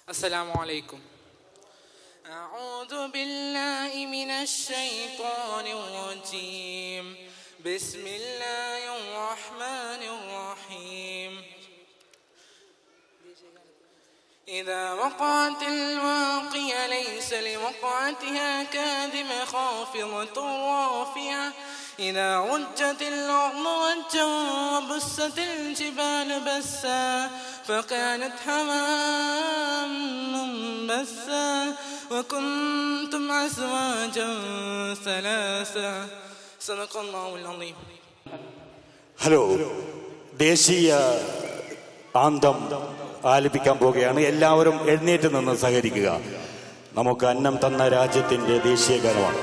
السلام عليكم أعوذ بالله من الشيطان الرجيم بسم الله الرحمن الرحيم إذا وقعت الواقية ليس لوقعتها كاذبة خافضة رافعة إذا رجت الأرض رجا وبست الجبال بسا فكانت هواء منبثا وكنتم أزواجا ثلاثا صدق الله العظيم hello ദേശീയ anthem ആലപിക്കാൻ പോവുകയാണ് എല്ലാവരും എഴുന്നേറ്റ് നിന്ന് സഹകരിക്കുക നമുക്ക് അന്നം തന്ന രാജ്യത്തിന്റെ ദേശീയ ഗാനമാണ്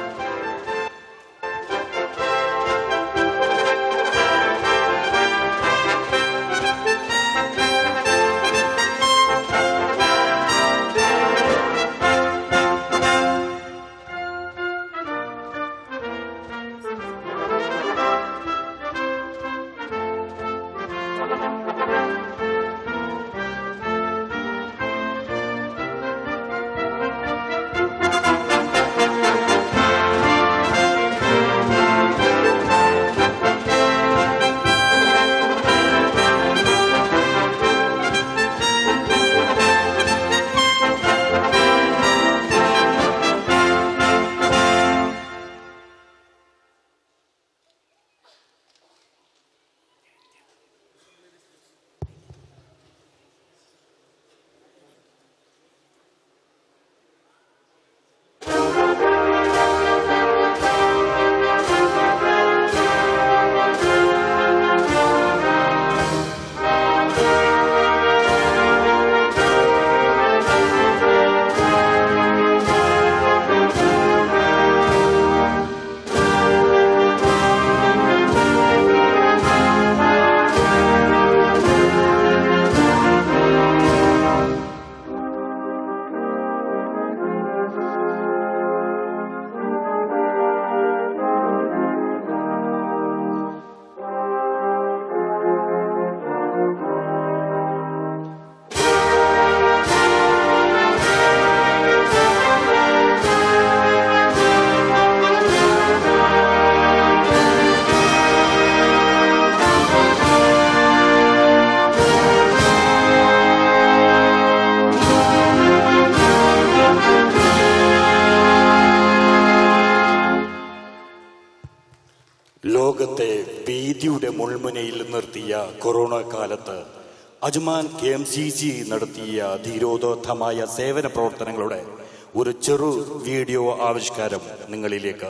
ലോകത്തെ ഭീതിയുടെ മുൾമുനയിൽ നിർത്തിയ കൊറോണ കാലത്ത് Ajman K M C C നടത്തിയ ധീരോദോത്തമായ സേവന പ്രവർത്തനങ്ങളുടെ ഒരു ചെറു വീഡിയോ ആവിഷ്കാരം നിങ്ങളിലേക്ക്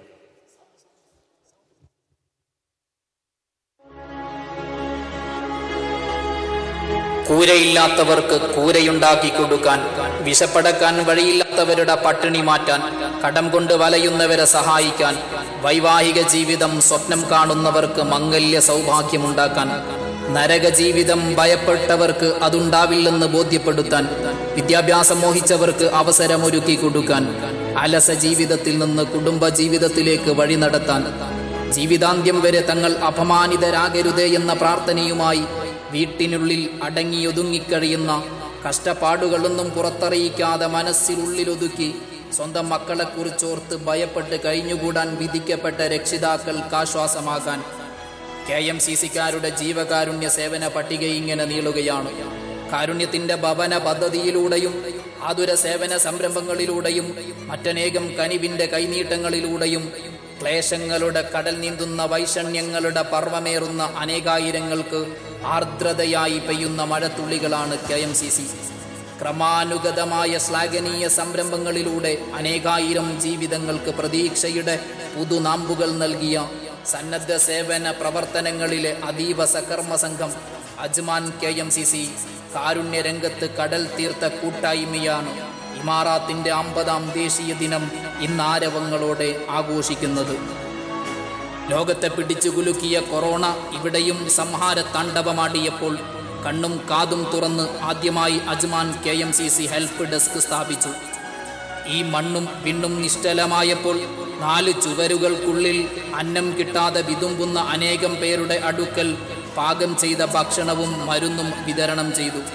കൂരയില്ലാത്തവർക്ക് കൂരയുണ്ടാക്കി കൊടുക്കാൻ വിശപ്പടക്കാൻ വഴിയില്ലാത്തവരുടെ പട്ടിണി മാറ്റാൻ കടം കൊണ്ട് വലയുന്നവരെ സഹായിക്കാൻ വൈവാഹിക ജീവിതം സ്വപ്നം കാണുന്നവർക്ക് മംഗല്യ സൗഭാഗ്യമുണ്ടാക്കാൻ നരക ജീവിതം ഭയപ്പെട്ടവർക്ക് അതുണ്ടാവില്ലെന്ന് ബോധ്യപ്പെടുത്താൻ വിദ്യാഭ്യാസം മോഹിച്ചവർക്ക് അവസരമൊരുക്കി കൊടുക്കാൻ അലസ ജീവിതത്തിൽ നിന്ന് കുടുംബ ജീവിതത്തിലേക്ക് വഴി നടത്താൻ ജീവിതാന്ത്യം വരെ തങ്ങൾ അപമാനിതരാകരുതേ എന്ന പ്രാർത്ഥനയുമായി വീട്ടിനുള്ളിൽ അടങ്ങിയൊതുങ്ങിക്കഴിയുന്ന കഷ്ടപ്പാടുകളൊന്നും പുറത്തറിയിക്കാതെ മനസ്സിനുള്ളിലൊതുക്കി സ്വന്തം മക്കളെക്കുറിച്ചോർത്ത് ഭയപ്പെട്ട് കഴിഞ്ഞുകൂടാൻ വിധിക്കപ്പെട്ട രക്ഷിതാക്കൾക്ക് ആശ്വാസമാകാൻ കെ എം സി സിക്കാരുടെ ജീവകാരുണ്യ സേവന പട്ടിക ഇങ്ങനെ നീളുകയാണ് കാരുണ്യത്തിന്റെ ഭവന പദ്ധതിയിലൂടെയും ആതുര സേവന സംരംഭങ്ങളിലൂടെയും മറ്റനേകം കനിവിന്റെ കൈനീട്ടങ്ങളിലൂടെയും ക്ലേശങ്ങളുടെ കടൽ നീന്തുന്ന വൈഷണ്യങ്ങളുടെ പർവമേറുന്ന അനേകായിരങ്ങൾക്ക് ആർദ്രതയായി പെയ്യുന്ന മഴത്തുള്ളികളാണ് കെ എം സി സി ക്രമാനുഗതമായ ശ്ലാഘനീയ സംരംഭങ്ങളിലൂടെ അനേകായിരം ജീവിതങ്ങൾക്ക് പ്രതീക്ഷയുടെ പുതുനാമ്പുകൾ നൽകിയ സന്നദ്ധ സേവന പ്രവർത്തനങ്ങളിലെ അതീവ സകർമ്മ സംഘം Ajman K M C C കാരുണ്യരംഗത്ത് കടൽ തീർത്ത കൂട്ടായ്മയാണ് ഇമാറാത്തിന്റെ അമ്പതാം ദേശീയ ദിനം ഇന്നാരവങ്ങളോടെ ആഘോഷിക്കുന്നത് ലോകത്തെ പിടിച്ചു കുലുക്കിയ കൊറോണ ഇവിടെയും സംഹാര താണ്ഡവമാടിയപ്പോൾ കണ്ണും കാതും തുറന്ന് ആദ്യമായി Ajman K M C C help desk സ്ഥാപിച്ചു ഈ മണ്ണും വിണ്ണും നിശ്ചലമായപ്പോൾ നാല് ചുവരുകൾക്കുള്ളിൽ അന്നം കിട്ടാതെ വിതുമ്പുന്ന അനേകം പേരുടെ അടുക്കൽ പാകം ചെയ്ത ഭക്ഷണവും മരുന്നും വിതരണം ചെയ്തു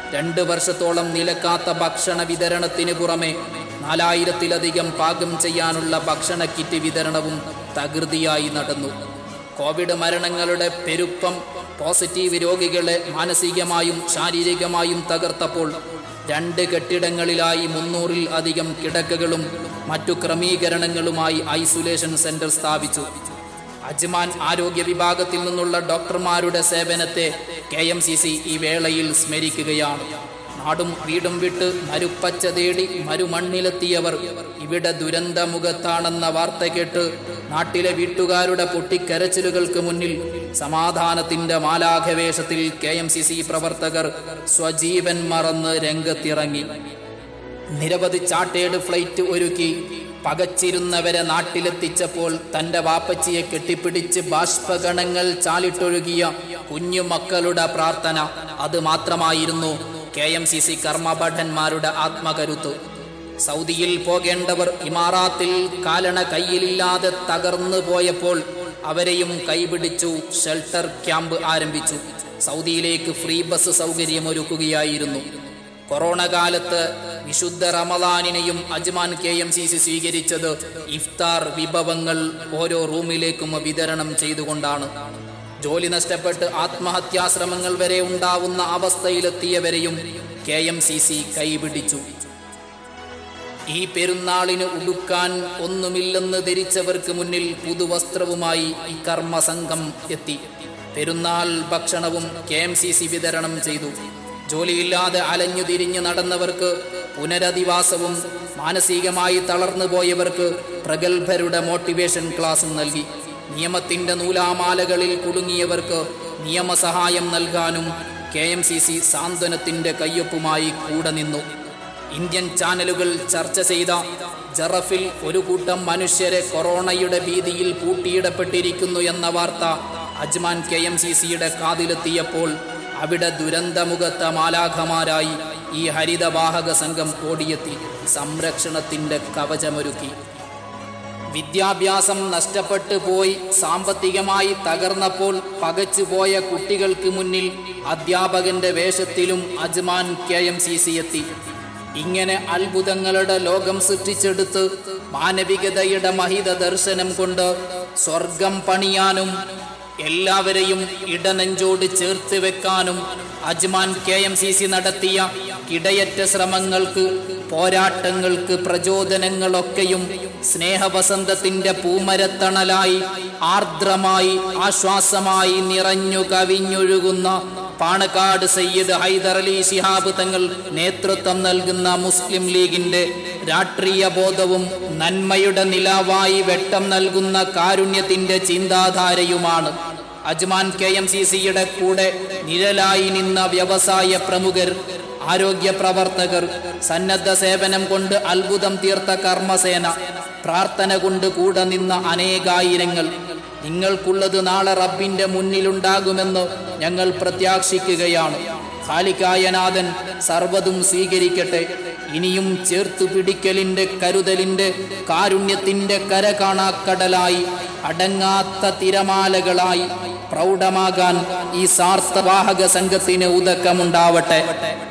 രണ്ട് വർഷത്തോളം നിലക്കാത്ത ഭക്ഷണ വിതരണത്തിന് പുറമെ നാലായിരത്തിലധികം പാകം ചെയ്യാനുള്ള ഭക്ഷണ കിറ്റ് വിതരണവും തകൃതിയായി നടന്നു കോവിഡ് മരണങ്ങളുടെ പെരുപ്പം പോസിറ്റീവ് രോഗികളെ മാനസികമായും ശാരീരികമായും തകർത്തപ്പോൾ രണ്ട് കെട്ടിടങ്ങളിലായി മുന്നൂറിൽ അധികം കിടക്കകളും മറ്റു ക്രമീകരണങ്ങളുമായി ഐസൊലേഷൻ സെന്റർ സ്ഥാപിച്ചു അജ്മാൻ ആരോഗ്യ വിഭാഗത്തിൽ നിന്നുള്ള ഡോക്ടർമാരുടെ സേവനത്തെ കെ എം സി സി ഈ വേളയിൽ സ്മരിക്കുകയാണ് നാടും വീടും വിട്ട് മരുപ്പച്ച തേടി മരുമണ്ണിലെത്തിയവർ ഇവിടെ ദുരന്തമുഖത്താണെന്ന വാർത്ത കേട്ട് നാട്ടിലെ വീട്ടുകാരുടെ പൊട്ടിക്കരച്ചിലുകൾക്ക് മുന്നിൽ സമാധാനത്തിന്റെ മാലാഘവേഷത്തിൽ കെ എം സി സി പ്രവർത്തകർ സ്വജീവൻ മറന്ന് രംഗത്തിറങ്ങി നിരവധി ചാർട്ടേഡ് ഫ്ലൈറ്റ് ഒരുക്കി പകച്ചിരുന്നവരെ നാട്ടിലെത്തിച്ചപ്പോൾ തന്റെ വാപ്പച്ചിയെ കെട്ടിപ്പിടിച്ച് ബാഷ്പഗണങ്ങൾ ചാലിട്ടൊഴുകിയ കുഞ്ഞുമക്കളുടെ പ്രാർത്ഥന അത് മാത്രമായിരുന്നു കെ എം സി സി കർമ്മഭടന്മാരുടെ ആത്മകരുത്ത് സൗദിയിൽ പോകേണ്ടവർ ഇമാറാത്തിൽ കാലണ കയ്യിലില്ലാതെ തകർന്നു പോയപ്പോൾ അവരെയും കൈപിടിച്ചു ഷെൽട്ടർ ക്യാമ്പ് ആരംഭിച്ചു സൗദിയിലേക്ക് ഫ്രീ ബസ് സൗകര്യമൊരുക്കുകയായിരുന്നു കൊറോണ കാലത്ത് വിശുദ്ധ റമദാനിനെയും Ajman K M C C സ്വീകരിച്ചത് ഇഫ്താർ വിഭവങ്ങൾ ഓരോ റൂമിലേക്കും വിതരണം ചെയ്തുകൊണ്ടാണ് ജോലി നഷ്ടപ്പെട്ട് ആത്മഹത്യാശ്രമങ്ങൾ വരെ ഉണ്ടാവുന്ന അവസ്ഥയിലെത്തിയവരെയും കെ എം സി സി കൈപിടിച്ചു ഈ പെരുന്നാളിന് ഉടുക്കാൻ ഒന്നുമില്ലെന്ന് ധരിച്ചവർക്ക് മുന്നിൽ പുതുവസ്ത്രവുമായി ഈ കർമ്മസംഘം എത്തി പെരുന്നാൾ ഭക്ഷണവും കെ എം സി സി വിതരണം ചെയ്തു ജോലിയില്ലാതെ അലഞ്ഞു തിരിഞ്ഞു നടന്നവർക്ക് പുനരധിവാസവും മാനസികമായി തളർന്നു പോയവർക്ക് പ്രഗത്ഭരുടെ മോട്ടിവേഷൻ ക്ലാസും നൽകി നിയമത്തിന്റെ നൂലാമാലകളിൽ കുടുങ്ങിയവർക്ക് നിയമസഹായം നൽകാനും കെ എം സി സി സാന്ത്വനത്തിന്റെ കയ്യൊപ്പുമായി കൂടെ നിന്നു ഇന്ത്യൻ ചാനലുകൾ ചർച്ച ചെയ്ത ജറഫിൽ ഒരു കൂട്ടം മനുഷ്യരെ കൊറോണയുടെ ഭീതിയിൽ പൂട്ടിയിടപ്പെട്ടിരിക്കുന്നു എന്ന വാർത്ത അജ്മാൻ കെ എം സി സിയുടെ കാതിലെത്തിയപ്പോൾ അവിടെ ദുരന്തമുഖത്ത മാലാഖമാരായി ഈ ഹരിതവാഹക സംഘം ഓടിയെത്തി സംരക്ഷണത്തിന്റെ കവചമൊരുക്കി വിദ്യാഭ്യാസം നഷ്ടപ്പെട്ടു പോയി സാമ്പത്തികമായി തകർന്നപ്പോൾ പകച്ചുപോയ കുട്ടികൾക്ക് മുന്നിൽ അധ്യാപകന്റെ വേഷത്തിലും Ajman K M C C എത്തി ഇങ്ങനെ അത്ഭുതങ്ങളുടെ ലോകം സൃഷ്ടിച്ചെടുത്ത് മാനവികതയുടെ മഹിത ദർശനം കൊണ്ട് സ്വർഗം പണിയാനും എല്ലാവരെയും ഇടനെഞ്ചോട് ചേർത്ത് വെക്കാനും Ajman K M C C നടത്തിയ കിടയറ്റ ശ്രമങ്ങൾക്ക് പോരാട്ടങ്ങൾക്ക് പ്രചോദനങ്ങളൊക്കെയും സ്നേഹവസന്തത്തിന്റെ പൂമരത്തണലായി ആർദ്രമായി ആശ്വാസമായി നിറഞ്ഞു കവിഞ്ഞൊഴുകുന്ന പാണക്കാട് സയ്യിദ് ഹൈദർ അലി ശിഹാബ് തങ്ങൾ നേതൃത്വം നൽകുന്ന മുസ്ലിം ലീഗിന്റെ രാഷ്ട്രീയ ബോധവും നന്മയുടെ നിലാവായി വെട്ടം നൽകുന്ന കാരുണ്യത്തിന്റെ ചിന്താധാരയുമാണ് അജ്മാൻ കെ എം സി സിയുടെ കൂടെ നിഴലായി നിന്ന വ്യവസായ പ്രമുഖർ ആരോഗ്യ പ്രവർത്തകർ സന്നദ്ധ സേവനം കൊണ്ട് അത്ഭുതം തീർത്ത കർമ്മസേന പ്രാർത്ഥന കൊണ്ട് കൂടെ നിന്ന അനേകായിരങ്ങൾ നിങ്ങൾക്കുള്ളത് നാളെ റബ്ബിന്റെ മുന്നിലുണ്ടാകുമെന്ന് ഞങ്ങൾ പ്രത്യാശിക്കുകയാണ് ഖാലിക്കായനാഥൻ സർവ്വതും സ്വീകരിക്കട്ടെ ഇനിയും ചേർത്തു പിടിക്കലിന്റെ കരുതലിന്റെ കാരുണ്യത്തിന്റെ കര കാണാക്കടലായി അടങ്ങാത്ത തിരമാലകളായി പ്രൗഢമാകാൻ ഈ സാർത്ഥവാഹക സംഘത്തിന് ഉദക്കമുണ്ടാവട്ടെ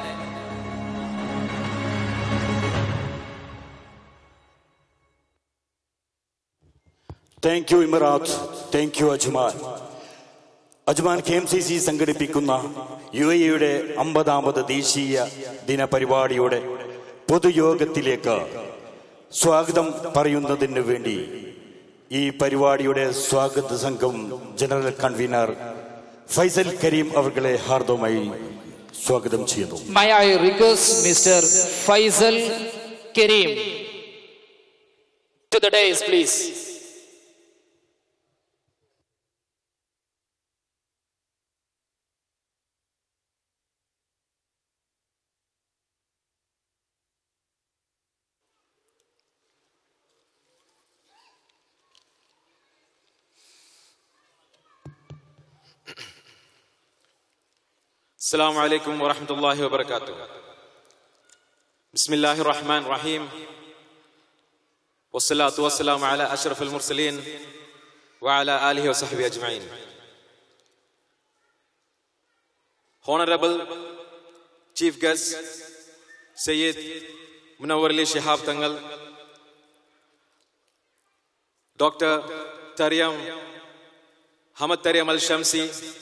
താങ്ക് യു ഇമറാത്ത് thank you Ajman Ajman K M C C സംഘടിപ്പിക്കുന്ന യു എയുടെ അമ്പതാമത് ദേശീയ ദിന പരിപാടിയുടെ പൊതുയോഗത്തിലേക്ക് സ്വാഗതം പറയുന്നതിന് വേണ്ടി ഈ പരിപാടിയുടെ സ്വാഗത സംഘം ജനറൽ കൺവീനർ ഫൈസൽ കരീം അവർകളെ ഹാർദവമായി സ്വാഗതം ചെയ്യുന്നു May I request Mr. Faisal Kareem to the dais, please. السلام عليكم ورحمة الله وبركاته بسم الله الرحمن الرحيم والصلاة والسلام على أشرف المرسلين وعلى آله وصحبه أجمعين Honorable chief guest Sayyid Munavvar Ali Shihab Thangal doctor Thariyam Hamad Thariyam Al Shamsi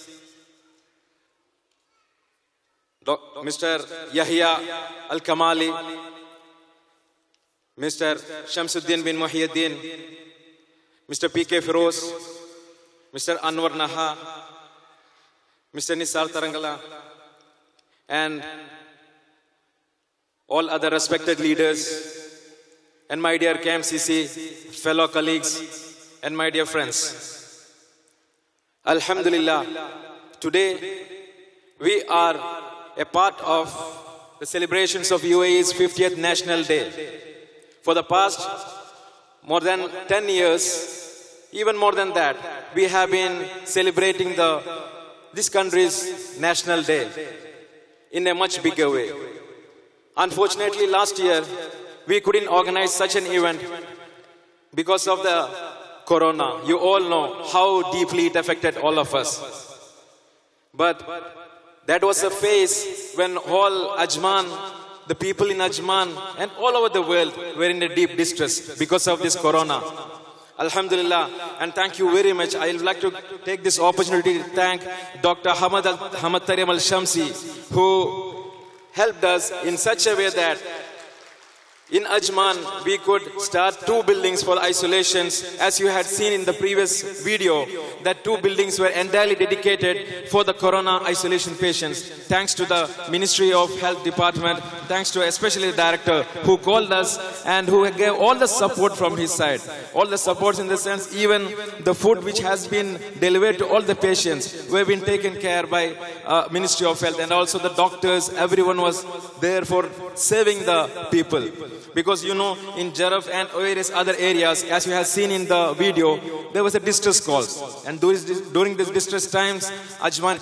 mister Yahya Al Kamali mister Shamsudheen bin Mohiyudheen mister P K Firoz mister Anwar Naha mister Nizar Tharangala and all other respected leaders and my dear KMCC fellow colleagues and my dear friends. Alhamdulillah, today we are a part of the celebrations of UAE's 50th National Day. For the past more than 10 years, even more than that, we have been celebrating the, this country's National Day in a much bigger way. Unfortunately, last year, we couldn't organize such an event because of the corona. You all know how deeply it affected all of us. But that was a phase when all Ajman, the people in Ajman, and all over the world were in a deep distress because of this corona. Alhamdulillah, and thank you very much. I would like to take this opportunity to thank Dr. Hamad, Al- Hamad Tariam Al Shamsi, who helped us in such a way that in Ajman, we could start two buildings for isolations. As you had seen in the previous video, that two buildings were entirely dedicated for the corona isolation patients. Thanks to the Ministry of Health Department, thanks to especially the director who called us and who gave all the support from his side. All the supports in the sense, even the food which has been delivered to all the patients were been taken care by uh, Ministry of Health and also the doctors. Everyone was there for saving the people. Because you know, in Jaraf and various other areas, as you have seen in the video, there was a distress call. And during this- during these distress times, Ajman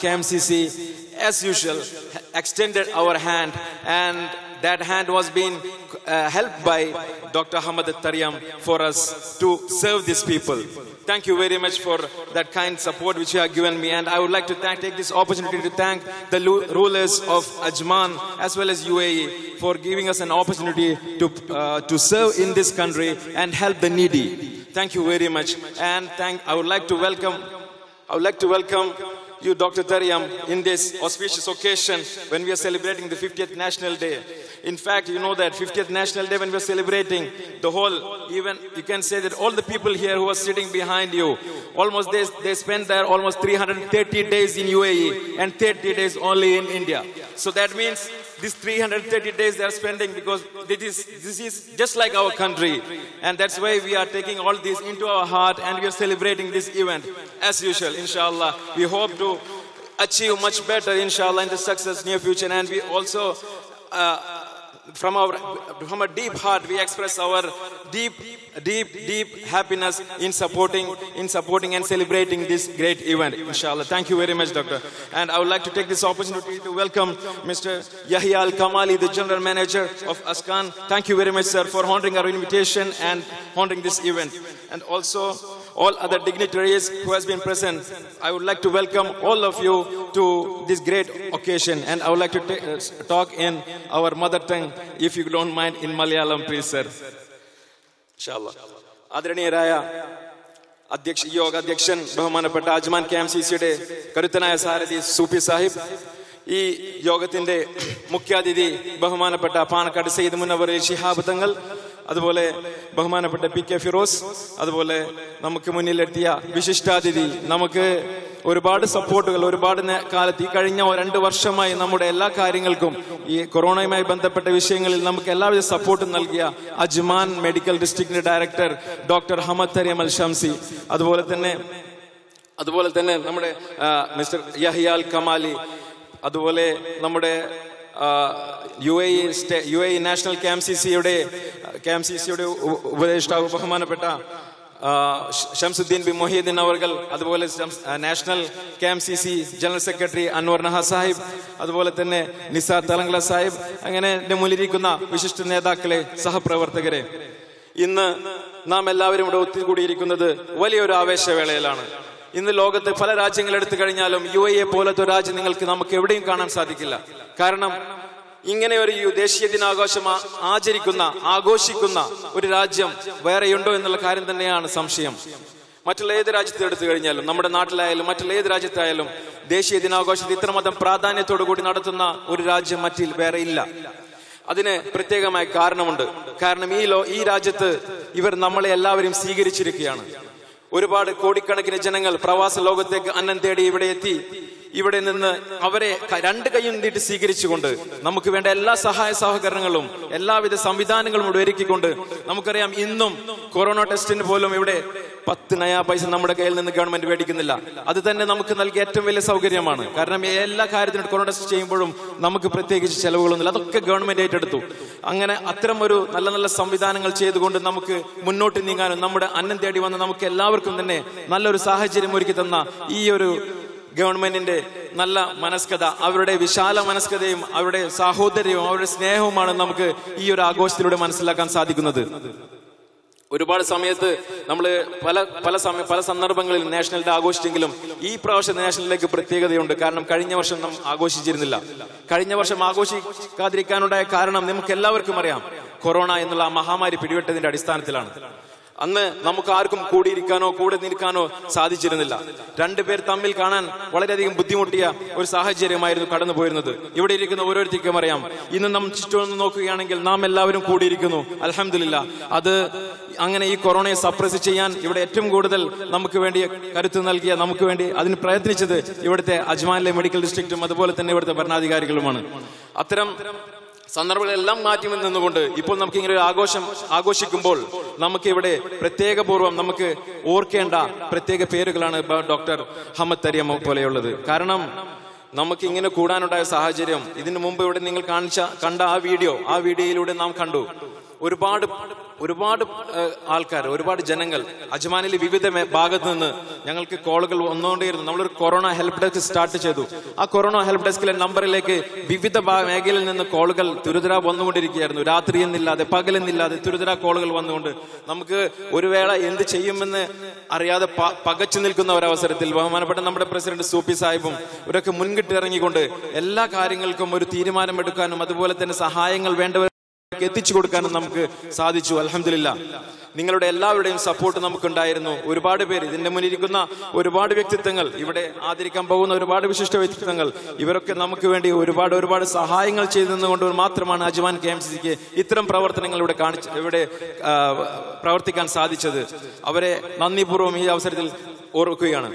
KMCC, as usual, extended our hand and that hand was being uh, helped by Dr. Hamad Taryam for us to serve these people. Thank you very much for that kind support which you have given me. And I would like to thank, take this opportunity to thank the lu- rulers of Ajman as well as UAE for giving us an opportunity to, uh, to serve in this country and help the needy. Thank you very much. And thank, I would like to welcome, I would like to welcome you, Dr. Taryam, in this auspicious occasion when we are celebrating the 50th National Day. In fact, you know that 50th National Day when we are celebrating the whole, even you can say that all the people here who are sitting behind you, almost they, they spend there almost 330 days in UAE and 30 days only in India. So that means these 330 days they are spending because this is, this is just like our country. And that's why we are taking all this into our heart and we are celebrating this event as usual, inshallah. We hope to achieve much better, inshallah, in the success near future. And we also, uh, from our from a deep heart, we express our deep, deep, deep happiness in supporting, in supporting and celebrating this great event, inshallah. Thank you very much, Doctor. And I would like to take this opportunity to welcome Mr. Yahya Al Kamali, the General Manager of Askan. Thank you very much, sir, for honoring our invitation and honoring this event. And also all other dignitaries who has been present. I would like to welcome all of you to this great occasion. And I would like to ta- uh, talk in our mother tongue, if you don't mind, in Malayalam, please, sir. ഇൻഷാല്ലാ. ആദരണീയരായ അധ്യക്ഷ ഈ യോഗ അധ്യക്ഷൻ ബഹുമാനപ്പെട്ട Ajman K M C സിയുടെ കരുത്തനായ സാരഥി സൂഫി സാഹിബ് ഈ യോഗത്തിന്റെ മുഖ്യാതിഥി ബഹുമാനപ്പെട്ട പാണക്കാട് സെയ്ദ് മുനവർ ഷിഹാബ് തങ്ങൾ അതുപോലെ ബഹുമാനപ്പെട്ട പി കെ ഫിറോസ് അതുപോലെ നമുക്ക് മുന്നിലെത്തിയ വിശിഷ്ടാതിഥി നമുക്ക് ഒരുപാട് സപ്പോർട്ടുകൾ ഒരുപാട് നേ- കാലത്ത് ഈ കഴിഞ്ഞ രണ്ട് വർഷമായി നമ്മുടെ എല്ലാ കാര്യങ്ങൾക്കും ഈ കൊറോണയുമായി ബന്ധപ്പെട്ട വിഷയങ്ങളിൽ നമുക്ക് എല്ലാവിധ സപ്പോർട്ടും നൽകിയ അജ്മാൻ മെഡിക്കൽ ഡിസ്ട്രിക്റ്റിന്റെ director doctor Hamad Thariyam Al Shamsi അതുപോലെ തന്നെ അതുപോലെ തന്നെ നമ്മുടെ ആ, മിസ്റ്റർ യഹിയാൽ കമാലി അതുപോലെ നമ്മുടെ ആ, യു എ ഇ സ്റ്റേ- U A E national K M C സിയുടെ കെ എം സി സിയുടെ ഉ- ഉപദേഷ്ടാവ് ബഹുമാനപ്പെട്ട ആ, ഷ- ഷംസുദ്ദീൻ ബി മൊഹീദ്ദീൻ അവർകൾ അതുപോലെ ഷംസ്- ആ, national K M C C general secretary Anwar Naha സാഹിബ് അതുപോലെ തന്നെ നിസാർ തലങ്കള സാഹിബ് അങ്ങനെ എന്റെ മുന്നിലിരിക്കുന്ന വിശിഷ്ട നേതാക്കളെ സഹപ്രവർത്തകരെ ഇന്ന് നാം എല്ലാവരും ഇവിടെ ഒത്തുകൂടിയിരിക്കുന്നത് വലിയൊരു ആവേശവേളയിലാണ് ഇന്ന് ലോകത്ത് പല രാജ്യങ്ങൾ എടുത്തു കഴിഞ്ഞാലും യു എ പോലത്തെ ഒരു രാജ്യം നിങ്ങൾക്ക് നമുക്ക് എവിടെയും കാണാൻ സാധിക്കില്ല കാരണം ഇങ്ങനെ ഒരു യു- ദേശീയ ദിനാഘോഷം ആ- ആചരിക്കുന്ന ആഘോഷിക്കുന്ന ഒരു രാജ്യം വേറെയുണ്ടോ എന്നുള്ള കാര്യം തന്നെയാണ് സംശയം മറ്റുള്ള ഏത് രാജ്യത്ത് എടുത്തു കഴിഞ്ഞാലും നമ്മുടെ നാട്ടിലായാലും മറ്റുള്ള ഏത് രാജ്യത്തായാലും ദേശീയ ദിനാഘോഷത്തെ ഇത്രമാത്രം പ്രാധാന്യത്തോടു കൂടി നടത്തുന്ന ഒരു രാജ്യം മറ്റിൽ വേറെ ഇല്ല അതിന് പ്രത്യേകമായ കാരണമുണ്ട് കാരണം ഈ ലോ ഈ രാജ്യത്ത് ഇവർ നമ്മളെ എല്ലാവരും സ്വീകരിച്ചിരിക്കുകയാണ് ഒരുപാട് കോടിക്കണക്കിന് ജനങ്ങൾ പ്രവാസ ലോകത്തേക്ക് അന്നം തേടി ഇവിടെ എത്തി ഇവിടെ നിന്ന് അവരെ ക- രണ്ട് കൈയും നീട്ടി സ്വീകരിച്ചുകൊണ്ട് നമുക്ക് വേണ്ട എല്ലാ സഹായ സഹകരണങ്ങളും എല്ലാവിധ സംവിധാനങ്ങളും ഇവിടെ ഒരുക്കിക്കൊണ്ട് നമുക്കറിയാം ഇന്നും കൊറോണ ടെസ്റ്റിന് പോലും ഇവിടെ പത്ത് നയാ പൈസ നമ്മുടെ കയ്യിൽ നിന്ന് ഗവൺമെന്റ് മേടിക്കുന്നില്ല അത് തന്നെ നമുക്ക് നൽകിയ ഏറ്റവും വലിയ സൗകര്യമാണ് കാരണം എല്ലാ കാര്യത്തിനും കൊറോണ ടെസ്റ്റ് ചെയ്യുമ്പോഴും നമുക്ക് പ്രത്യേകിച്ച് ചെലവുകളൊന്നുമില്ല അതൊക്കെ ഗവൺമെന്റ് ഏറ്റെടുത്തു അങ്ങനെ അത്തരം ഒരു നല്ല നല്ല സംവിധാനങ്ങൾ ചെയ്തുകൊണ്ട് നമുക്ക് മുന്നോട്ട് നീങ്ങാനും നമ്മുടെ അന്നം തേടി വന്ന നമുക്ക് എല്ലാവർക്കും തന്നെ നല്ലൊരു സാഹചര്യം ഒരുക്കി തന്ന ഈ ഒരു ഗവൺമെന്റിന്റെ നല്ല മനസ്കത അവരുടെ വിശാല മനസ്കതയും അവരുടെ സാഹോദര്യവും അവരുടെ സ്നേഹവുമാണ് നമുക്ക് ഈ ഒരു ആഘോഷത്തിലൂടെ മനസ്സിലാക്കാൻ സാധിക്കുന്നത് ഒരുപാട് സമയത്ത് നമ്മൾ പല പല സമയ പല സന്ദർഭങ്ങളിൽ നാഷണൽ ഡേ ആഘോഷിച്ചെങ്കിലും ഈ പ്രാവശ്യം നാഷണലിലേക്ക് പ്രത്യേകതയുണ്ട് കാരണം കഴിഞ്ഞ വർഷം നാം ആഘോഷിച്ചിരുന്നില്ല കഴിഞ്ഞ വർഷം ആഘോഷിക്കാതിരിക്കാനുണ്ടായ കാരണം നമുക്ക് എല്ലാവർക്കും അറിയാം കൊറോണ എന്നുള്ള ആ മഹാമാരി പിടിപെട്ടതിന്റെ അടിസ്ഥാനത്തിലാണ് അന്ന് നമുക്ക് ആർക്കും കൂടിയിരിക്കാനോ കൂടെ നിൽക്കാനോ സാധിച്ചിരുന്നില്ല രണ്ടുപേർ തമ്മിൽ കാണാൻ വളരെയധികം ബുദ്ധിമുട്ടിയ ഒരു സാഹചര്യമായിരുന്നു കടന്നു പോയിരുന്നത് ഇവിടെ ഇരിക്കുന്ന ഓരോരുത്തർക്കും അറിയാം ഇന്ന് നാം ചുറ്റും നോക്കുകയാണെങ്കിൽ നാം എല്ലാവരും കൂടിയിരിക്കുന്നു അലഹമില്ല അത് അങ്ങനെ ഈ കൊറോണയെ സപ്രസ് ചെയ്യാൻ ഇവിടെ ഏറ്റവും കൂടുതൽ നമുക്ക് വേണ്ടി കരുത്ത് നൽകിയ നമുക്ക് വേണ്ടി അതിന് പ്രയത്നിച്ചത് ഇവിടുത്തെ അജ്മാനിലെ മെഡിക്കൽ ഡിസ്ട്രിക്റ്റും അതുപോലെ തന്നെ ഇവിടുത്തെ ഭരണാധികാരികളുമാണ് അത്തരം സന്ദർഭങ്ങളെല്ലാം മാറ്റി നിന്നുകൊണ്ട് ഇപ്പോൾ നമുക്ക് ഇങ്ങനെ ഒരു ആഘോഷം ആഘോഷിക്കുമ്പോൾ നമുക്ക് ഇവിടെ പ്രത്യേകപൂർവ്വം നമുക്ക് ഓർക്കേണ്ട പ്രത്യേക പേരുകളാണ് ബ- ഡോക്ടർ ഹമ്മദ് തരിയമ്മ പോലെയുള്ളത് കാരണം നമുക്ക് ഇങ്ങനെ കൂടാനുണ്ടായ സാഹചര്യം ഇതിനു മുമ്പ് ഇവിടെ നിങ്ങൾ കാണിച്ച കണ്ട ആ വീഡിയോ ആ വീഡിയോയിലൂടെ നാം കണ്ടു ഒരുപാട് ഒരുപാട് ഏഹ്, ആൾക്കാർ ഒരുപാട് ജനങ്ങൾ അജ്മാനിലെ വിവിധ മേ- ഭാഗത്ത് നിന്ന് ഞങ്ങൾക്ക് കോളുകൾ വന്നുകൊണ്ടേയിരുന്നു നമ്മളൊരു കൊറോണ ഹെൽപ്പ് ഡെസ്ക് സ്റ്റാർട്ട് ചെയ്തു ആ കൊറോണ ഹെൽപ്പ് ഡെസ്കിലെ നമ്പറിലേക്ക് വിവിധ ഭാ- മേഖലയിൽ നിന്ന് കോളുകൾ തുരുതുര വന്നുകൊണ്ടിരിക്കുകയായിരുന്നു രാത്രി എന്നില്ലാതെ പകലെന്നില്ലാതെ തുരുതുര കോളുകൾ വന്നുകൊണ്ട് നമുക്ക് ഒരു വേള എന്ത് ചെയ്യുമെന്ന് അറിയാതെ പ- പകച്ചു നിൽക്കുന്ന ഒരവസരത്തിൽ ബഹുമാനപ്പെട്ട നമ്മുടെ പ്രസിഡന്റ് സൂപ്പി സാഹിബും ഇവരൊക്കെ മുൻകിട്ട് ഇറങ്ങിക്കൊണ്ട് എല്ലാ കാര്യങ്ങൾക്കും ഒരു തീരുമാനമെടുക്കാനും അതുപോലെ തന്നെ സഹായങ്ങൾ വേണ്ടവർ എത്തിച്ചു കൊടുക്കാനും നമുക്ക് സാധിച്ചു അലഹമില്ല നിങ്ങളുടെ എല്ലാവരുടെയും സപ്പോർട്ട് നമുക്കുണ്ടായിരുന്നു ഒരുപാട് പേര് ഇതിന്റെ മുന്നിലിരിക്കുന്ന ഒരുപാട് വ്യക്തിത്വങ്ങൾ ഇവിടെ ആദരിക്കാൻ പോകുന്ന ഒരുപാട് വിശിഷ്ട വ്യക്തിത്വങ്ങൾ ഇവരൊക്കെ നമുക്ക് വേണ്ടി ഒരുപാട് ഒരുപാട് സഹായങ്ങൾ ചെയ്തു നിന്നുകൊണ്ട് മാത്രമാണ് അജ്മാൻ കെ എം സി സിക്ക് ഇത്തരം പ്രവർത്തനങ്ങൾ ഇവിടെ കാണിച്ച് ഇവിടെ ആ, പ്രവർത്തിക്കാൻ സാധിച്ചത് അവരെ നന്ദിപൂർവ്വം ഈ അവസരത്തിൽ ഓർക്കുകയാണ്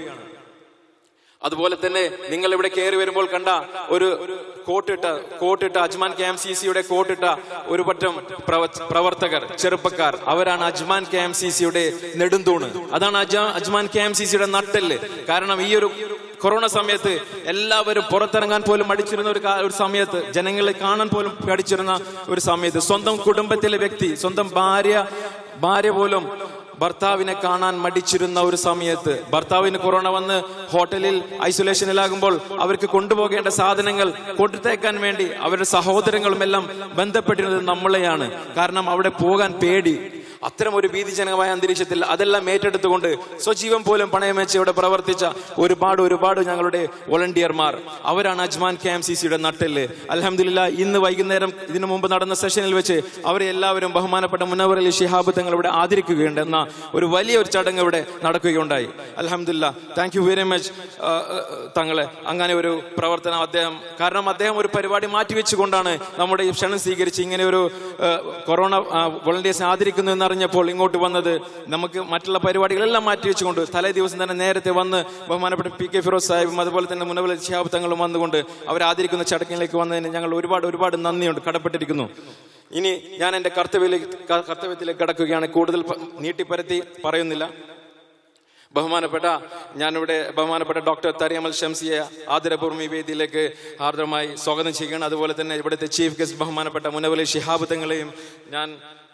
അതുപോലെ തന്നെ നിങ്ങൾ ഇവിടെ കയറി വരുമ്പോൾ കണ്ട ഒരു കോട്ടിട്ട കോട്ടിട്ട അജ്മാൻ കെ എം സി സിയുടെ കോട്ടിട്ട ഒരു പറ്റം പ്രവ- പ്രവർത്തകർ ചെറുപ്പക്കാർ അവരാണ് അജ്മാൻ കെ എം സി സിയുടെ നെടുന്തൂണ് അതാണ് അജ- അജ്മാൻ കെ എം സി സിയുടെ നട്ടെല്ല് കാരണം ഈ ഒരു കൊറോണ സമയത്ത് എല്ലാവരും പുറത്തിറങ്ങാൻ പോലും മടിച്ചിരുന്ന ഒരു കാ- ഒരു സമയത്ത് ജനങ്ങളെ കാണാൻ പോലും മടിച്ചിരുന്ന ഒരു സമയത്ത് സ്വന്തം കുടുംബത്തിലെ വ്യക്തി സ്വന്തം ഭാര്യ ഭാര്യ പോലും ഭർത്താവിനെ കാണാൻ മടിച്ചിരുന്ന ഒരു സമയത്ത് ഭർത്താവിന് കൊറോണ വന്ന് ഹോട്ടലിൽ ഐസൊലേഷനിലാകുമ്പോൾ അവർക്ക് കൊണ്ടുപോകേണ്ട സാധനങ്ങൾ കൊടുത്തേക്കാൻ വേണ്ടി അവരുടെ സഹോദരങ്ങളും എല്ലാം ബന്ധപ്പെട്ടിരുന്നത് നമ്മളെയാണ് കാരണം അവിടെ പോകാൻ പേടി അത്തരം ഒരു ഭീതിജനകമായ അന്തരീക്ഷത്തിൽ അതെല്ലാം ഏറ്റെടുത്തുകൊണ്ട് സ്വജീവൻ പോലും പണയം വെച്ച് ഇവിടെ പ്രവർത്തിച്ച ഒരുപാട് ഒരുപാട് ഞങ്ങളുടെ വോളണ്ടിയർമാർ അവരാണ് അജ്മാൻ കെ എം സി സിയുടെ നട്ടെല്ല് അലഹമില്ല ഇന്ന് വൈകുന്നേരം ഇതിനു മുമ്പ് നടന്ന സെഷനിൽ വെച്ച് അവരെ എല്ലാവരും ബഹുമാനപ്പെട്ട മുനവർ അലി ഷിഹാബ് തങ്ങൾ ഇവിടെ ആദരിക്കുകയുണ്ട് എന്ന ഒരു വലിയ ഒരു ചടങ്ങ് ഇവിടെ നടക്കുകയുണ്ടായി അലഹമില്ല താങ്ക് യു വെരി മച്ച് തങ്ങളെ അങ്ങനെ ഒരു പ്രവർത്തനം അദ്ദേഹം കാരണം അദ്ദേഹം ഒരു പരിപാടി മാറ്റിവെച്ചുകൊണ്ടാണ് നമ്മുടെ ഈ ക്ഷണം സ്വീകരിച്ച് ഇങ്ങനെ ഒരു ആ, കൊറോണ വോളണ്ടിയേഴ്സിനെ ആദരിക്കുന്നു എന്നറിഞ്ഞപ്പോൾ ഇങ്ങോട്ട് വന്നത് നമുക്ക് മറ്റുള്ള പരിപാടികളെല്ലാം മാറ്റിവെച്ചുകൊണ്ട് തലേ ദിവസം തന്നെ നേരത്തെ വന്ന് ബഹുമാനപ്പെട്ട പി കെ ഫിറോസ് സാഹിബും അതുപോലെ തന്നെ മുനവൽ ഷിഹാബ് തങ്ങളും വന്നുകൊണ്ട് അവരെ ആദരിക്കുന്ന ചടങ്ങിലേക്ക് വന്നതിന് ഞങ്ങൾ ഒരുപാട് ഒരുപാട് നന്ദിയുണ്ട് കടപ്പെട്ടിരിക്കുന്നു ഇനി ഞാൻ എന്റെ കർത്തവ്യത്തിലേക്ക് ക- കർത്തവ്യത്തിലേക്ക് കടക്കുകയാണ് കൂടുതൽ പ- നീട്ടിപ്പരത്തി പറയുന്നില്ല ബഹുമാനപ്പെട്ട ഞാനിവിടെ ബഹുമാനപ്പെട്ട ഡോക്ടർ തരിയമൽ ഷംസിയെ ആദരപൂർവ്വം ഈ വേദിയിലേക്ക് ആർദ്രമായി സ്വാഗതം ചെയ്യുകയാണ് അതുപോലെ തന്നെ ഇവിടുത്തെ ചീഫ് ഗസ്റ്റ് ബഹുമാനപ്പെട്ട മുനവലി ഷിഹാബ് തങ്ങളെയും ഞാൻ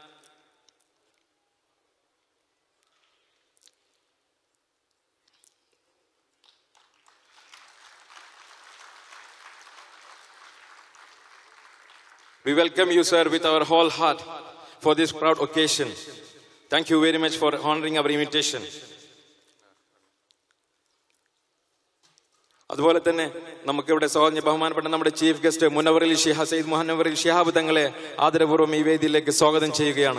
We welcome you, sir, with our whole heart for this proud occasion. Thank you very much for honoring our invitation. അതുപോലെ തന്നെ നമുക്കിവിടെ സ്വാഗതം ബഹുമാനപ്പെട്ട നമ്മുടെ ചീഫ് ഗസ്റ്റ് മുനവറിൽ ഷിഹാ സയ്യിദ് മുഹന്നവറിൽ ഷിഹാബ് തങ്ങളെ ആദരപൂർവ്വം ഈ വേദിയിലേക്ക് സ്വാഗതം ചെയ്യുകയാണ്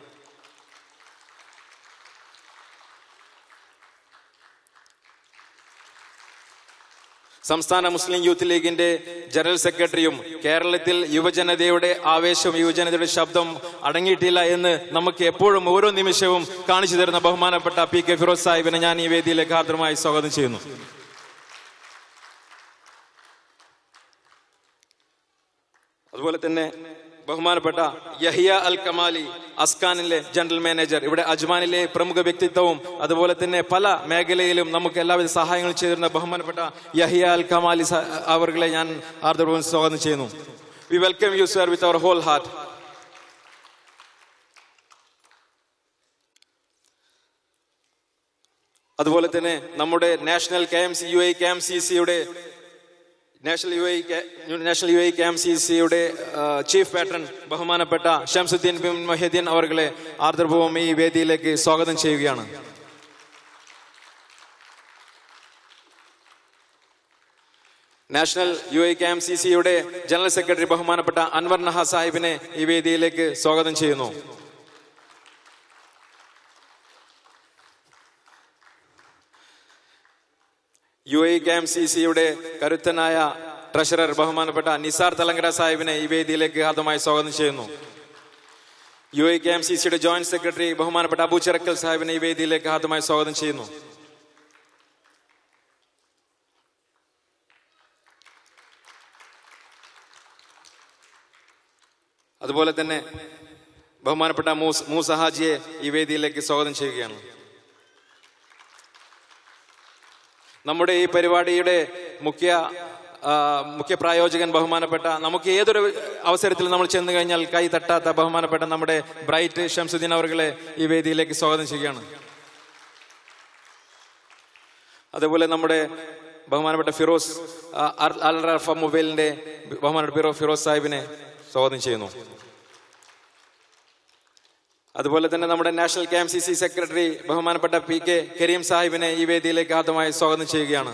സംസ്ഥാന മുസ്ലിം യൂത്ത് ലീഗിന്റെ ജനറൽ സെക്രട്ടറിയും കേരളത്തിൽ യുവജനതയുടെ ആവേശം യുവജനതയുടെ ശബ്ദം അടങ്ങിയിട്ടില്ല എന്ന് നമുക്ക് എപ്പോഴും ഓരോ നിമിഷവും കാണിച്ചു തരുന്ന ബഹുമാനപ്പെട്ട പി കെ ഫിറോസ് സാഹിബിനെ ഞാൻ ഈ വേദിയിലേക്ക് ആർദ്രമായി സ്വാഗതം ചെയ്യുന്നു അതുപോലെ തന്നെ ബഹുമാനപ്പെട്ട യഹിയ അൽ കമാലി അസ്കാനിലെ ജനറൽ മാനേജർ ഇവിടെ അജ്മാനിലെ പ്രമുഖ വ്യക്തിത്വവും അതുപോലെ തന്നെ പല മേഖലയിലും നമുക്ക് എല്ലാവിധ സഹായങ്ങളും ചെയ്തിരുന്ന ബഹുമാനപ്പെട്ട യഹിയ അൽ കമാലി സ- അവർകളെ ഞാൻ ആർദ്രപൂർവ്വം സ്വാഗതം ചെയ്യുന്നു we welcome you sir with our whole heart അതുപോലെ തന്നെ നമ്മുടെ national K M C U I K M C സിയുടെ national U I national U I K M C സിയുടെ ചീഫ് പാട്രൺ ബഹുമാനപ്പെട്ട ഷംസുദ്ദീൻ ബിൻ മൊഹീദ്ദീൻ അവർകളെ ആർദ്രപൂർവ്വം ഈ വേദിയിലേക്ക് സ്വാഗതം ചെയ്യുകയാണ് national U I K M C സിയുടെ ജനറൽ സെക്രട്ടറി ബഹുമാനപ്പെട്ട അൻവർ നഹ സാഹിബിനെ ഈ വേദിയിലേക്ക് സ്വാഗതം ചെയ്യുന്നു U I K M C സിയുടെ കരുത്തനായ ട്രഷറർ ബഹുമാനപ്പെട്ട നിസാർ തലങ്കര സാഹിബിനെ ഈ വേദിയിലേക്ക് ഹാർദമായി സ്വാഗതം ചെയ്യുന്നു U I K M C സിയുടെ ജോയിന്റ് സെക്രട്ടറി ബഹുമാനപ്പെട്ട അബു ചിറക്കൽ സാഹിബിനെ ഈ വേദിയിലേക്ക് ഹാർദമായി സ്വാഗതം ചെയ്യുന്നു അതുപോലെ തന്നെ ബഹുമാനപ്പെട്ട മൂസ് മൂസ ഹാജിയെ ഈ വേദിയിലേക്ക് സ്വാഗതം ചെയ്യുകയാണ് നമ്മുടെ ഈ പരിപാടിയുടെ മുഖ്യ ആ, മുഖ്യ പ്രായോജകൻ ബഹുമാനപ്പെട്ട നമുക്ക് ഏതൊരു അവസരത്തിൽ നമ്മൾ ചെന്ന് കഴിഞ്ഞാൽ കൈ തട്ടാത്ത ബഹുമാനപ്പെട്ട നമ്മുടെ ബ്രൈറ്റ് ഷംസുദ്ദീൻ അവർകളെ ഈ വേദിയിലേക്ക് സ്വാഗതം ചെയ്യുകയാണ് അതുപോലെ നമ്മുടെ ബഹുമാനപ്പെട്ട ഫിറോസ് ആ, അൽ- അൽ റഫ മൊബൈലിന്റെ ബഹുമാനപ്പെട്ട ഫിറോ ഫിറോസ് സാഹിബിനെ സ്വാഗതം ചെയ്യുന്നു അതുപോലെ തന്നെ നമ്മുടെ national K M C C secretary ബഹുമാനപ്പെട്ട പി കെ കരീം സാഹിബിനെ ഈ വേദിയിലേക്ക് ആദ്യമായി സ്വാഗതം ചെയ്യുകയാണ്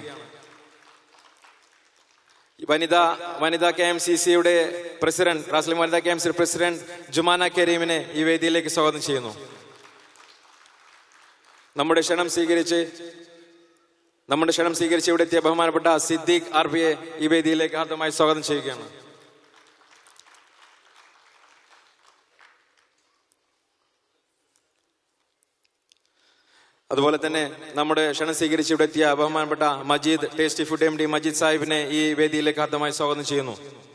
വനിതാ വനിതാ കെ എം സി സിയുടെ പ്രസിഡന്റ് റാസ്ലിം വനിതാ K M C president Jumana കരീമിനെ ഈ വേദിയിലേക്ക് സ്വാഗതം ചെയ്യുന്നു നമ്മുടെ ക്ഷണം സ്വീകരിച്ച് നമ്മുടെ ക്ഷണം സ്വീകരിച്ച് ഇവിടെ എത്തിയ ബഹുമാനപ്പെട്ട സിദ്ദീഖ് ആർ ബിയെ ഈ വേദിയിലേക്ക് ആദ്യമായി സ്വാഗതം ചെയ്യുകയാണ് അതുപോലെ തന്നെ നമ്മുടെ ക്ഷണം സ്വീകരിച്ച് ഇവിടെ എത്തിയ ബഹുമാനപ്പെട്ട Majeed tasty food M D Majeed സാഹിബിനെ ഈ വേദിയിലേക്ക് ആദ്യമായി സ്വാഗതം ചെയ്യുന്നു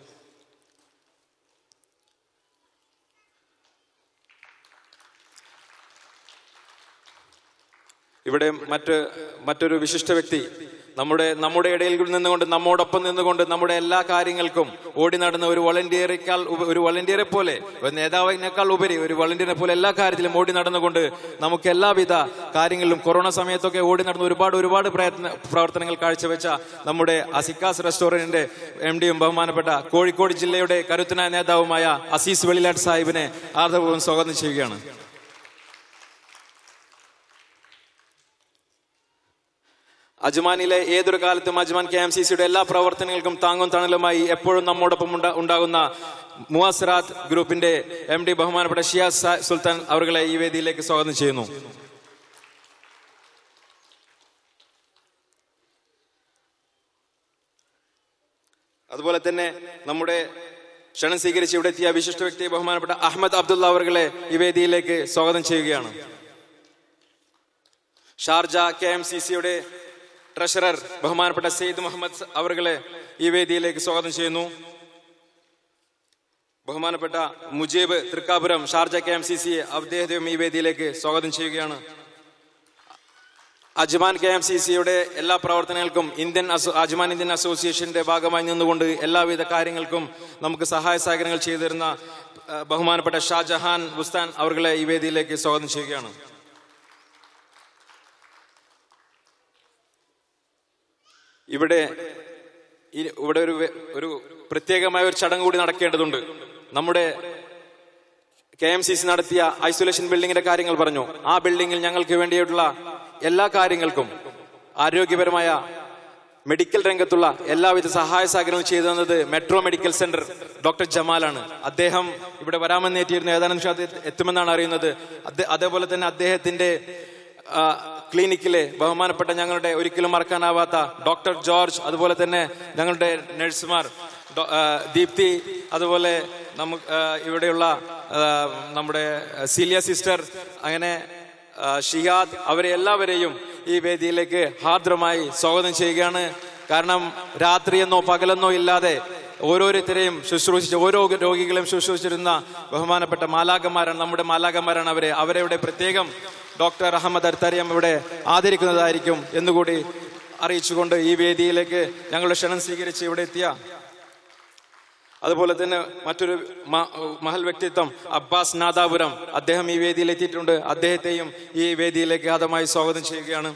ഇവിടെ മറ്റ് മറ്റൊരു വിശിഷ്ട വ്യക്തി നമ്മുടെ നമ്മുടെ ഇടയിൽ നിന്നുകൊണ്ട് നമ്മോടൊപ്പം നിന്നുകൊണ്ട് നമ്മുടെ എല്ലാ കാര്യങ്ങൾക്കും ഓടി നടന്ന ഒരു വളണ്ടിയറേക്കാൾ ഉപ- ഒരു വളണ്ടിയറെ പോലെ ഒരു നേതാവിനേക്കാൾ ഉപരി ഒരു വളണ്ടിയറെ പോലെ എല്ലാ കാര്യത്തിലും ഓടി നടന്നുകൊണ്ട് നമുക്ക് എല്ലാവിധ കാര്യങ്ങളിലും കൊറോണ സമയത്തൊക്കെ ഓടി നടന്ന ഒരുപാട് ഒരുപാട് പ്രയത്ന പ്രവർത്തനങ്ങൾ കാഴ്ചവെച്ച നമ്മുടെ അസിക്കാസ് റെസ്റ്റോറന്റിന്റെ എം ഡിയും ബഹുമാനപ്പെട്ട കോഴിക്കോട് ജില്ലയുടെ കരുത്തനായ നേതാവുമായ അസീസ് വെളിലാട്ട് സാഹിബിനെ ആർദ്രപൂർവ്വം സ്വാഗതം ചെയ്യുകയാണ് അജ്മാനിലെ ഏതൊരു കാലത്തും അജ്മാൻ കെ എം സി സിയുടെ എല്ലാ പ്രവർത്തനങ്ങൾക്കും താങ്ങും തണലുമായി എപ്പോഴും നമ്മോടൊപ്പം ഉണ്ടാ- ഉണ്ടാകുന്ന മുവാസറാത്ത് ഗ്രൂപ്പിന്റെ എം ഡി ബഹുമാനപ്പെട്ട ഷിയാസ് സ- സുൽത്താൻ അവരുടെ ഈ വേദിയിലേക്ക് സ്വാഗതം ചെയ്യുന്നു അതുപോലെ തന്നെ നമ്മുടെ ക്ഷണം സ്വീകരിച്ച് ഇവിടെ എത്തിയ വിശിഷ്ട വ്യക്തി ബഹുമാനപ്പെട്ട അഹമ്മദ് അബ്ദുള്ള അവരുടെ ഈ വേദിയിലേക്ക് സ്വാഗതം ചെയ്യുകയാണ് ഷാർജ കെ എം സി സിയുടെ ട്രഷറർ ബഹുമാനപ്പെട്ട സെയ്ദ് മുഹമ്മദ് അവர்களെ ഈ വേദിയിലേക്ക് സ്വാഗതം ചെയ്യുന്നു ബഹുമാനപ്പെട്ട Mujeeb Thrikkapuram Sharjah K M C C അദ്ദേഹത്തെയും ഈ വേദിയിലേക്ക് സ്വാഗതം ചെയ്യുകയാണ് അജ്മാൻ കെ എം സി സിയുടെ എല്ലാ പ്രവർത്തനങ്ങൾക്കും ഇന്ത്യൻ അസോ അജ്മാൻ ഇന്ത്യൻ അസോസിയേഷന്റെ ഭാഗമായി നിന്നുകൊണ്ട് എല്ലാവിധ കാര്യങ്ങൾക്കും നമുക്ക് സഹായ സഹകരണങ്ങൾ ചെയ്തു തരുന്ന ആ, ബഹുമാനപ്പെട്ട ഷാജഹാൻ ബുസ്താൻ അവர்களെ ഈ വേദിയിലേക്ക് സ്വാഗതം ചെയ്യുകയാണ് ഇവിടെ ഈ- ഇവിടെ ഒരു വെ- ഒരു പ്രത്യേകമായ ഒരു ചടങ്ങ് കൂടി നടക്കേണ്ടതുണ്ട് നമ്മുടെ കെ എം സി സി നടത്തിയ ഐസൊലേഷൻ ബിൽഡിങ്ങിന്റെ കാര്യങ്ങൾ പറഞ്ഞു ആ ബിൽഡിങ്ങിൽ ഞങ്ങൾക്ക് വേണ്ടിയിട്ടുള്ള എല്ലാ കാര്യങ്ങൾക്കും ആരോഗ്യപരമായ മെഡിക്കൽ രംഗത്തുള്ള എല്ലാവിധ സഹായ സഹകരണവും ചെയ്തു തന്നത് മെട്രോ മെഡിക്കൽ സെന്റർ ഡോക്ടർ ജമാലാണ് അദ്ദേഹം ഇവിടെ വരാമെന്ന് ഏറ്റിരുന്നു ഏതാനും നിമിഷത്തിൽ എത്തുമെന്നാണ് അറിയുന്നത് അദ്ദേ- അതേപോലെ തന്നെ അദ്ദേഹത്തിന്റെ ആ, ക്ലിനിക്കിലെ ബഹുമാനപ്പെട്ട ഞങ്ങളുടെ ഒരിക്കലും മറക്കാനാവാത്ത ഡോക്ടർ ജോർജ് അതുപോലെ തന്നെ ഞങ്ങളുടെ നഴ്സുമാർ ഡോ- ആ, ദീപ്തി അതുപോലെ നമുക്ക് ആ, ഇവിടെയുള്ള ആ, നമ്മുടെ സീലിയ സിസ്റ്റർ അങ്ങനെ ആ, ഷിഹാദ് അവരെ എല്ലാവരെയും ഈ വേദിയിലേക്ക് ഹാർദ്രമായി സ്വാഗതം ചെയ്യുകയാണ് കാരണം രാത്രിയെന്നോ പകലെന്നോ ഇല്ലാതെ ഓരോരുത്തരെയും ശുശ്രൂഷിച്ച് ഓരോ രോഗികളെയും ശുശ്രൂഷിച്ചിരുന്ന ബഹുമാനപ്പെട്ട മാലാകന്മാരാണ് നമ്മുടെ മാലാകന്മാരാണ് അവരെ അവരെ പ്രത്യേകം ഡോക്ടർ അഹമ്മദ് അർത്തരിയം ഇവിടെ ആദരിക്കുന്നതായിരിക്കും എന്നുകൂടി അറിയിച്ചുകൊണ്ട് ഈ വേദിയിലേക്ക് ഞങ്ങളുടെ ക്ഷണം സ്വീകരിച്ച് ഇവിടെ എത്തിയ അതുപോലെ തന്നെ മറ്റൊരു മ- മഹൽ വ്യക്തിത്വം അബ്ബാസ് നാദാപുരം അദ്ദേഹം ഈ വേദിയിൽ എത്തിയിട്ടുണ്ട് അദ്ദേഹത്തെയും ഈ വേദിയിലേക്ക് ആദമായി സ്വാഗതം ചെയ്യുകയാണ്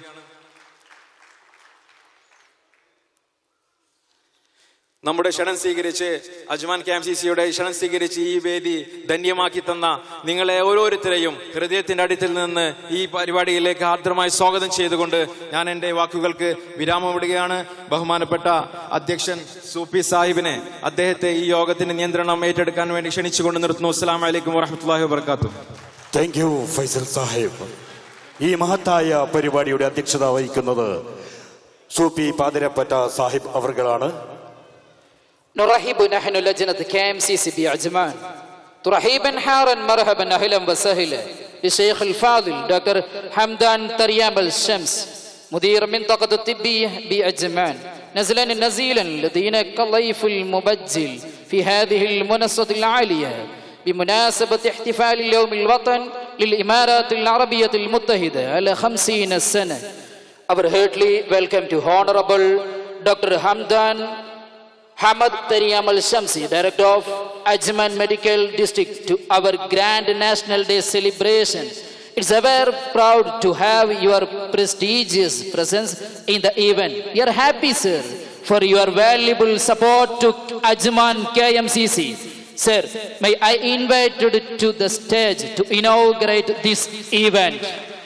നമ്മുടെ ക്ഷണം സ്വീകരിച്ച് അജ്മാൻ കെ എം സി സിയുടെ ക്ഷണം സ്വീകരിച്ച് ഈ വേദി ധന്യമാക്കി തന്ന നിങ്ങളെ ഓരോരുത്തരെയും ഹൃദയത്തിന്റെ അടിത്തിൽ നിന്ന് ഈ പരിപാടിയിലേക്ക് ആർദ്രമായി സ്വാഗതം ചെയ്തുകൊണ്ട് ഞാൻ എൻ്റെ വാക്കുകൾക്ക് വിരാമം വിടുകയാണ് ബഹുമാനപ്പെട്ട അധ്യക്ഷൻ സൂപ്പി സാഹിബിനെ അദ്ദേഹത്തെ ഈ യോഗത്തിന്റെ നിയന്ത്രണം ഏറ്റെടുക്കാൻ വേണ്ടി ക്ഷണിച്ചുകൊണ്ട് നിർത്തുന്നു അസ്സലാമു അലൈക്കും വറഹമത്തല്ലാഹി വാബർക്കാത്തു താങ്ക് യു ഫൈസൽ സാഹിബ് ഈ മഹത്തായ പരിപാടിയുടെ അധ്യക്ഷത വഹിക്കുന്നത് Soopy പാതിരപ്പറ്റ Sahib അവർകളാണ് نرحب نحن لجنة كام سي سي بعجمان ترحيبا حارا مرحبا اهلا وسهلا للشيخ الفاضل دكتور حمدان تريام الشمس مدير منطقة الطبية بعجمان نزلا نزيلا لدينك الضيف المبجل في هذه المنصة العالية بمناسبة احتفال اليوم الوطن للإمارات العربية المتحدة على خمسين سنة Our heartily welcome to Honorable Dr. Hamdan Hamad Tariyam Al Shamsi, Director of Ajman Medical District, to our grand National Day celebration. It's ever proud to have your prestigious presence in the event. We are happy, sir, for your valuable support to Ajman KMCC. Sir, may I invite you to the stage to inaugurate this event.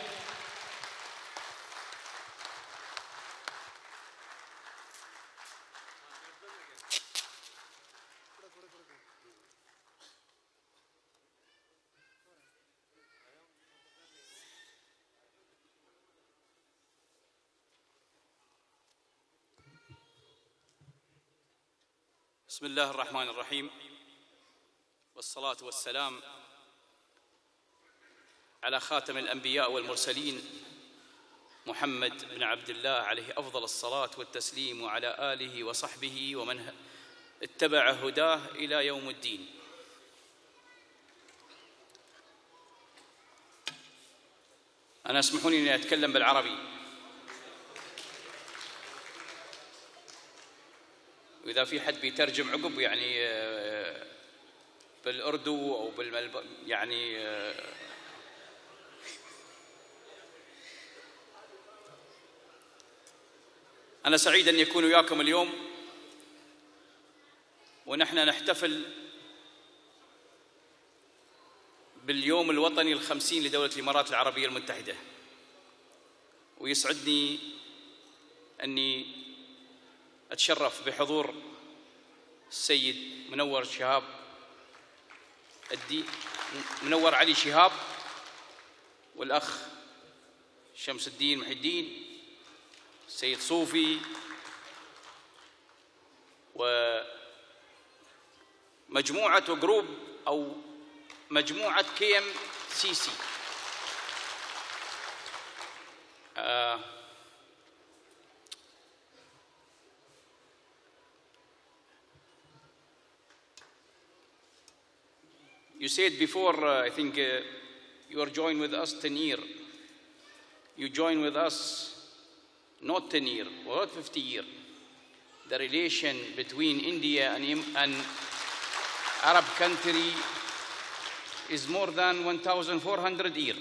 بسم الله الرحمن الرحيم والصلاة والسلام على خاتم الأنبياء والمرسلين محمد بن عبد الله عليه أفضل الصلاة والتسليم وعلى آله وصحبه ومن اتبع هداه إلى يوم الدين أنا اسمحوا لي أني أتكلم بالعربي واذا في حد بيترجم عقب يعني آه، بالاردو او بالملب يعني آه، انا سعيد ان يكون وياكم اليوم ونحن نحتفل باليوم الوطني الخمسين لدولة الإمارات العربية المتحدة ويسعدني أني أتشرف بحضور السيد منور شهاب الدي منور علي شهاب والأخ شمس الدين محي الدين السيد صوفي ومجموعة وجروب أو مجموعة كي ام سي سي You said before, uh, I think uh, you are joined with us 10 year. You join with us not 10 year, or not 50 year. The relation between India and, Im- and Arab country is more than 1,400 year.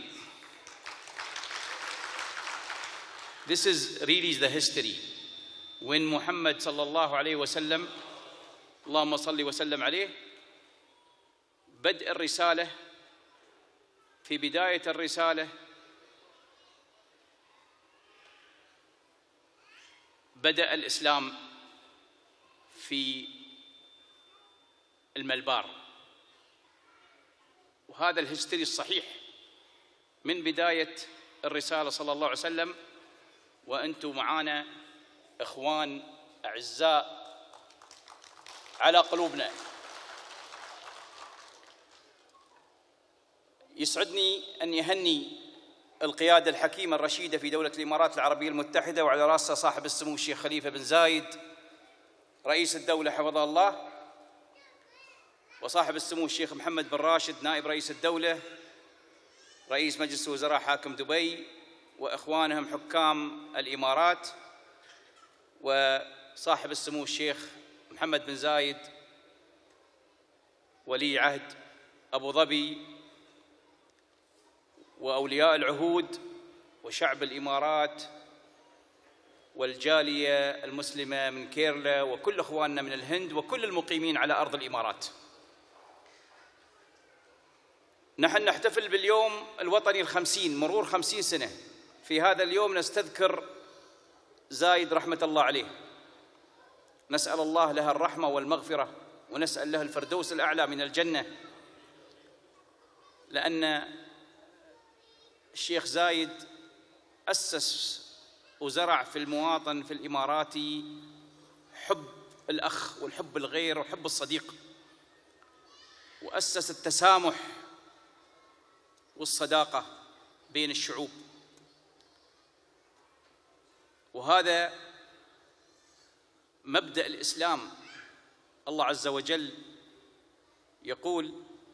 This is really the history. When Muhammad sallallahu alayhi wasallam, اللهم صل وسلم عليه بدء الرسالة في بداية الرسالة بدأ الإسلام في الملبار وهذا الهستري الصحيح من بداية الرسالة صلى الله عليه وسلم وأنتم معانا إخوان أعزاء على قلوبنا يسعدني أن يهني القيادة الحكيمة الرشيدة في دولة الإمارات العربية المتحدة وعلى رأسها صاحب السمو الشيخ خليفة بن زايد رئيس الدولة حفظه الله وصاحب السمو الشيخ محمد بن راشد نائب رئيس الدولة رئيس مجلس وزراء حاكم دبي وإخوانهم حكام الإمارات وصاحب السمو الشيخ محمد بن زايد ولي عهد أبو ظبي وأولياء العهود وشعب الإمارات والجالية المسلمة من كيرلا وكل إخواننا من الهند وكل المقيمين على أرض الإمارات نحن نحتفل باليوم الوطني الخمسين مرور خمسين سنة في هذا اليوم نستذكر زايد رحمة الله عليه نسأل الله له الرحمة والمغفرة ونسأل له الفردوس الأعلى من الجنة لأن الشيخ زايد أسس وزرع في المواطن في الإماراتي حب الأخ والحب الغير وحب الصديق وأسس التسامح والصداقة بين الشعوب وهذا مبدأ الإسلام الله عز وجل يقول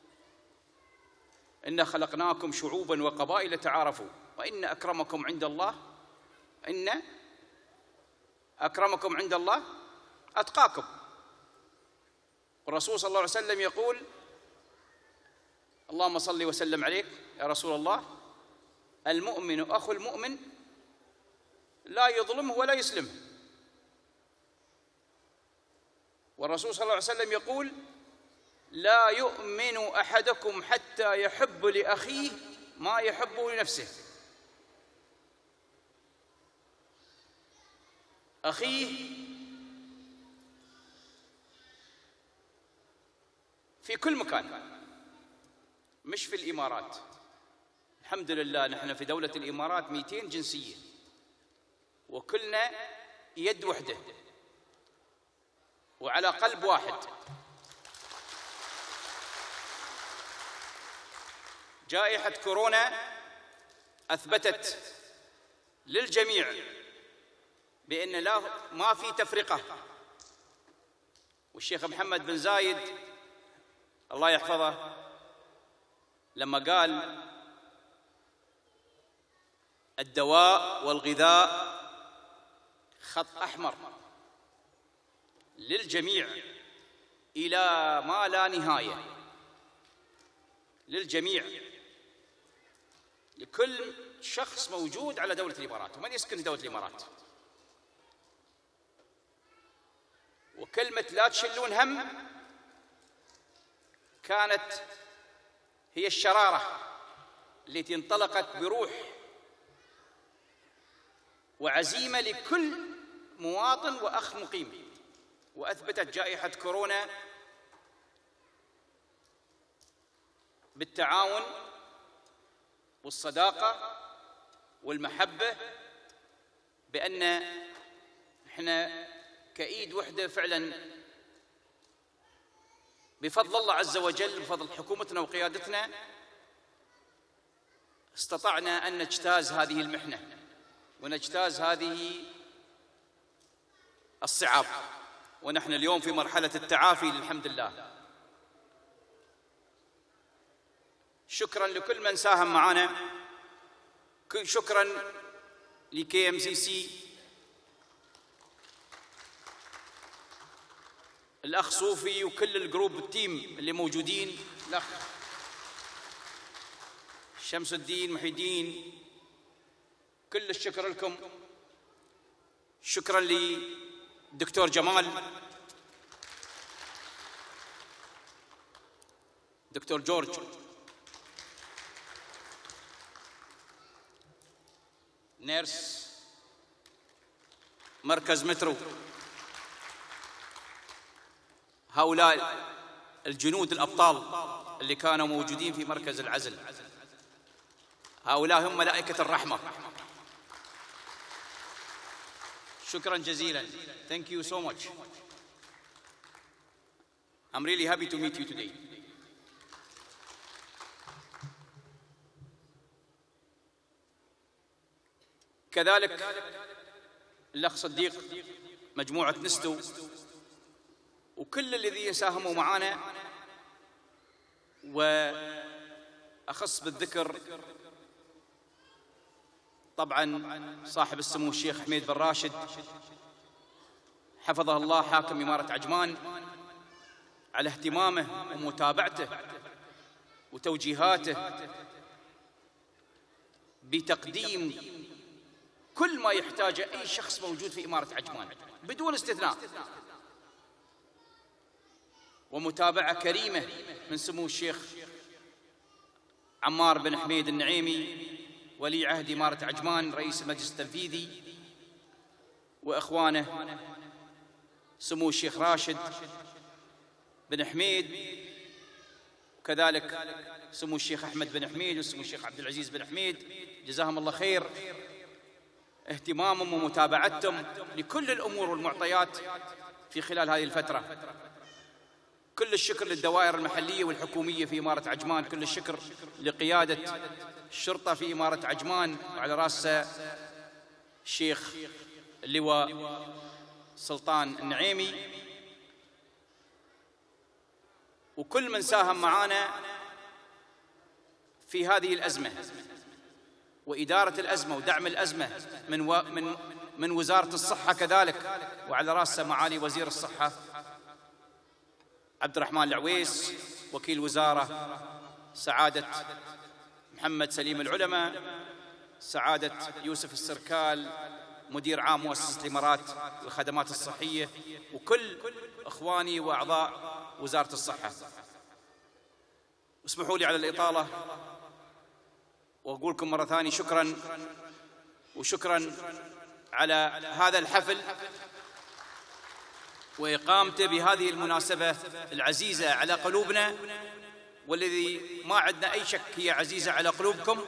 إنا خلقناكم شعوبا وقبائل تعارفوا وإن أكرمكم عند الله إن أكرمكم عند الله أتقاكم والرسول صلى الله عليه وسلم يقول اللهم صل وسلم عليك يا رسول الله المؤمن أخو المؤمن لا يظلمه ولا يسلمه والرسول صلى الله عليه وسلم يقول لا يؤمن احدكم حتى يحب لاخيه ما يحب لنفسه اخيه في كل مكان مش في الامارات الحمد لله نحن في دوله الامارات 200 جنسيه وكلنا يد وحده وعلى قلب واحد جائحة كورونا أثبتت للجميع بأن لا ما في تفرقة والشيخ محمد بن زايد الله يحفظه لما قال الدواء والغذاء خط أحمر للجميع إلى ما لا نهاية للجميع لكل شخص موجود على دولة الإمارات ومن يسكن في دولة الإمارات وكلمة لا تشلون هم كانت هي الشرارة التي انطلقت بروح وعزيمة لكل مواطن وأخ مقيم وأثبتت جائحة كورونا بالتعاون والصداقة والمحبة بأن احنا كإيد وحدة فعلا بفضل الله عز وجل بفضل حكومتنا وقيادتنا استطعنا أن نجتاز هذه المحنة ونجتاز هذه الصعاب ونحن اليوم في مرحلة التعافي الحمد لله شكرا لكل من ساهم معنا شكرا لكي ام سي سي الاخ صوفي وكل الجروب التيم اللي موجودين الاخ شمس الدين محي الدين كل الشكر لكم شكرا للدكتور جمال دكتور جورج نيرس مركز مترو هؤلاء الجنود الأبطال اللي كانوا موجودين في مركز العزل هؤلاء هم ملائكة الرحمة شكرا جزيلا thank you so much I'm really happy to meet you today كذلك الأخ صديق مجموعة نستو وكل الذين ساهموا معنا وأخص بالذكر طبعا صاحب السمو الشيخ حميد بن راشد حفظه الله حاكم إمارة عجمان على اهتمامه ومتابعته وتوجيهاته بتقديم كل ما يحتاجه أي شخص موجود في إمارة عجمان بدون استثناء ومتابعة كريمة من سمو الشيخ عمار بن حميد النعيمي ولي عهد إمارة عجمان رئيس المجلس التنفيذي وإخوانه سمو الشيخ راشد بن حميد وكذلك سمو الشيخ أحمد بن حميد وسمو الشيخ عبد العزيز بن حميد جزاهم الله خير اهتمامهم ومتابعتهم لكل الأمور والمعطيات في خلال هذه الفترة كل الشكر للدوائر المحلية والحكومية في إمارة عجمان كل الشكر لقيادة الشرطة في إمارة عجمان وعلى رأسه الشيخ اللواء سلطان النعيمي وكل من ساهم معنا في هذه الأزمة وإدارة الأزمة ودعم الأزمة من و... من من وزارة الصحة كذلك وعلى رأسه معالي وزير الصحة عبد الرحمن العويس وكيل وزارة سعادة محمد سليم العلماء سعادة يوسف السركال مدير عام مؤسسة الإمارات للخدمات الصحية وكل إخواني وأعضاء وزارة الصحة اسمحوا لي على الإطالة وأقول لكم مرة ثانية شكرا وشكرا على هذا الحفل وإقامته بهذه المناسبة العزيزة على قلوبنا والذي ما عندنا أي شك هي عزيزة على قلوبكم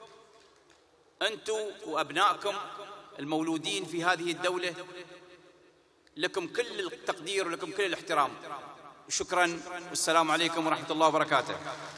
أنتم وأبنائكم المولودين في هذه الدولة لكم كل التقدير ولكم كل الاحترام شكرا والسلام عليكم ورحمة الله وبركاته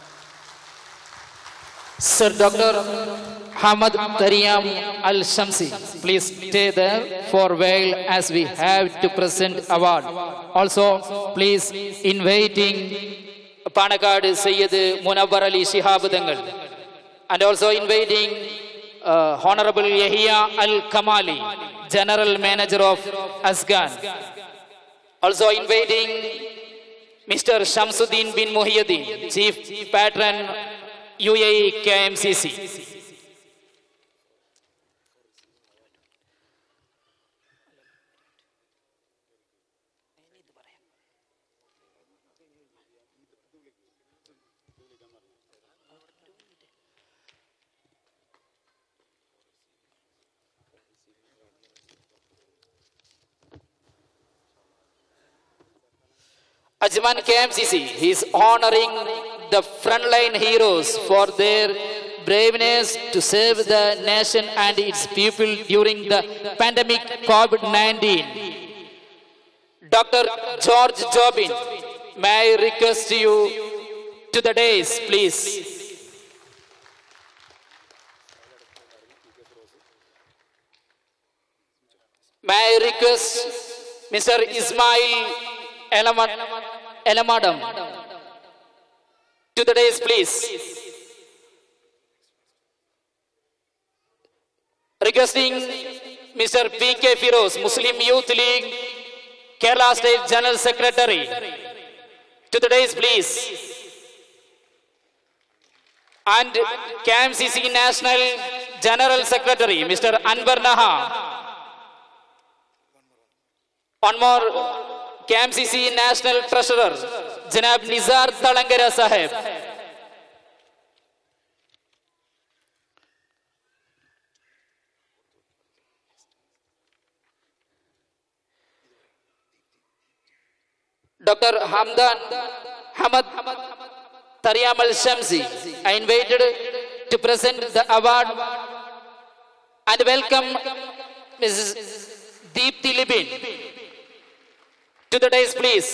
Sir Dr. Hamad Tariyam Al Shamsi, please stay there for a while as we have to present award. Also, please inviting Panakad Sayyid Munawar Ali Shihab Dangal and also inviting uh, Honorable Yahya Al Kamali, General Manager of Asgan. Also inviting Mr. Shamsuddin bin Muhyiddin, Chief Patron UAE KMCC. Ajman KMCC is honoring the frontline heroes for their braveness to save the nation and its people during the pandemic COVID 19. Dr. George Jobin, may I request you to the days, please. May I request Mr. Ismail Elamad- Elamadam to the days, please. Requesting Mr. P.K. Firoz, Muslim Youth League, Kerala State General Secretary, to the days, please. And KMCC National General Secretary, Mr. Anwar Naha. One more KMCC National Treasurer, Janab Nizar Talangara Sahib. Dr. Hamdan Hamad Taryamal Shamsi. I invited to present the award and welcome Mrs. Deepthi Libin to the dais, please.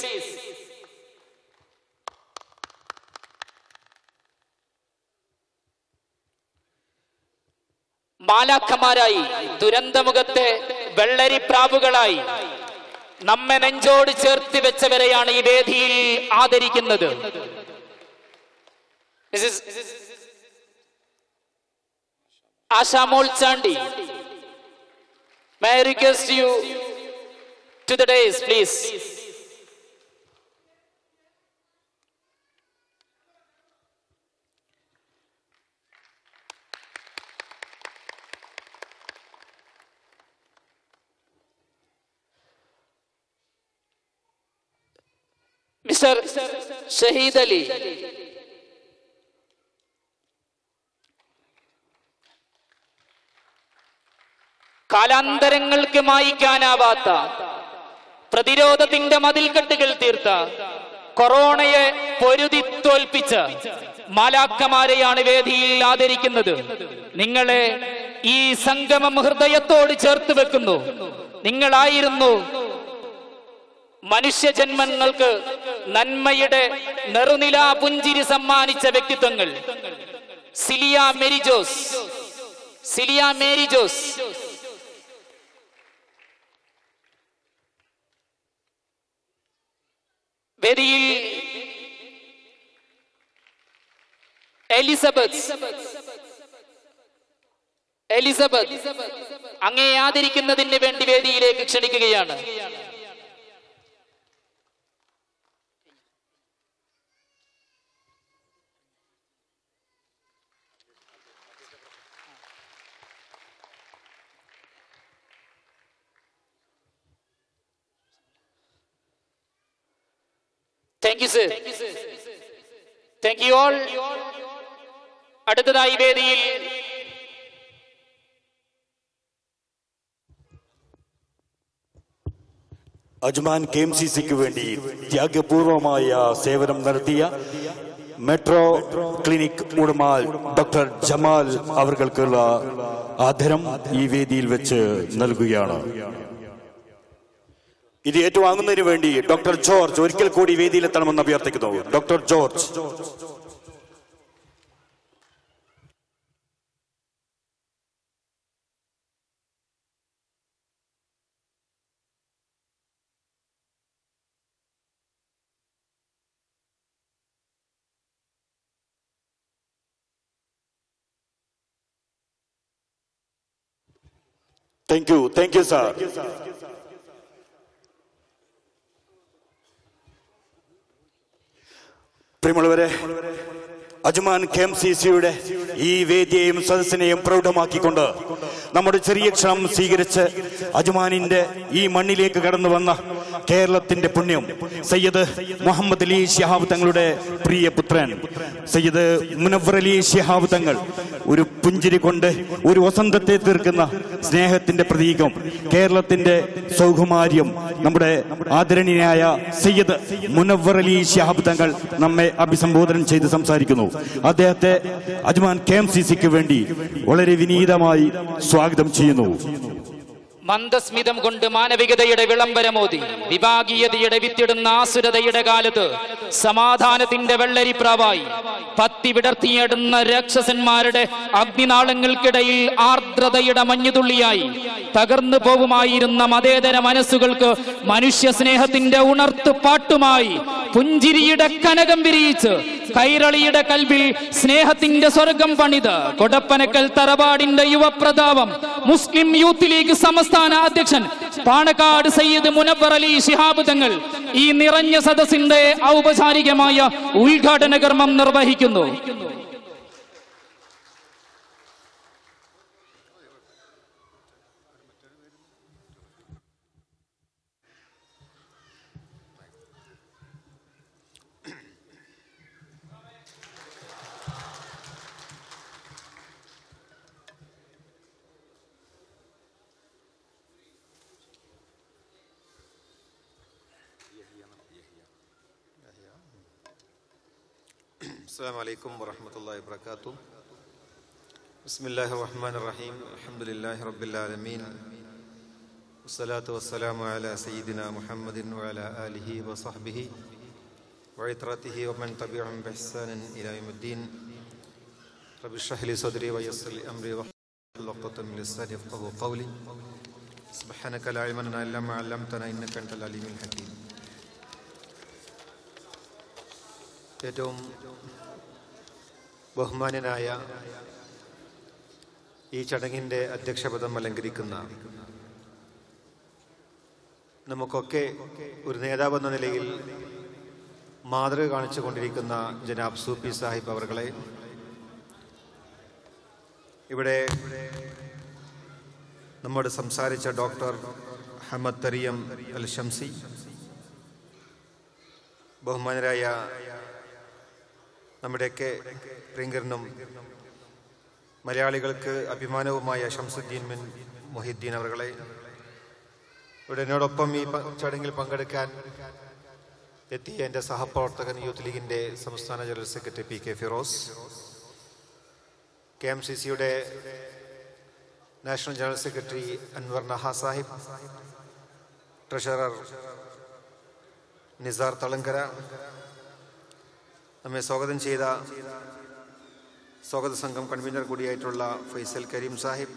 മാലാഖമാരായി ദുരന്തമുഖത്തെ വെള്ളരിപ്രാവുകളായി നമ്മെ നെഞ്ചോട് ചേർത്ത് വെച്ചവരെയാണ് ഈ വേദിയിൽ ആദരിക്കുന്നത് missus Ashamol Chandy may request you to the dais please mister Shahid Ali കാലാന്തരങ്ങൾക്ക് മായിക്കാനാവാത്ത പ്രതിരോധത്തിന്റെ മതിൽക്കെട്ടുകൾ തീർത്ത കൊറോണയെ പൊരുതി തോൽപ്പിച്ച മാലാക്കമാരെയാണ് വേദിയിൽ ആദരിക്കുന്നത് നിങ്ങളെ ഈ സംഗമം ഹൃദയത്തോട് ചേർത്ത് വെക്കുന്നു നിങ്ങളായിരുന്നു മനുഷ്യജന്മങ്ങൾക്ക് നന്മയുടെ നെറുനിലാ പുഞ്ചിരി സമ്മാനിച്ച വ്യക്തിത്വങ്ങൾ സിലിയ മെരിജോസ് സിലിയ മേരിജോസ് വേദിയിൽ എലിസബത്ത് എലിസബത്ത് അങ്ങേ ആദരിക്കുന്നതിന് വേണ്ടി വേദിയിലേക്ക് ക്ഷണിക്കുകയാണ് thank you sir thank you all അടുത്തതായി വേദിയിൽ അജ്മാൻ കെ എം സി സിക്ക് വേണ്ടി ത്യാഗപൂർവമായ സേവനം നടത്തിയ മെട്രോ ക്ലിനിക് ഉടമ ഡോക്ടർ ജമാൽ അവർക്കുള്ള ആദരം ഈ വേദിയിൽ വെച്ച് നൽകുകയാണ് ഇത് ഏറ്റുവാങ്ങുന്നതിന് വേണ്ടി ഡോക്ടർ ജോർജ് ഒരിക്കൽ കൂടി വേദിയിലെത്തണമെന്ന് അഭ്യർത്ഥിക്കുന്നു doctor George thank you thank you sir പ്രിയമുള്ളവരെ അജ്മാൻ കെ എം സി സിയുടെ ഈ വേദിയെയും സദസ്സിനെയും പ്രൗഢമാക്കിക്കൊണ്ട് നമ്മുടെ ചെറിയ ക്ഷണം സ്വീകരിച്ച് അജ്മാനിന്റെ ഈ മണ്ണിലേക്ക് കടന്നു വന്ന കേരളത്തിന്റെ പുണ്യം സയ്യിദ് മുഹമ്മദ് അലി ഷിഹാബ് തങ്ങളുടെ പ്രിയ പുത്രൻ സയ്യിദ് മുനവർ അലി ഷിഹാബ് തങ്ങൾ ഒരു പുഞ്ചിരി കൊണ്ട് ഒരു വസന്തത്തെ തീർക്കുന്ന സ്നേഹത്തിന്റെ പ്രതീകം കേരളത്തിന്റെ സൗകുമാര്യം നമ്മുടെ ആദരണീയനായ സയ്യിദ് മുനവർ അലി ഷിഹാബ് തങ്ങൾ നമ്മെ അഭിസംബോധന ചെയ്ത് സംസാരിക്കുന്നു അദ്ദേഹത്തെ അജ്മാൻ കെ എം സി സിക്ക് വേണ്ടി വളരെ വിനീതമായി സ്വാഗതം ചെയ്യുന്നു മന്ദസ്മിതം കൊണ്ട് മാനവികതയുടെ വിളംബരമോതി വിഭാഗീയതയുടെ വിത്തിടുന്ന ആസുരതയുടെ കാലത്ത് സമാധാനത്തിന്റെ വെള്ളരിപ്രാവായി പത്തി വിടർത്തിയിടുന്ന രാക്ഷസന്മാരുടെ അഗ്നിനാളങ്ങൾക്കിടയിൽ ആർദ്രതയുടെ മഞ്ഞുതുള്ളിയായി തകർന്നു പോകുമായിരുന്ന മതേതര മനസ്സുകൾക്ക് മനുഷ്യ സ്നേഹത്തിന്റെ ഉണർത്തു പാട്ടുമായി പുഞ്ചിരിയുടെ കനകം വിരിയിച്ച് കൈരളിയുടെ കൽവിൽ സ്നേഹത്തിന്റെ സ്വർഗം പണിത് കൊടപ്പനക്കൽ തറവാടിന്റെ യുവപ്രതാപം മുസ്ലിം യൂത്ത് ലീഗ് സംസ്ഥാന അധ്യക്ഷൻ പാണക്കാട് സയ്യിദ് മുനവർ അലി ശിഹാബ് തങ്ങൾ ഈ നിറഞ്ഞ സദസ്സിന്റെ ഔപചാരികമായ ഉദ്ഘാടന കർമ്മം നിർവഹിക്കുന്നു السلام عليكم ورحمة الله وبركاته بسم الله الرحمن الرحيم الحمد لله رب العالمين والصلاة والسلام على سيدنا محمد وعلى آله وصحبه وعطرته ومن تبعهم بإحسان إلى يوم الدين رب اشرح لي صدري ويسر لي أمري واحلل عقدة من لساني يفقهوا قولي سبحانك لا علم لنا إلا ما علمتنا إنك أنت العليم الحكيم ഏറ്റവും ബഹുമാന്യനായ ഈ ചടങ്ങിൻ്റെ അധ്യക്ഷപദം അലങ്കരിക്കുന്ന നമുക്കൊക്കെ ഒരു നേതാവെന്ന നിലയിൽ മാതൃക കാണിച്ചു കൊണ്ടിരിക്കുന്ന ജനാബ് സൂഫി സാഹിബ് അവർകളെ ഇവിടെ നമ്മോട് സംസാരിച്ച doctor Ahmed Thariyam Al Shamsi ബഹുമാനരായ നമ്മുടെയൊക്കെ പ്രിയങ്കരനും മലയാളികൾക്ക് അഭിമാനവുമായ ഷംസുദ്ദീൻ ബിൻ മൊഹിദ്ദീൻ അവர்களെ ഇവിടെ എന്നോടൊപ്പം ഈ പ- ചടങ്ങിൽ പങ്കെടുക്കാൻ എത്തിയ എൻ്റെ സഹപ്രവർത്തകൻ യൂത്ത് ലീഗിൻ്റെ സംസ്ഥാന general secretary P K Firoz K M C സിയുടെ national general secretary Anwar Naha സാഹിബ് ട്രഷറർ നിസാർ തളങ്കര നമ്മെ സ്വാഗതം ചെയ്ത സ്വാഗത സംഘം കൺവീനർ കൂടിയായിട്ടുള്ള ഫൈസൽ കരീം സാഹിബ്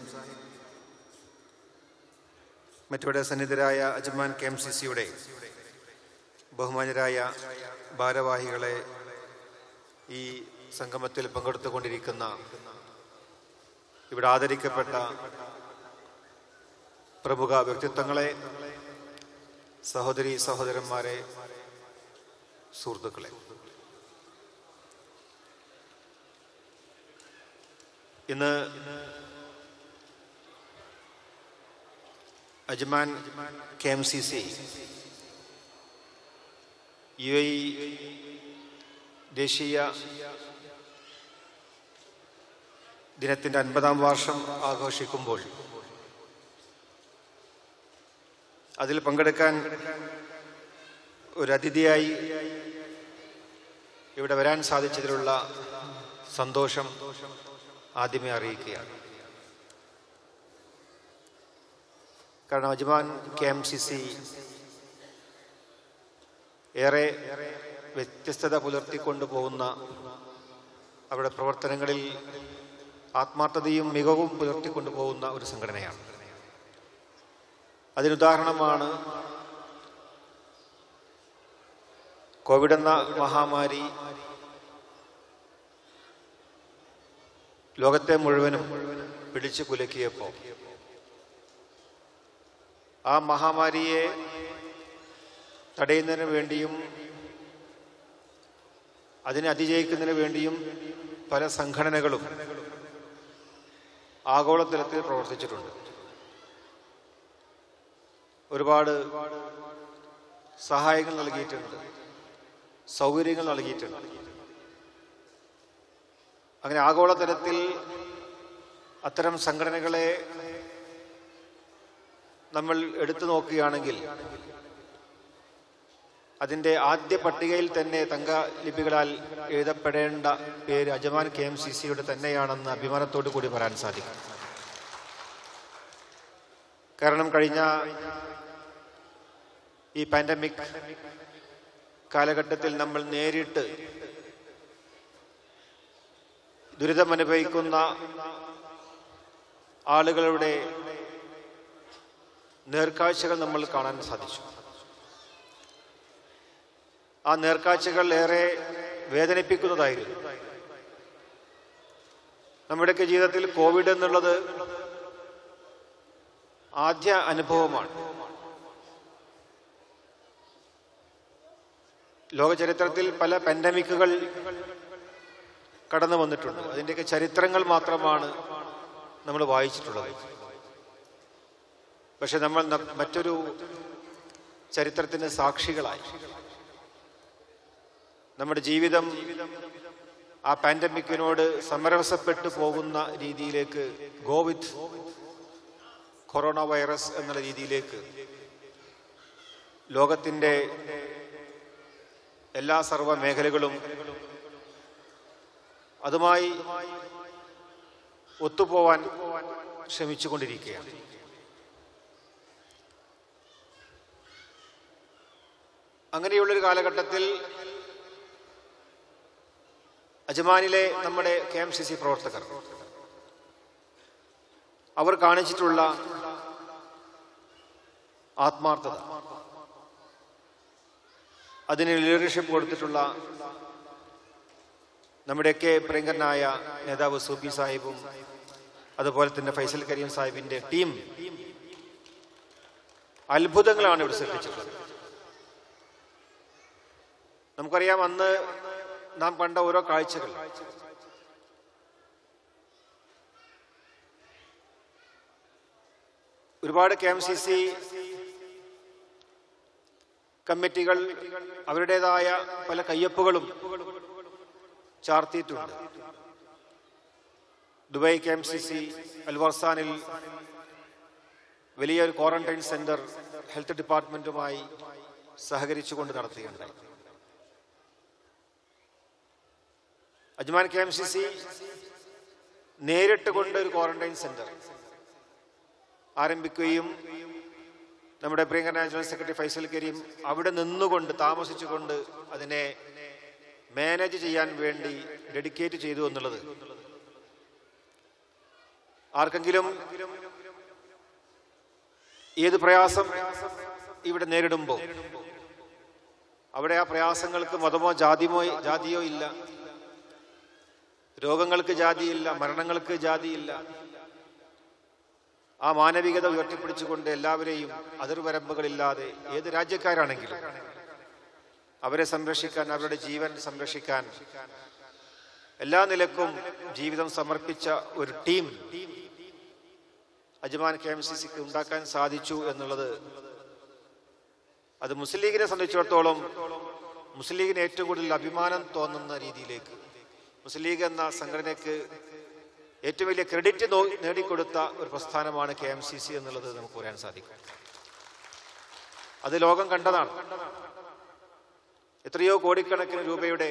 മറ്റിവിടെ സന്നിധരായ അജ്മാൻ കെ എം സി സിയുടെ ബഹുമാന്യരായ ഭാരവാഹികളെ ഈ സംഗമത്തിൽ പങ്കെടുത്തുകൊണ്ടിരിക്കുന്ന ഇവിടെ ആദരിക്കപ്പെട്ട പ്രമുഖ വ്യക്തിത്വങ്ങളെ സഹോദരി സഹോദരന്മാരെ സുഹൃത്തുക്കളെ ഇന്ന് Ajman K M C C U A ദേശീയ ദിനത്തിൻ്റെ അൻപതാം വർഷം ആഘോഷിക്കുമ്പോൾ അതിൽ പങ്കെടുക്കാൻ ഒരു അതിഥിയായി ഇവിടെ വരാൻ സാധിച്ചതിലുള്ള സന്തോഷം ആദ്യമേ അറിയിക്കുകയാണ് കാരണം Ajman K M C C ഏറെ വ്യത്യസ്തത പുലർത്തിക്കൊണ്ടു പോകുന്ന അവരുടെ പ്രവർത്തനങ്ങളിൽ ആത്മാർത്ഥതയും മികവും പുലർത്തിക്കൊണ്ടു പോകുന്ന ഒരു സംഘടനയാണ് അതിനുദാഹരണമാണ് കോവിഡ് എന്ന മഹാമാരി ലോകത്തെ മുഴുവനും പിടിച്ചു കുലക്കിയപ്പോൾ ആ മഹാമാരിയെ തടയുന്നതിന് വേണ്ടിയും അതിനെ അതിജയിക്കുന്നതിന് വേണ്ടിയും പല സംഘടനകളും ആഗോളതലത്തിൽ പ്രവർത്തിച്ചിട്ടുണ്ട് ഒരുപാട് സഹായങ്ങൾ നൽകിയിട്ടുണ്ട് സൗകര്യങ്ങൾ നൽകിയിട്ടുണ്ട് അങ്ങനെ ആഗോളതലത്തിൽ അത്തരം സംഘടനകളെ നമ്മൾ എടുത്തു നോക്കുകയാണെങ്കിൽ അതിൻ്റെ ആദ്യ പട്ടികയിൽ തന്നെ തങ്ക ലിപികളാൽ എഴുതപ്പെടേണ്ട പേര് അജമാൻ കെ എം സി സിയുടെ തന്നെയാണെന്ന് അഭിമാനത്തോടു കൂടി പറയാൻ സാധിക്കും കാരണം കഴിഞ്ഞ ഈ പാൻഡമിക് കാലഘട്ടത്തിൽ നമ്മൾ നേരിട്ട് ദുരിതം അനുഭവിക്കുന്ന ആളുകളുടെ നേർക്കാഴ്ചകൾ നമ്മൾ കാണാൻ സാധിച്ചു ആ നേർക്കാഴ്ചകൾ ഏറെ വേദനിപ്പിക്കുന്നതായിരുന്നു നമ്മുടെയൊക്കെ ജീവിതത്തിൽ കോവിഡ് എന്നുള്ളത് ആദ്യ അനുഭവമാണ് ലോക ചരിത്രത്തിൽ പല പാൻഡമിക്കുകൾ കടന്നു വന്നിട്ടുണ്ട് അതിൻ്റെയൊക്കെ ചരിത്രങ്ങൾ മാത്രമാണ് നമ്മൾ വായിച്ചിട്ടുള്ളത് പക്ഷെ നമ്മൾ ന- മറ്റൊരു ചരിത്രത്തിന് സാക്ഷികളായി നമ്മുടെ ജീവിതം ആ പാൻഡമിക്കിനോട് സമരസപ്പെട്ടു പോകുന്ന രീതിയിലേക്ക് ഗോവിഡ് കൊറോണ വൈറസ് എന്നുള്ള രീതിയിലേക്ക് ലോകത്തിൻ്റെ എല്ലാ സർവ്വ മേഖലകളും അതുമായി ഒത്തുപോവാൻ ശ്രമിച്ചുകൊണ്ടിരിക്കുകയാണ് അങ്ങനെയുള്ളൊരു കാലഘട്ടത്തിൽ അജ്മാനിലെ നമ്മുടെ കെ എം സി സി പ്രവർത്തകർ അവർ കാണിച്ചിട്ടുള്ള ആത്മാർത്ഥത അതിന് ലീഡർഷിപ്പ് കൊടുത്തിട്ടുള്ള നമ്മുടെയൊക്കെ പ്രിയങ്കരനായ നേതാവ് സൂഫി സാഹിബും അതുപോലെ തന്നെ ഫൈസൽ കരീം സാഹിബിന്റെ ടീം അത്ഭുതങ്ങളാണ് ഇവിടെ സൃഷ്ടിച്ചിട്ടുള്ളത് നമുക്കറിയാം അന്ന് നാം കണ്ട ഓരോ കാഴ്ചകൾ ഒരുപാട് കെ എം സി സി കമ്മിറ്റികൾ അവരുടേതായ പല കയ്യൊപ്പുകളും ചാർത്തിയിട്ടുണ്ട് Dubai K M C C അൽവർസാനിൽ വലിയൊരു ക്വാറന്റൈൻ സെന്റർ ഹെൽത്ത് ഡിപ്പാർട്ട്മെന്റുമായി സഹകരിച്ചുകൊണ്ട് നടത്തുകയുണ്ടായി Ajman K M C C നേരിട്ട് കൊണ്ട് ഒരു ക്വാറന്റൈൻ സെന്റർ ആരംഭിക്കുകയും നമ്മുടെ പ്രിയങ്കരനായ ജനറൽ സെക്രട്ടറി ഫൈസൽ കരീം അവിടെ നിന്നുകൊണ്ട് താമസിച്ചുകൊണ്ട് അതിനെ മാനേജ് ചെയ്യാൻ വേണ്ടി ഡെഡിക്കേറ്റ് ചെയ്തു എന്നുള്ളത് ആർക്കെങ്കിലും ഏത് പ്രയാസം ഇവിടെ നേരിടുമ്പോൾ അവിടെ ആ പ്രയാസങ്ങൾക്ക് മതമോ ജാതിമോ ജാതിയോ ഇല്ല രോഗങ്ങൾക്ക് ജാതിയില്ല മരണങ്ങൾക്ക് ജാതിയില്ല ആ മാനവികത ഉയർത്തിപ്പിടിച്ചുകൊണ്ട് എല്ലാവരെയും അതിർവരമ്പുകളില്ലാതെ ഏത് രാജ്യക്കാരാണെങ്കിലും അവരെ സംരക്ഷിക്കാൻ അവരുടെ ജീവൻ സംരക്ഷിക്കാൻ എല്ലാ നിലക്കും ജീവിതം സമർപ്പിച്ച ഒരു team Ajman K M C സിക്ക് ഉണ്ടാക്കാൻ സാധിച്ചു എന്നുള്ളത് അത് മുസ്ലിം ലീഗിനെ സംബന്ധിച്ചിടത്തോളം മുസ്ലിം ലീഗിന് ഏറ്റവും കൂടുതൽ അഭിമാനം തോന്നുന്ന രീതിയിലേക്ക് മുസ്ലിം ലീഗ് എന്ന സംഘടനയ്ക്ക് ഏറ്റവും വലിയ ക്രെഡിറ്റ് നോ- നേടിക്കൊടുത്ത ഒരു പ്രസ്ഥാനമാണ് കെ എം സി സി എന്നുള്ളത് നമുക്ക് പറയാൻ സാധിക്കും അത് ലോകം കണ്ടതാണ് എത്രയോ കോടിക്കണക്കിന് രൂപയുടെ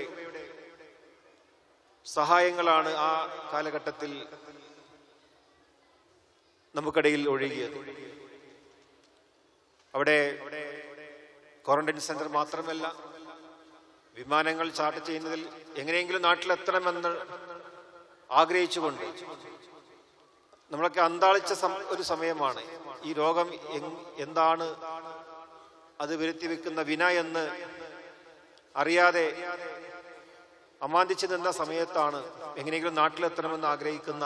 സഹായങ്ങളാണ് ആ കാലഘട്ടത്തിൽ നമുക്കിടയിൽ ഒഴുകിയത് അവിടെ ക്വാറന്റൈൻ സെന്റർ മാത്രമല്ല വിമാനങ്ങൾ ചാർട്ട് ചെയ്യുന്നതിൽ എങ്ങനെയെങ്കിലും നാട്ടിലെത്തണമെന്ന് ആഗ്രഹിച്ചുകൊണ്ട് നമ്മളൊക്കെ അന്താളിച്ച സം- ഒരു സമയമാണ് ഈ രോഗം എങ്- എന്താണ് അത് വരുത്തി വെക്കുന്ന വിന എന്ന് അറിയാതെ അമാന്തിച്ചു നിന്ന സമയത്താണ് എങ്ങനെയെങ്കിലും നാട്ടിലെത്തണമെന്ന് ആഗ്രഹിക്കുന്ന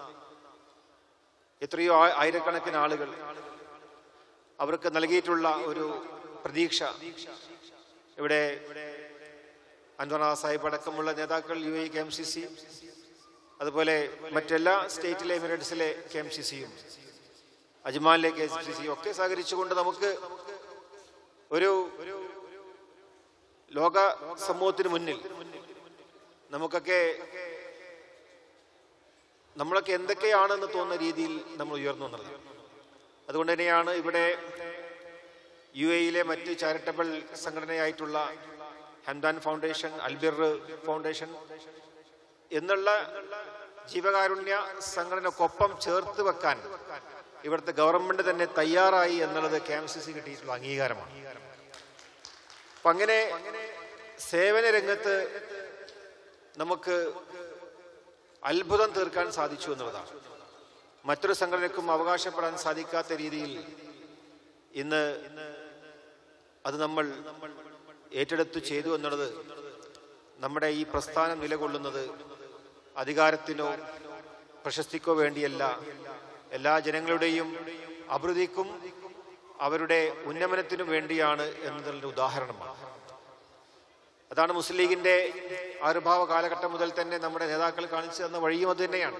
എത്രയോ ആ- ആയിരക്കണക്കിന് ആളുകൾ അവർക്ക് നൽകിയിട്ടുള്ള ഒരു പ്രതീക്ഷ ഇവിടെ അൻവറ സാഹിബ് അടക്കമുള്ള നേതാക്കൾ U A K M C C അതുപോലെ മറ്റെല്ലാ സ്റ്റേറ്റിലെ എമിറേറ്റ്സിലെ കെ എം സി സിയും അജ്മാനിലെ കെ എം സി സിയും ഒക്കെ സഹകരിച്ചുകൊണ്ട് നമുക്ക് ഒരു ലോക സമൂഹത്തിന് മുന്നിൽ നമുക്കൊക്കെ നമ്മളൊക്കെ എന്തൊക്കെയാണെന്ന് തോന്നുന്ന രീതിയിൽ നമ്മൾ ഉയർന്നു വന്നത് അതുകൊണ്ട് തന്നെയാണ് ഇവിടെ യു എയിലെ മറ്റ് ചാരിറ്റബിൾ സംഘടനയായിട്ടുള്ള ഹംദാൻ ഫൗണ്ടേഷൻ അൽബിർ ഫൗണ്ടേഷൻ എന്നുള്ള ജീവകാരുണ്യ സംഘടനക്കൊപ്പം ചേർത്ത് വെക്കാൻ ഇവിടുത്തെ ഗവൺമെന്റ് തന്നെ തയ്യാറായി എന്നുള്ളത് കെ എം സി സി കിട്ടിയിട്ടുള്ള അംഗീകാരമാണ് അപ്പൊ അങ്ങനെ സേവന രംഗത്ത് നമുക്ക് അത്ഭുതം തീർക്കാൻ സാധിച്ചു എന്നുള്ളതാണ് മറ്റൊരു സംഘടനയ്ക്കും അവകാശപ്പെടാൻ സാധിക്കാത്ത രീതിയിൽ ഇന്ന് അത് നമ്മൾ ഏറ്റെടുത്ത് ചെയ്തു എന്നുള്ളത് നമ്മുടെ ഈ പ്രസ്ഥാനം നിലകൊള്ളുന്നത് അധികാരത്തിനോ പ്രശസ്തിക്കോ വേണ്ടിയല്ല എല്ലാ ജനങ്ങളുടെയും അഭിവൃദ്ധിക്കും അവരുടെ ഉന്നമനത്തിനും വേണ്ടിയാണ് എന്നതിൻ്റെ ഉദാഹരണമാണ് അതാണ് മുസ്ലിം ലീഗിന്റെ ആവിർഭാവ കാലഘട്ടം മുതൽ തന്നെ നമ്മുടെ നേതാക്കൾ കാണിച്ചു തന്ന വഴിയും അത് തന്നെയാണ്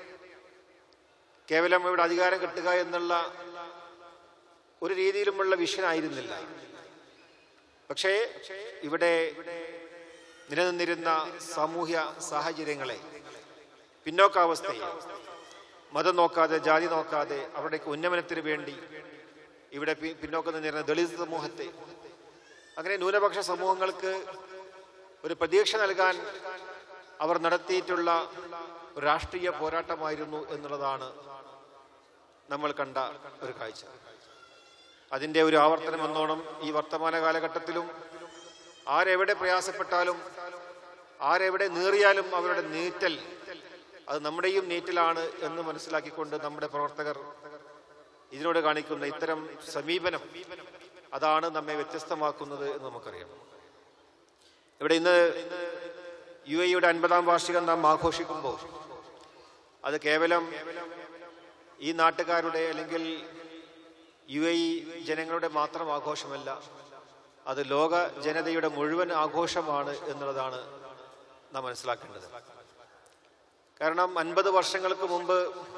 കേവലം ഇവിടെ അധികാരം കിട്ടുക എന്നുള്ള ഒരു രീതിയിലുമുള്ള വിഷൻ ആയിരുന്നില്ല പക്ഷേ ഇവിടെ നിലനിന്നിരുന്ന സാമൂഹ്യ സാഹചര്യങ്ങളെ പിന്നോക്കാവസ്ഥയെ മതം നോക്കാതെ ജാതി നോക്കാതെ അവരുടെയൊക്കെ ഉന്നമനത്തിന് വേണ്ടി ഇവിടെ പി- പിന്നോക്കം നിന്നിരുന്ന ദളിത് സമൂഹത്തെ അങ്ങനെ ന്യൂനപക്ഷ സമൂഹങ്ങൾക്ക് ഒരു പ്രതീക്ഷ നൽകാൻ അവർ നടത്തിയിട്ടുള്ള ഒരു രാഷ്ട്രീയ പോരാട്ടമായിരുന്നു എന്നുള്ളതാണ് നമ്മൾ കണ്ട ഒരു കാഴ്ച അതിൻ്റെ ഒരു ആവർത്തനം എന്നോണം ഈ വർത്തമാന കാലഘട്ടത്തിലും ആരെവിടെ പ്രയാസപ്പെട്ടാലും ആരെവിടെ നീറിയാലും അവരുടെ നീറ്റൽ അത് നമ്മുടെയും നീറ്റലാണ് എന്ന് മനസ്സിലാക്കിക്കൊണ്ട് നമ്മുടെ പ്രവർത്തകർ ഇതിനോട് കാണിക്കുന്ന ഇത്തരം സമീപനം അതാണ് നമ്മെ വ്യത്യസ്തമാക്കുന്നത് എന്ന് നമുക്കറിയാം ഇവിടെ ഇന്ന് യു എയുടെ അൻപതാം വാർഷികം നാം ആഘോഷിക്കുമ്പോൾ അത് കേവലം ഈ നാട്ടുകാരുടെ അല്ലെങ്കിൽ യു എ ജനങ്ങളുടെ മാത്രം ആഘോഷമല്ല അത് ലോക ജനതയുടെ മുഴുവൻ ആഘോഷമാണ് എന്നുള്ളതാണ് നാം മനസ്സിലാക്കേണ്ടത് കാരണം അൻപത് വർഷങ്ങൾക്ക് മുമ്പ്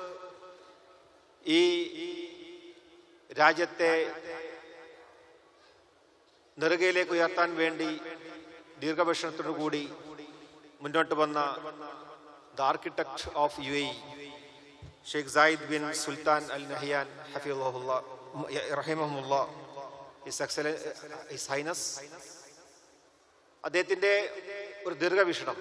ഈ രാജ്യത്തെ നെറുകയിലേക്ക് ഉയർത്താൻ വേണ്ടി ദീർഘവീക്ഷണത്തോടു കൂടി മുന്നോട്ട് വന്ന the architect of U A Sheikh Zayed bin Sultan Al Nahyan ഹഫീഖുല്ല റഹിമഹുല്ല ഹിസ് എക്സല ഹിസ് ഹൈനസ് അദ്ദേഹത്തിന്റെ ഒരു ദീർഘവീക്ഷണം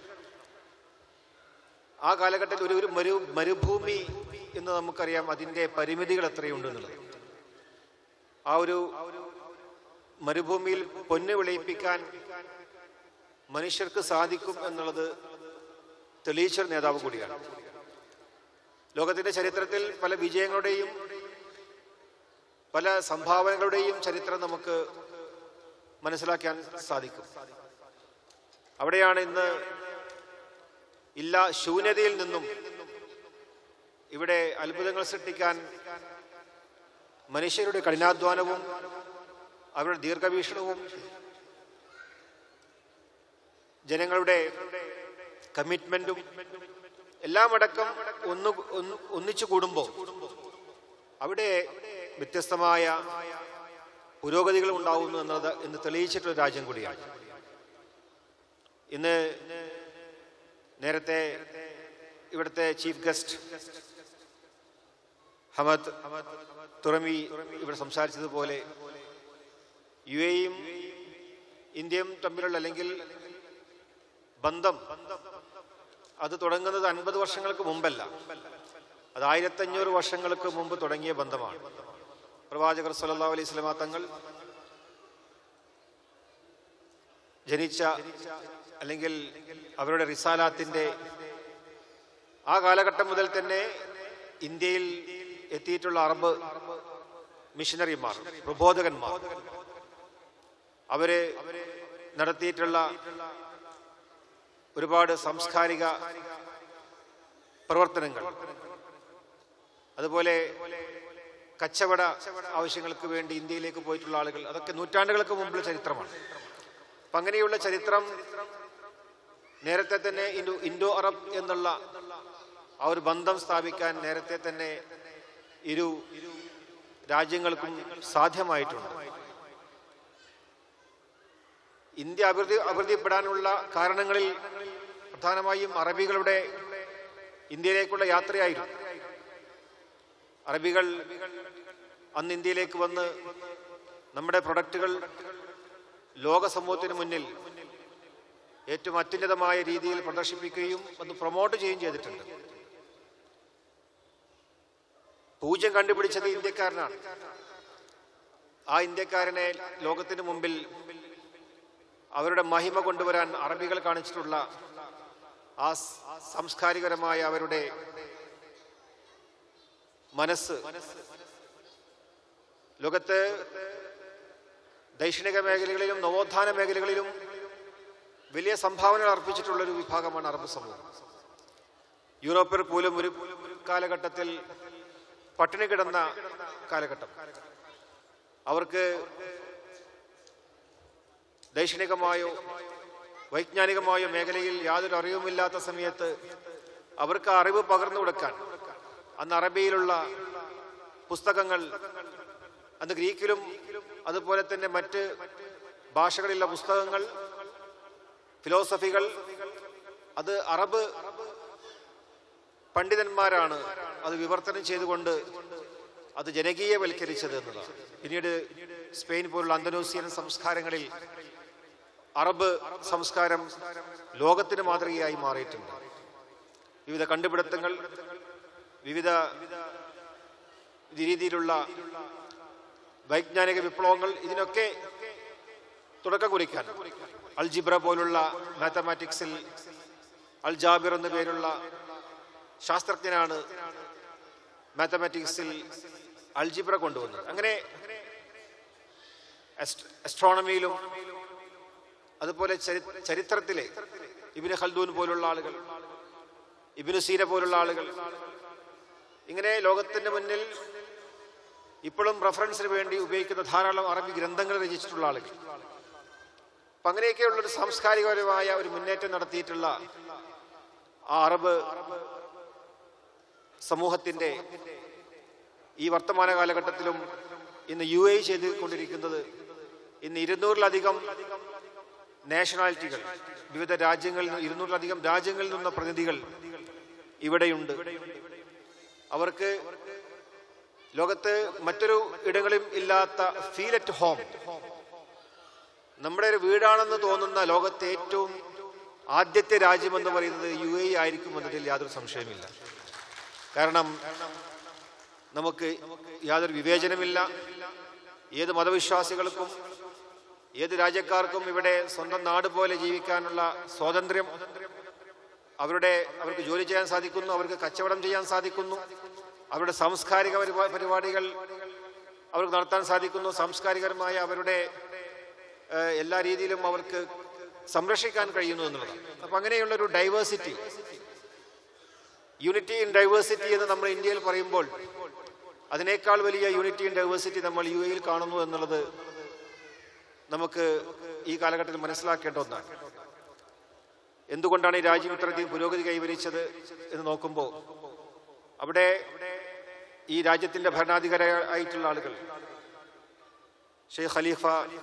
ആ കാലഘട്ടത്തിൽ ഒരു ഒരു മരു മരുഭൂമി എന്ന് നമുക്കറിയാം അതിന്റെ പരിമിതികൾ എത്രയുണ്ട് എന്നുള്ളത് ആ ഒരു മരുഭൂമിയിൽ പൊന്ന് വിളയിപ്പിക്കാൻ മനുഷ്യർക്ക് സാധിക്കും എന്നുള്ളത് തെളിയിച്ചൊരു നേതാവ് കൂടിയാണ് ലോകത്തിന്റെ ചരിത്രത്തിൽ പല വിജയങ്ങളുടെയും പല സംഭാവനകളുടെയും ചരിത്രം നമുക്ക് മനസ്സിലാക്കാൻ സാധിക്കും അവിടെയാണ് ഇന്ന് ഇല്ല ശൂന്യതയിൽ നിന്നും ഇവിടെ അത്ഭുതങ്ങൾ സൃഷ്ടിക്കാൻ മനുഷ്യരുടെ കഠിനാധ്വാനവും അവരുടെ ദീർഘവീക്ഷണവും ജനങ്ങളുടെ കമ്മിറ്റ്മെന്റും എല്ലാം അടക്കം ഒന്ന് ഒന്ന് ഒന്നിച്ചു കൂടുമ്പോൾ അവിടെ വ്യത്യസ്തമായ പുരോഗതികൾ ഉണ്ടാവുന്നു എന്നത് ഇന്ന് തെളിയിച്ചിട്ടുള്ള രാജ്യം കൂടിയാണ് ഇന്ന് നേരത്തെ ഇവിടുത്തെ ചീഫ് ഗസ്റ്റ് ഹമദ് തുറമി ഇവിടെ സംസാരിച്ചതുപോലെ യു എയും ഇന്ത്യയും തമ്മിലുള്ള അല്ലെങ്കിൽ ബന്ധം അത് തുടങ്ങുന്നത് അൻപത് വർഷങ്ങൾക്ക് മുമ്പല്ല അത് ആയിരത്തഞ്ഞൂറ് വർഷങ്ങൾക്ക് മുമ്പ് തുടങ്ങിയ ബന്ധമാണ് പ്രവാചകർ സല്ലല്ലാഹു അലൈഹി സ്വലമാ തങ്ങൾ ജനിച്ച അല്ലെങ്കിൽ അവരുടെ റിസാലാത്തിന്റെ ആ കാലഘട്ടം മുതൽ തന്നെ ഇന്ത്യയിൽ എത്തിയിട്ടുള്ള അറബ് മിഷനറിമാർ പ്രബോധകന്മാർ അവര് നടത്തിയിട്ടുള്ള ഒരുപാട് സാംസ്കാരിക പ്രവർത്തനങ്ങൾ അതുപോലെ കച്ചവട ആവശ്യങ്ങൾക്ക് വേണ്ടി ഇന്ത്യയിലേക്ക് പോയിട്ടുള്ള ആളുകൾ അതൊക്കെ നൂറ്റാണ്ടുകൾക്ക് മുമ്പുള്ള ചരിത്രമാണ് അപ്പൊ അങ്ങനെയുള്ള ചരിത്രം നേരത്തെ തന്നെ ഇൻഡോ ഇൻഡോ അറബ് എന്നുള്ള ആ ഒരു ബന്ധം സ്ഥാപിക്കാൻ നേരത്തെ തന്നെ ഇരു രാജ്യങ്ങൾക്കും സാധ്യമായിട്ടുണ്ട് ഇന്ത്യ അഭിവൃദ്ധി അഭിവൃദ്ധിപ്പെടാനുള്ള കാരണങ്ങളിൽ പ്രധാനമായും അറബികളുടെ ഇന്ത്യയിലേക്കുള്ള യാത്രയായിരുന്നു അറബികൾ അന്ന് ഇന്ത്യയിലേക്ക് വന്ന് നമ്മുടെ പ്രൊഡക്റ്റുകൾ ലോക സമൂഹത്തിന് മുന്നിൽ ഏറ്റവും അത്യുന്നതമായ രീതിയിൽ പ്രദർശിപ്പിക്കുകയും അത് പ്രൊമോട്ട് ചെയ്യുകയും ചെയ്തിട്ടുണ്ട് പൂജ്യം കണ്ടുപിടിച്ചത് ഇന്ത്യക്കാരനാണ് ആ ഇന്ത്യക്കാരനെ ലോകത്തിന് മുമ്പിൽ അവരുടെ മഹിമ കൊണ്ടുവരാൻ അറബികൾ കാണിച്ചിട്ടുള്ള ആ സ് സാംസ്കാരികപരമായ അവരുടെ മനസ്സ് ലോകത്ത് ദൈക്ഷണിക മേഖലകളിലും നവോത്ഥാന മേഖലകളിലും വലിയ സംഭാവനകൾ അർപ്പിച്ചിട്ടുള്ള ഒരു വിഭാഗമാണ് അറബ് സമൂഹം യൂറോപ്പിൽ പോലും ഒരു കാലഘട്ടത്തിൽ പട്ടിണി കിടന്ന കാലഘട്ടം അവർക്ക് ദൈക്ഷണികമായോ വൈജ്ഞാനികമായോ മേഖലയിൽ യാതൊരു അറിവുമില്ലാത്ത സമയത്ത് അവർക്ക് ആ അറിവ് പകർന്നു കൊടുക്കാൻ അന്ന് അറബിയിലുള്ള പുസ്തകങ്ങൾ അന്ന് ഗ്രീക്കിലും അതുപോലെ തന്നെ മറ്റ് ഭാഷകളിലുള്ള പുസ്തകങ്ങൾ ഫിലോസഫികൾ അത് അറബ് പണ്ഡിതന്മാരാണ് അത് വിവർത്തനം ചെയ്തുകൊണ്ട് അത് ജനകീയവൽക്കരിച്ചത് എന്നതാണ് പിന്നീട് സ്പെയിൻ പോലുള്ള അന്തനോസിയൻ സംസ്കാരങ്ങളിൽ അറബ് സംസ്കാരം ലോകത്തിന് മാതൃകയായി മാറിയിട്ടുണ്ട് വിവിധ കണ്ടുപിടുത്തങ്ങൾ വിവിധ രീതിയിലുള്ള വൈജ്ഞാനിക വിപ്ലവങ്ങൾ ഇതിനൊക്കെ തുടക്കം കുറിക്കാൻ അൽജിബ്ര പോലുള്ള മാത്തമാറ്റിക്സിൽ അൽ ജാബിർ എന്ന പേരുള്ള ശാസ്ത്രജ്ഞനാണ് മാത്തമാറ്റിക്സിൽ അൽജിബ്ര കൊണ്ടുവന്നത് അങ്ങനെ അസ്ട്രോണമിയിലും അതുപോലെ ചരി- ചരിത്രത്തിലെ ഇബിന് ഖൽദൂൻ പോലുള്ള ആളുകൾ ഇബിനു സീര പോലുള്ള ആളുകൾ ഇങ്ങനെ ലോകത്തിന്റെ മുന്നിൽ ഇപ്പോഴും റെഫറൻസിന് വേണ്ടി ഉപയോഗിക്കുന്ന ധാരാളം അറബി ഗ്രന്ഥങ്ങൾ രചിച്ചിട്ടുള്ള ആളുകൾ അപ്പൊ അങ്ങനെയൊക്കെയുള്ള ഒരു സാംസ്കാരികപരമായ ഒരു മുന്നേറ്റം നടത്തിയിട്ടുള്ള ആ അറബ് സമൂഹത്തിന്റെ ഈ വർത്തമാന കാലഘട്ടത്തിലും ഇന്ന് യു എ ചെയ്തുകൊണ്ടിരിക്കുന്നത് ഇന്ന് ഇരുന്നൂറിലധികം നാഷണാലിറ്റികൾ വിവിധ രാജ്യങ്ങളിൽ നിന്ന് ഇരുന്നൂറിലധികം രാജ്യങ്ങളിൽ നിന്ന പ്രതിനിധികൾ ഇവിടെയുണ്ട് അവർക്ക് ലോകത്ത് മറ്റൊരു ഇടങ്ങളിലും ഇല്ലാത്ത ഫീൽ അറ്റ് ഹോം നമ്മുടെ ഒരു വീടാണെന്ന് തോന്നുന്ന ലോകത്തെ ഏറ്റവും ആദ്യത്തെ രാജ്യമെന്ന് പറയുന്നത് യു എ ആയിരിക്കും എന്നതിൽ യാതൊരു സംശയമില്ല കാരണം നമുക്ക് യാതൊരു വിവേചനമില്ല ഏത് മതവിശ്വാസികൾക്കും ഏത് രാജ്യക്കാർക്കും ഇവിടെ സ്വന്തം നാട് പോലെ ജീവിക്കാനുള്ള സ്വാതന്ത്ര്യം അവരുടെ അവർക്ക് ജോലി ചെയ്യാൻ സാധിക്കുന്നു അവർക്ക് കച്ചവടം ചെയ്യാൻ സാധിക്കുന്നു അവരുടെ സാംസ്കാരിക പരിപാ- പരിപാടികൾ അവർക്ക് നടത്താൻ സാധിക്കുന്നു സാംസ്കാരികപരമായ അവരുടെ ഏഹ്, എല്ലാ രീതിയിലും അവർക്ക് സംരക്ഷിക്കാൻ കഴിയുന്നു എന്നുള്ളതാണ് അപ്പൊ അങ്ങനെയുള്ള ഒരു ഡൈവേഴ്സിറ്റി യൂണിറ്റി ഇൻ ഡൈവേഴ്സിറ്റി എന്ന് നമ്മൾ ഇന്ത്യയിൽ പറയുമ്പോൾ അതിനേക്കാൾ വലിയ യൂണിറ്റി ഇൻ ഡൈവേഴ്സിറ്റി നമ്മൾ യു എയിൽ കാണുന്നു എന്നുള്ളത് നമുക്ക് ഈ കാലഘട്ടത്തിൽ മനസ്സിലാക്കേണ്ട ഒന്നാണ് എന്തുകൊണ്ടാണ് ഈ രാജ്യം ഇത്രയധികം പുരോഗതി കൈവരിച്ചത് എന്ന് നോക്കുമ്പോൾ അവിടെ ഈ രാജ്യത്തിന്റെ ഭരണാധികാരിയായിട്ടുള്ള ആളുകൾ Sheikh Khalifa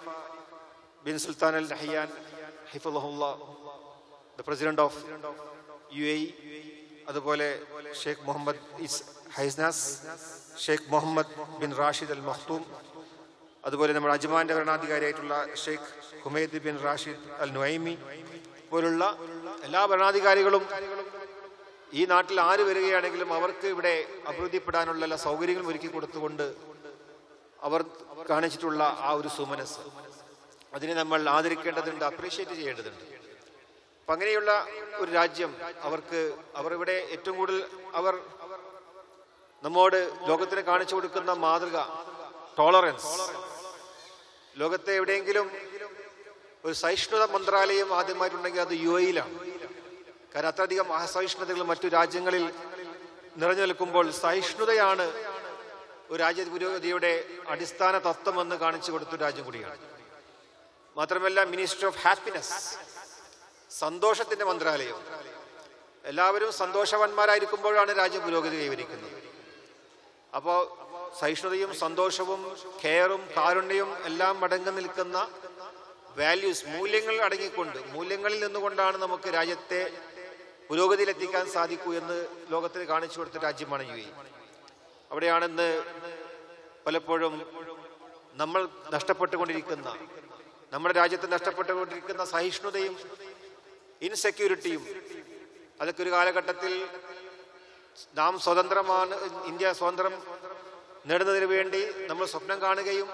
bin Sultan Al Nahyan ഹിഫുല്ല the president of U A അതുപോലെ Sheikh Mohammed his highness Sheikh Mohammed bin Rashid Al Maktoum അതുപോലെ നമ്മുടെ അജ്മാന്റെ ഭരണാധികാരിയായിട്ടുള്ള Sheikh Humaid bin Rashid Al Nuaimi പോലുള്ള എല്ലാ ഭരണാധികാരികളും ഈ നാട്ടിൽ ആര് വരികയാണെങ്കിലും അവർക്ക് ഇവിടെ അഭിവൃദ്ധിപ്പെടാനുള്ള എല്ലാ സൗകര്യങ്ങളും ഒരുക്കി കൊടുത്തുകൊണ്ട് അവർ കാണിച്ചിട്ടുള്ള ആ ഒരു സുമനസ് അതിനെ നമ്മൾ ആദരിക്കേണ്ടതുണ്ട് അപ്രീഷിയേറ്റ് ചെയ്യേണ്ടതുണ്ട് അപ്പൊ അങ്ങനെയുള്ള ഒരു രാജ്യം അവർക്ക് അവർ ഇവിടെ ഏറ്റവും കൂടുതൽ അവർ നമ്മോട് ലോകത്തിന് കാണിച്ചു കൊടുക്കുന്ന മാതൃക ടോളറൻസ് ലോകത്തെ എവിടെയെങ്കിലും ഒരു സഹിഷ്ണുത മന്ത്രാലയം ആദ്യമായിട്ടുണ്ടെങ്കിൽ അത് യു എയിലാണ് കാരണം അത്രയധികം അസഹിഷ്ണുതകൾ മറ്റു രാജ്യങ്ങളിൽ നിറഞ്ഞു നിൽക്കുമ്പോൾ സഹിഷ്ണുതയാണ് ഒരു രാജ്യ പുരോഗതിയുടെ അടിസ്ഥാന തത്വമെന്ന് കാണിച്ചു കൊടുത്ത ഒരു രാജ്യം കൂടിയാണ് മാത്രമല്ല മിനിസ്റ്റർ ഓഫ് ഹാപ്പിനെസ് സന്തോഷത്തിന്റെ മന്ത്രാലയം എല്ലാവരും സന്തോഷവാന്മാരായിരിക്കുമ്പോഴാണ് രാജ്യം പുരോഗതി കൈവരിക്കുന്നത് അപ്പോൾ സഹിഷ്ണുതയും സന്തോഷവും കെയറും കാരുണ്യവും എല്ലാം അടങ്ങി നിൽക്കുന്ന വാല്യൂസ് മൂല്യങ്ങൾ അടങ്ങിക്കൊണ്ട് മൂല്യങ്ങളിൽ നിന്നുകൊണ്ടാണ് നമുക്ക് രാജ്യത്തെ പുരോഗതിയിലെത്തിക്കാൻ സാധിക്കൂ എന്ന് ലോകത്തിന് കാണിച്ചു കൊടുത്ത രാജ്യമാണ് യു എ അവിടെയാണ് ഇന്ന് പലപ്പോഴും നമ്മൾ നഷ്ടപ്പെട്ടുകൊണ്ടിരിക്കുന്ന നമ്മുടെ രാജ്യത്ത് നഷ്ടപ്പെട്ടുകൊണ്ടിരിക്കുന്ന സഹിഷ്ണുതയും ഇൻസെക്യൂരിറ്റിയും അതൊക്കെ ഒരു കാലഘട്ടത്തിൽ നാം സ്വതന്ത്രമാണ് ഇന്ത്യ സ്വതന്ത്രം നേടുന്നതിന് വേണ്ടി നമ്മൾ സ്വപ്നം കാണുകയും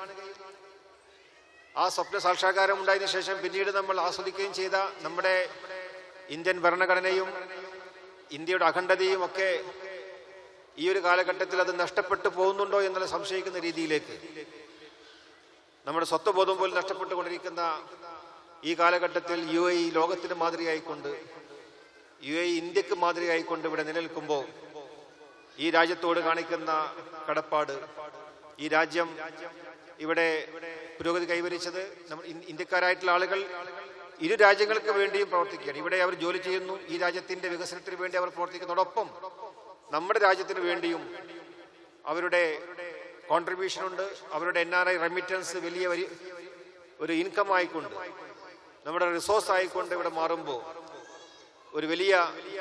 ആ സ്വപ്ന സാക്ഷാത്കാരം ഉണ്ടായതിനു ശേഷം പിന്നീട് നമ്മൾ ആസ്വദിക്കുകയും ചെയ്ത നമ്മുടെ ഇന്ത്യൻ ഭരണഘടനയും ഇന്ത്യയുടെ അഖണ്ഡതയും ഒക്കെ ഈ ഒരു കാലഘട്ടത്തിൽ അത് നഷ്ടപ്പെട്ടു പോകുന്നുണ്ടോ എന്നുള്ള സംശയിക്കുന്ന രീതിയിലേക്ക് നമ്മുടെ സ്വത്വബോധം പോലും നഷ്ടപ്പെട്ടുകൊണ്ടിരിക്കുന്ന ഈ കാലഘട്ടത്തിൽ യു എ ലോകത്തിന് മാതൃകയായിക്കൊണ്ട് യു എ ഇന്ത്യക്ക് മാതൃകയായിക്കൊണ്ട് ഇവിടെ നിലനിൽക്കുമ്പോൾ ഈ രാജ്യത്തോട് കാണിക്കുന്ന കടപ്പാട് ഈ രാജ്യം ഇവിടെ പുരോഗതി കൈവരിച്ചത് നമ്മൾ ഇൻ- ഇന്ത്യക്കാരായിട്ടുള്ള ആളുകൾ ഇരു രാജ്യങ്ങൾക്ക് വേണ്ടിയും പ്രവർത്തിക്കുകയാണ് ഇവിടെ അവർ ജോലി ചെയ്യുന്നു ഈ രാജ്യത്തിന്റെ വികസനത്തിന് വേണ്ടി അവർ പ്രവർത്തിക്കുന്നതോടൊപ്പം നമ്മുടെ രാജ്യത്തിന് വേണ്ടിയും അവരുടെ കോൺട്രിബ്യൂഷൻ ഉണ്ട് അവരുടെ എൻ ആർ ഐ റെമിറ്റൻസ് വലിയ വരി- ഒരു ഇൻകം ആയിക്കൊണ്ട് നമ്മുടെ റിസോഴ്സ് ആയിക്കൊണ്ട് ഇവിടെ മാറുമ്പോൾ ഒരു വലിയ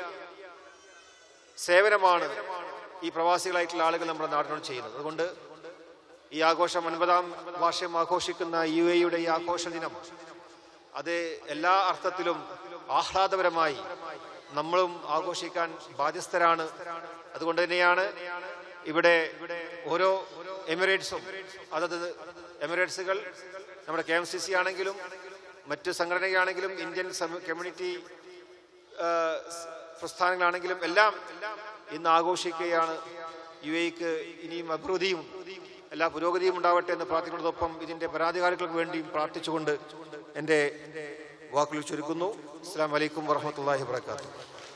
സേവനമാണ് ഈ പ്രവാസികളായിട്ടുള്ള ആളുകൾ നമ്മുടെ നാടിനോട് ചെയ്യുന്നത് അതുകൊണ്ട് ഈ ആഘോഷം ഒൻപതാം വാർഷികം ആഘോഷിക്കുന്ന യു എയുടെ ഈ ആഘോഷ ദിനം അത് എല്ലാ അർത്ഥത്തിലും ആഹ്ലാദപരമായി നമ്മളും ആഘോഷിക്കാൻ ബാധ്യസ്ഥരാണ് അതുകൊണ്ട് തന്നെയാണ് ഇവിടെ ഓരോ എമിറേറ്റ്സും അതത് എമിറേറ്റ്സുകൾ നമ്മുടെ കെ എം സി സി ആണെങ്കിലും മറ്റ് സംഘടനയാണെങ്കിലും ഇന്ത്യൻ സമ- കമ്മ്യൂണിറ്റി ആ, സ് പ്രസ്ഥാനങ്ങളാണെങ്കിലും എല്ലാം ഇന്ന് ആഘോഷിക്കുകയാണ് യു എക്ക് ഇനിയും അഭിവൃദ്ധിയും എല്ലാ പുരോഗതിയും ഉണ്ടാവട്ടെ എന്ന് പ്രാർത്ഥിക്കുന്നതോടൊപ്പം ഇതിന്റെ പരാതികാരികൾക്ക് വേണ്ടിയും പ്രാർത്ഥിച്ചുകൊണ്ട് എൻ്റെ വാക്കുകൾ ചുരുക്കുന്നു അസ്സാം വലൈക്കും വറഹമത്തല്ലാഹി വാത്തു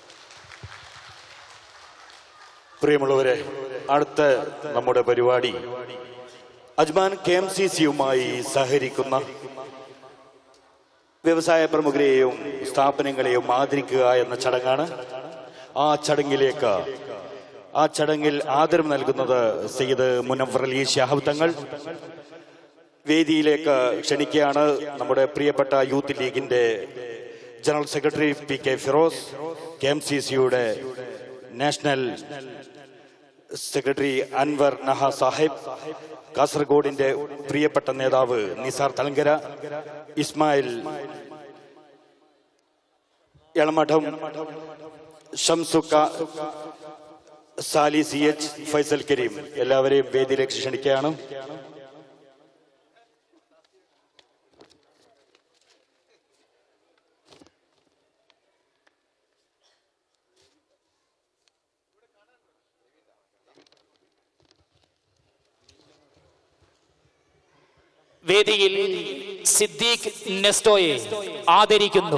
പ്രിയമുള്ളവരെ അടുത്ത നമ്മുടെ പരിപാടി അജ്മാൻ കെ എം സി സിയുമായി സഹകരിക്കുന്ന വ്യവസായ പ്രമുഖരെയും സ്ഥാപനങ്ങളെയും ആദരിക്കുക എന്ന ചടങ്ങാണ് ആ ചടങ്ങിലേക്ക് ആ ചടങ്ങിൽ ആദരം നൽകുന്നത് സയ്യിദ് മുനവർ അലി ശാഹബ് തങ്ങൾ വേദിയിലേക്ക് ക്ഷണിക്കുകയാണ് നമ്മുടെ പ്രിയപ്പെട്ട യൂത്ത് ലീഗിന്റെ general secretary P K Firoz K M C സിയുടെ നാഷണൽ സെക്രട്ടറി അൻവർ നഹ സാഹിബ് കാസർഗോഡിന്റെ പ്രിയപ്പെട്ട നേതാവ് നിസാർ തലങ്കര ഇസ്മായിൽ എളമഠം ഷംസുക്ക സാലി സി എച്ച് ഫൈസൽ കരീം എല്ലാവരെയും വേദിയിലേക്ക് ക്ഷണിക്കുകയാണ് വേദിയിൽ സിദ്ദീഖ് നെസ്റ്റോയെ ആദരിക്കുന്നു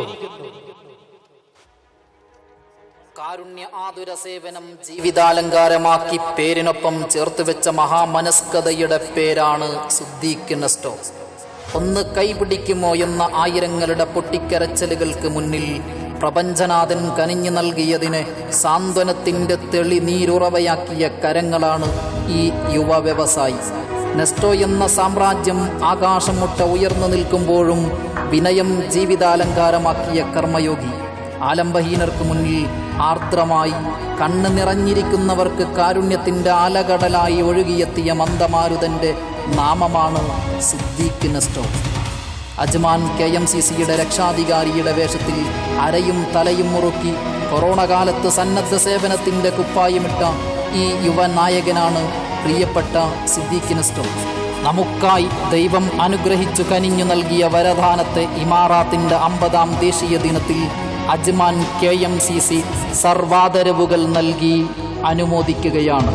കാരുണ്യ ആതുര സേവനം ജീവിതാലങ്കാരമാക്കി പേരിനൊപ്പം ചേർത്തുവെച്ച മഹാമനസ്കതയുടെ പേരാണ് സിദ്ദീഖ് നെസ്റ്റോ ഒന്ന് കൈപിടിക്കുമോ എന്ന ആയിരങ്ങളുടെ പൊട്ടിക്കരച്ചലുകൾക്ക് മുന്നിൽ പ്രപഞ്ചനാഥൻ കനിഞ്ഞു നൽകിയതിന് സാന്ത്വനത്തിന്റെ തെളി നീരുറവയാക്കിയ കരങ്ങളാണ് ഈ യുവ വ്യവസായി നെസ്റ്റോ എന്ന സാമ്രാജ്യം ആകാശം മുട്ട ഉയർന്നു നിൽക്കുമ്പോഴും വിനയം ജീവിതാലങ്കാരമാക്കിയ കർമ്മയോഗി ആലംബഹീനർക്ക് മുന്നിൽ ആർദ്രമായി കണ്ണ് നിറഞ്ഞിരിക്കുന്നവർക്ക് കാരുണ്യത്തിന്റെ ആലകടലായി ഒഴുകിയെത്തിയ മന്ദമാരുതന്റെ നാമമാണ് Siddique Nesto Ajman K M C സിയുടെ രക്ഷാധികാരിയുടെ വേഷത്തിൽ അരയും തലയും മുറുക്കി കൊറോണ കാലത്ത് സന്നദ്ധ സേവനത്തിന്റെ കുപ്പായമിട്ട ഈ യുവനായകനാണ് പ്രിയപ്പെട്ട സിദ്ദീഖ് നെസ്റ്റോ നമുക്കായി ദൈവം അനുഗ്രഹിച്ചു കനിഞ്ഞു നൽകിയ വരദാനത്തെ ഇമാറാത്തിന്റെ അമ്പതാം ദേശീയ ദിനത്തിൽ Ajman K M C C സർവാദരവുകൾ നൽകി അനുമോദിക്കുകയാണ്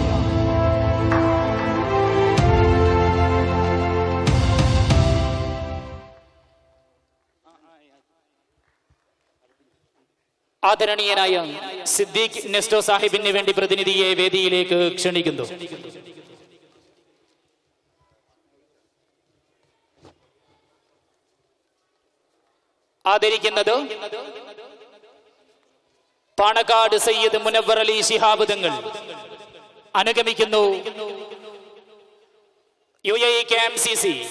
ആദരണീയനായ സിദ്ദീഖ് നെസ്റ്റോ സാഹിബിന് വേണ്ടി പ്രതിനിധിയെ വേദിയിലേക്ക് ക്ഷണിക്കുന്നു ആദരിക്കുന്നത് പാണക്കാട് സയ്യിദ് മുനവർ അലി ശിഹാബ് തങ്ങൾ അനുഗമിക്കുന്നു U A K M C C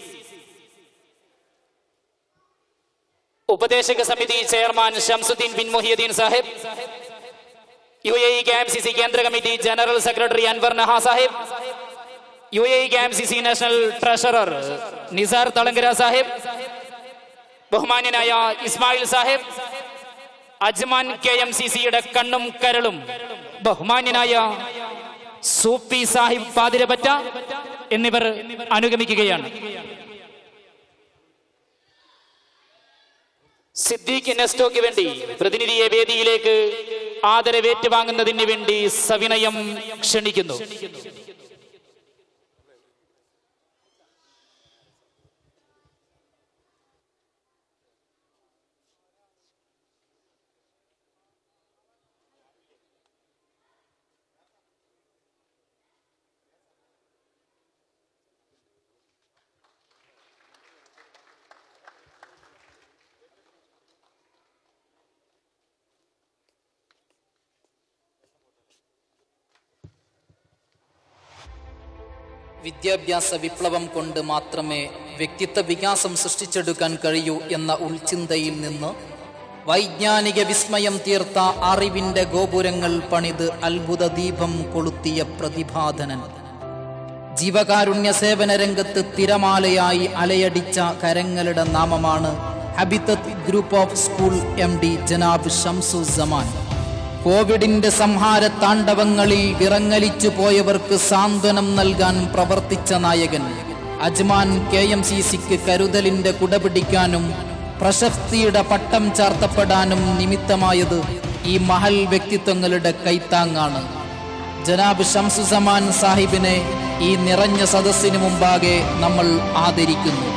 ഉപദേശക സമിതി chairman Shamsudheen bin Mohiyudheen Sahib U A K M C C കേന്ദ്ര committee general secretary Anwar Naha Sahib U A K M C C national treasurer Nisar Thalangara Sahib ബഹുമാന്യനായ Ismail Sahib Ajman K M C സിയുടെ കണ്ണും കരളും ബഹുമാന്യനായ സൂപ്പി സാഹിബ് പാതിരപറ്റ എന്നിവർ അനുഗമിക്കുകയാണ് സിദ്ദീഖ് നെസ്റ്റോയ്ക്ക് വേണ്ടി പ്രതിനിധിയെ വേദിയിലേക്ക് ആദരവേറ്റുവാങ്ങുന്നതിന് വേണ്ടി സവിനയം ക്ഷണിക്കുന്നു വിദ്യാഭ്യാസ വിപ്ലവം കൊണ്ട് മാത്രമേ വ്യക്തിത്വ വികാസം സൃഷ്ടിച്ചെടുക്കാൻ കഴിയൂ എന്ന ഉൾചിന്തയിൽ നിന്ന് വൈജ്ഞാനിക വിസ്മയം തീർത്ത അറിവിന്റെ ഗോപുരങ്ങൾ പണിത് അത്ഭുത ദീപം കൊളുത്തിയ പ്രതിഭാധനൻ ജീവകാരുണ്യ സേവന രംഗത്ത് തിരമാലയായി അലയടിച്ച കരങ്ങളുടെ നാമമാണ് Habitat Group of School M D ജനാബ് ഷംസു സമാൻ കോവിഡിന്റെ സംഹാര താണ്ഡവങ്ങളിൽ വിറങ്ങലിച്ചു പോയവർക്ക് സാന്ത്വനം നൽകാൻ പ്രവർത്തിച്ച നായകൻ അജ്മാൻ കെ എം സി സിക്ക് കരുതലിന്റെ കുടപിടിക്കാനും പ്രശസ്തിയുടെ പട്ടം ചാർത്തപ്പെടാനും നിമിത്തമായത് ഈ മഹൽ വ്യക്തിത്വങ്ങളുടെ കൈത്താങ്ങാണ് ജനാബ് ഷംസു സമാൻ സാഹിബിനെ ഈ നിറഞ്ഞ സദസ്സിന് മുമ്പാകെ നമ്മൾ ആദരിക്കുന്നു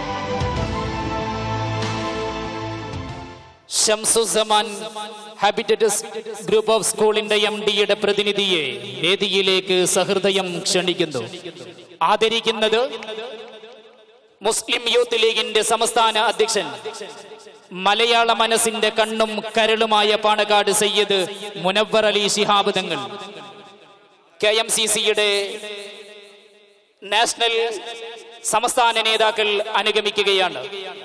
ഷംസുസമാൻ ഹാബിറ്റസ് ഗ്രൂപ്പ് ഓഫ് സ്കൂളിന്റെ എം ഡിയുടെ പ്രതിനിധിയെ വേദിയിലേക്ക് സഹൃദയം ക്ഷണിക്കുന്നു ആദരിക്കുന്നത് മുസ്ലിം യൂത്ത് ലീഗിന്റെ സംസ്ഥാന അധ്യക്ഷൻ മലയാള മനസ്സിന്റെ കണ്ണും കരളുമായ Panakkad Sayyid Munavvar Ali Shihab Thangal K M C സിയുടെ നാഷണൽ സംസ്ഥാന നേതാക്കൾ അനുഗമിക്കുകയാണ്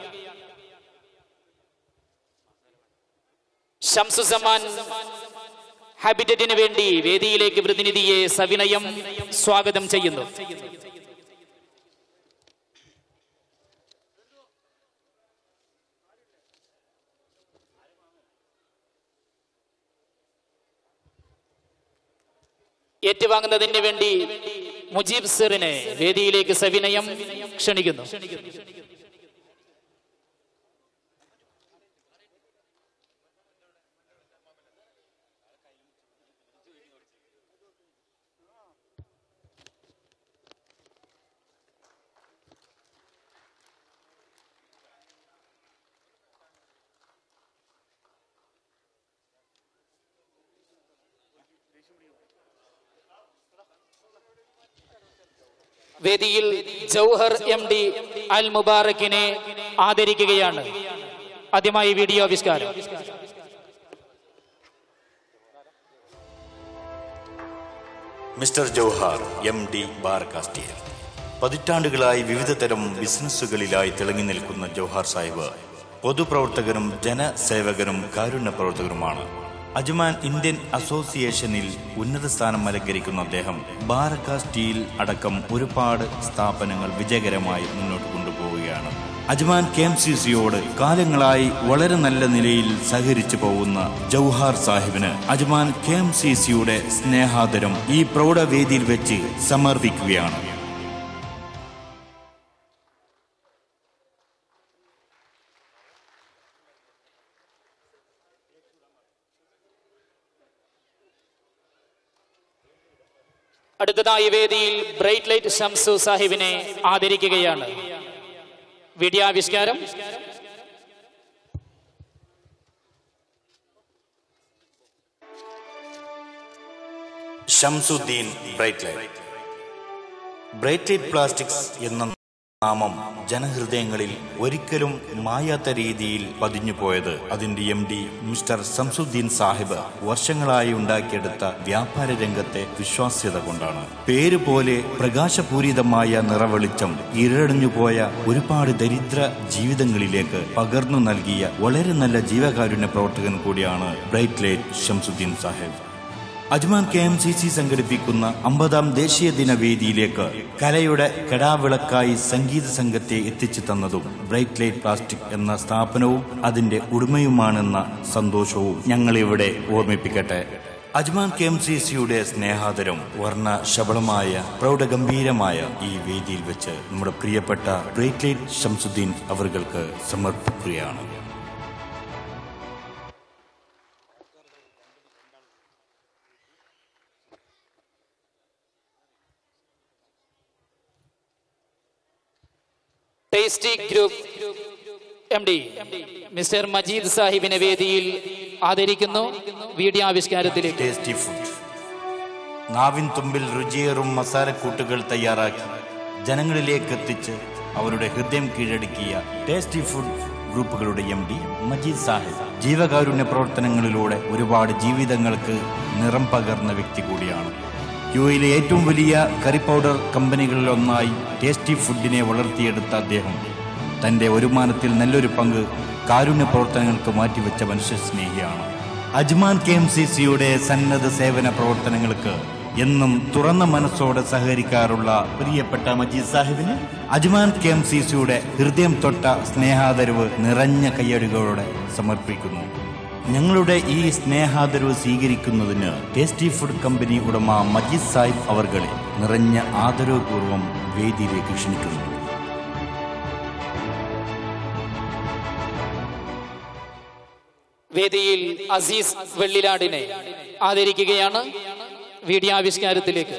ഷംസുസമാൻ ഹാബിറ്ററ്റിന് വേണ്ടി വേദിയിലേക്ക് പ്രതിനിധിയെ സവിനയം സ്വാഗതം ചെയ്യുന്നു ഏറ്റുവാങ്ങുന്നതിന് വേണ്ടി മുജീബ് സിറിനെ വേദിയിലേക്ക് സവിനയം ക്ഷണിക്കുന്നു വേദിയിൽ ജൗഹർ എം ഡി അൽ മുബാറക്കിനെ ആദരിക്കുകയാണ് ആദ്യമായി വീഡിയോ ആവിഷ്കാരം മിസ്റ്റർ ജൗഹാർ എം ഡി ബാർകാസ്റ്റിയൽ പതിറ്റാണ്ടുകളായി വിവിധ തരം ബിസിനസ്സുകളിലായി തിളങ്ങി നിൽക്കുന്ന ജൗഹാർ സാഹിബ് പൊതുപ്രവർത്തകനും ജനസേവകനും കാരുണ്യ പ്രവർത്തകരുമാണ് അജ്മാൻ ഇന്ത്യൻ അസോസിയേഷനിൽ ഉന്നത സ്ഥാനം അലങ്കരിക്കുന്ന അദ്ദേഹം ബാരക്ക സ്റ്റീൽ അടക്കം ഒരുപാട് സ്ഥാപനങ്ങൾ വിജയകരമായി മുന്നോട്ട് കൊണ്ടുപോവുകയാണ് അജ്മാൻ കെ എം സി സിയോട് കാലങ്ങളായി വളരെ നല്ല നിലയിൽ സഹകരിച്ചു പോകുന്ന ജൗഹാർ സാഹിബിന് അജ്മാൻ കെ എം സി സിയുടെ സ്നേഹാദരം ഈ പ്രൗഢവേദിയിൽ വെച്ച് സമർപ്പിക്കുകയാണ് അടുത്തതായി വേദിയിൽ ബ്രൈറ്റ് ലൈറ്റ് ഷംസു സാഹിബിനെ ആദരിക്കുകയാണ് വീഡിയോവിഷ്കാരം Shamsudheen Bright Light Bright Light Plastics എന്ന നാമം ജനഹൃദയങ്ങളിൽ ഒരിക്കലും മായാത്ത രീതിയിൽ പതിഞ്ഞു പോയത് അതിന്റെ M D mister Shamsudheen Sahib വർഷങ്ങളായി ഉണ്ടാക്കിയെടുത്ത വ്യാപാര രംഗത്തെ വിശ്വാസ്യത കൊണ്ടാണ് പേര് പോലെ പ്രകാശപൂരിതമായ നിറവെളിച്ചം ഇരുടഞ്ഞുപോയ ഒരുപാട് ദരിദ്ര ജീവിതങ്ങളിലേക്ക് പകർന്നു നൽകിയ വളരെ നല്ല ജീവകാരുണ്യ പ്രവർത്തകൻ കൂടിയാണ് Bright Light Shamsudheen Sahib Ajman K M C C സംഘടിപ്പിക്കുന്ന അമ്പതാം ദേശീയ ദിന വേദിയിലേക്ക് കലയുടെ കെടാവിളക്കായി സംഗീത സംഘത്തെ എത്തിച്ചു തന്നതും ബ്രൈറ്റ് ലൈറ്റ് പ്ലാസ്റ്റിക് എന്ന സ്ഥാപനവും അതിന്റെ ഉടമയുമാണെന്ന സന്തോഷവും ഞങ്ങളിവിടെ ഓർമ്മിപ്പിക്കട്ടെ അജ്മാൻ കെ എം സി സിയുടെ സ്നേഹാദരം വർണ്ണ ശബളമായ പ്രൗഢഗംഭീരമായ ഈ വേദിയിൽ വെച്ച് നമ്മുടെ പ്രിയപ്പെട്ട ബ്രൈറ്റ് ലൈറ്റ് ഷംസുദ്ദീൻ അവർക്ക് സമർപ്പിക്കുകയാണ് Tasty Group M D mister Majeed സാഹിബിനെ വേദിയിൽ ആദരിക്കുന്നു വീഡിയോ ആവിഷ്കാരത്തിലേക്ക് ടേസ്റ്റി ഫുഡ് നാവിൻ തുമ്പിൽ രുചിയേറും മസാലക്കൂട്ടുകൾ തയ്യാറാക്കി ജനങ്ങളിലേക്ക് എത്തിച്ച് അവരുടെ ഹൃദയം കീഴടക്കിയ ടേസ്റ്റി ഫുഡ് ഗ്രൂപ്പുകളുടെ എം ഡി മജീദ് സാഹിബ് ജീവകാരുണ്യ പ്രവർത്തനങ്ങളിലൂടെ ഒരുപാട് ജീവിതങ്ങൾക്ക് നിറം പകർന്ന വ്യക്തി കൂടിയാണ് യു എയിലെ ഏറ്റവും വലിയ കറി പൗഡർ കമ്പനികളിലൊന്നായി ടേസ്റ്റി ഫുഡിനെ വളർത്തിയെടുത്ത അദ്ദേഹം തന്റെ വരുമാനത്തിൽ നല്ലൊരു പങ്ക് കാരുണ്യ പ്രവർത്തനങ്ങൾക്ക് മാറ്റിവെച്ച മനുഷ്യസ്നേഹിയാണ് അജ്മാൻ കെ എം സി സിയുടെ സന്നദ്ധ സേവന പ്രവർത്തനങ്ങൾക്ക് എന്നും തുറന്ന മനസ്സോടെ സഹകരിക്കാറുള്ള പ്രിയപ്പെട്ട മജീദ് സാഹിബിന് അജ്മാൻ കെ എം സി സിയുടെ ഹൃദയം തൊട്ട സ്നേഹാദരവ് നിറഞ്ഞ കയ്യടികളോടെ സമർപ്പിക്കുന്നു ഞങ്ങളുടെ ഈ സ്നേഹാദരവ് സ്വീകരിക്കുന്നതിന് ടേസ്റ്റി ഫുഡ് കമ്പനി ഉടമ മജീദ് സാഹിബ് അവർകളെ നിറഞ്ഞ ആദരവപൂർവ്വം വേദിയിലേക്ക് ക്ഷണിക്കുന്നു വേദിയിൽ അസീസ് വെള്ളിലാടിനെ ആദരിക്കുകയാണ് വീഡിയാവിഷ്കാരത്തിലേക്ക്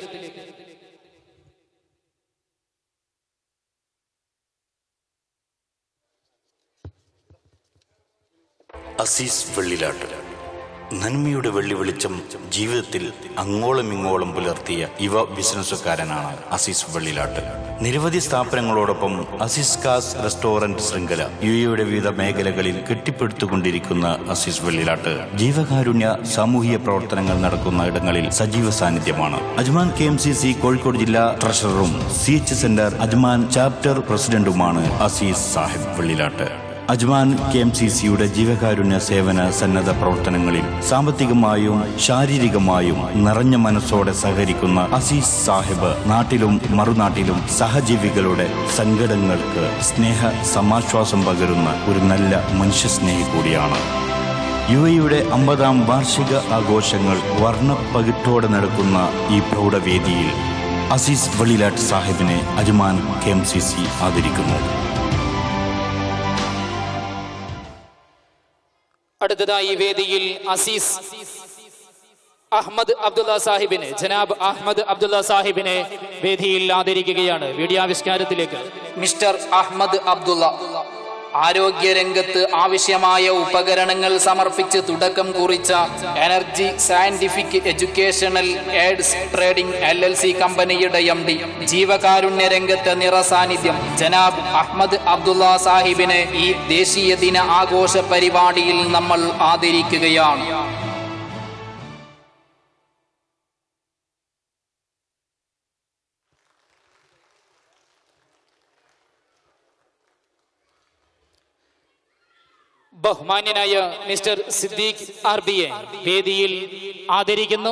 അസീസ് വെള്ളിലാട്ട് നന്മയുടെ വെള്ളി വെളിച്ചം ജീവിതത്തിൽ അങ്ങോളം ഇങ്ങോളം പുലർത്തിയ യുവ ബിസിനസ്സുകാരനാണ് അസീസ് വെള്ളിലാട്ട് നിരവധി സ്ഥാപനങ്ങളോടൊപ്പം അസീസ് കാസ് റെസ്റ്റോറന്റ് ശൃംഖല യു എയുടെ വിവിധ മേഖലകളിൽ കെട്ടിപ്പടുത്തുകൊണ്ടിരിക്കുന്ന അസീസ് വെള്ളിലാട്ട് ജീവകാരുണ്യ സാമൂഹിക പ്രവർത്തനങ്ങൾ നടക്കുന്ന ഇടങ്ങളിൽ സജീവ സാന്നിധ്യമാണ് Ajman K M C C Kozhikode ജില്ലാ ട്രഷററും C H centre Ajman chapter പ്രസിഡന്റുമാണ് Azeez Sahib Vellilatt Ajman K M C സിയുടെ ജീവകാരുണ്യ സേവന സന്നദ്ധ പ്രവർത്തനങ്ങളിൽ സാമ്പത്തികമായും ശാരീരികമായും നിറഞ്ഞ മനസ്സോടെ സഹകരിക്കുന്ന അസീസ് സാഹിബ് നാട്ടിലും മറുനാട്ടിലും സഹജീവികളുടെ സങ്കടങ്ങൾക്ക് സ്നേഹ സമാശ്വാസം പകരുന്ന ഒരു നല്ല മനുഷ്യസ്നേഹി കൂടിയാണ് യു എയുടെ അമ്പതാം വാർഷിക ആഘോഷങ്ങൾ വർണ്ണപ്പകിട്ടോടെ നടക്കുന്ന ഈ പ്രൗഢവേദിയിൽ അസീസ് വെളിലാട്ട് സാഹിബിനെ Ajman K M C C ആദരിക്കുന്നു അടുത്തതായി വേദിയിൽ അസീസ് അഹമ്മദ് അബ്ദുള്ള സാഹിബിനെ ജനാബ് അഹമ്മദ് അബ്ദുള്ള സാഹിബിനെ വേദിയിൽ ആദരിക്കുകയാണ് വീഡിയോവിഷ്കാരത്തിലേക്ക് മിസ്റ്റർ അഹമ്മദ് അബ്ദുള്ള ആരോഗ്യരംഗത്ത് ആവശ്യമായ ഉപകരണങ്ങൾ സമർപ്പിച്ച് തുടക്കം കുറിച്ച Energy Scientific Educational Aids Trading L L C കമ്പനിയുടെ എം ഡി ജീവകാരുണ്യ രംഗത്ത് നിറസാന്നിധ്യം ജനാബ് അഹമ്മദ് അബ്ദുള്ള സാഹിബിനെ ഈ ദേശീയ ദിന ആഘോഷ പരിപാടിയിൽ നമ്മൾ ആദരിക്കുകയാണ് ബഹുമാന്യനായ മിസ്റ്റർ സിദ്ദീഖ് ആർ ബിയെ വേദിയിൽ ആദരിക്കുന്നു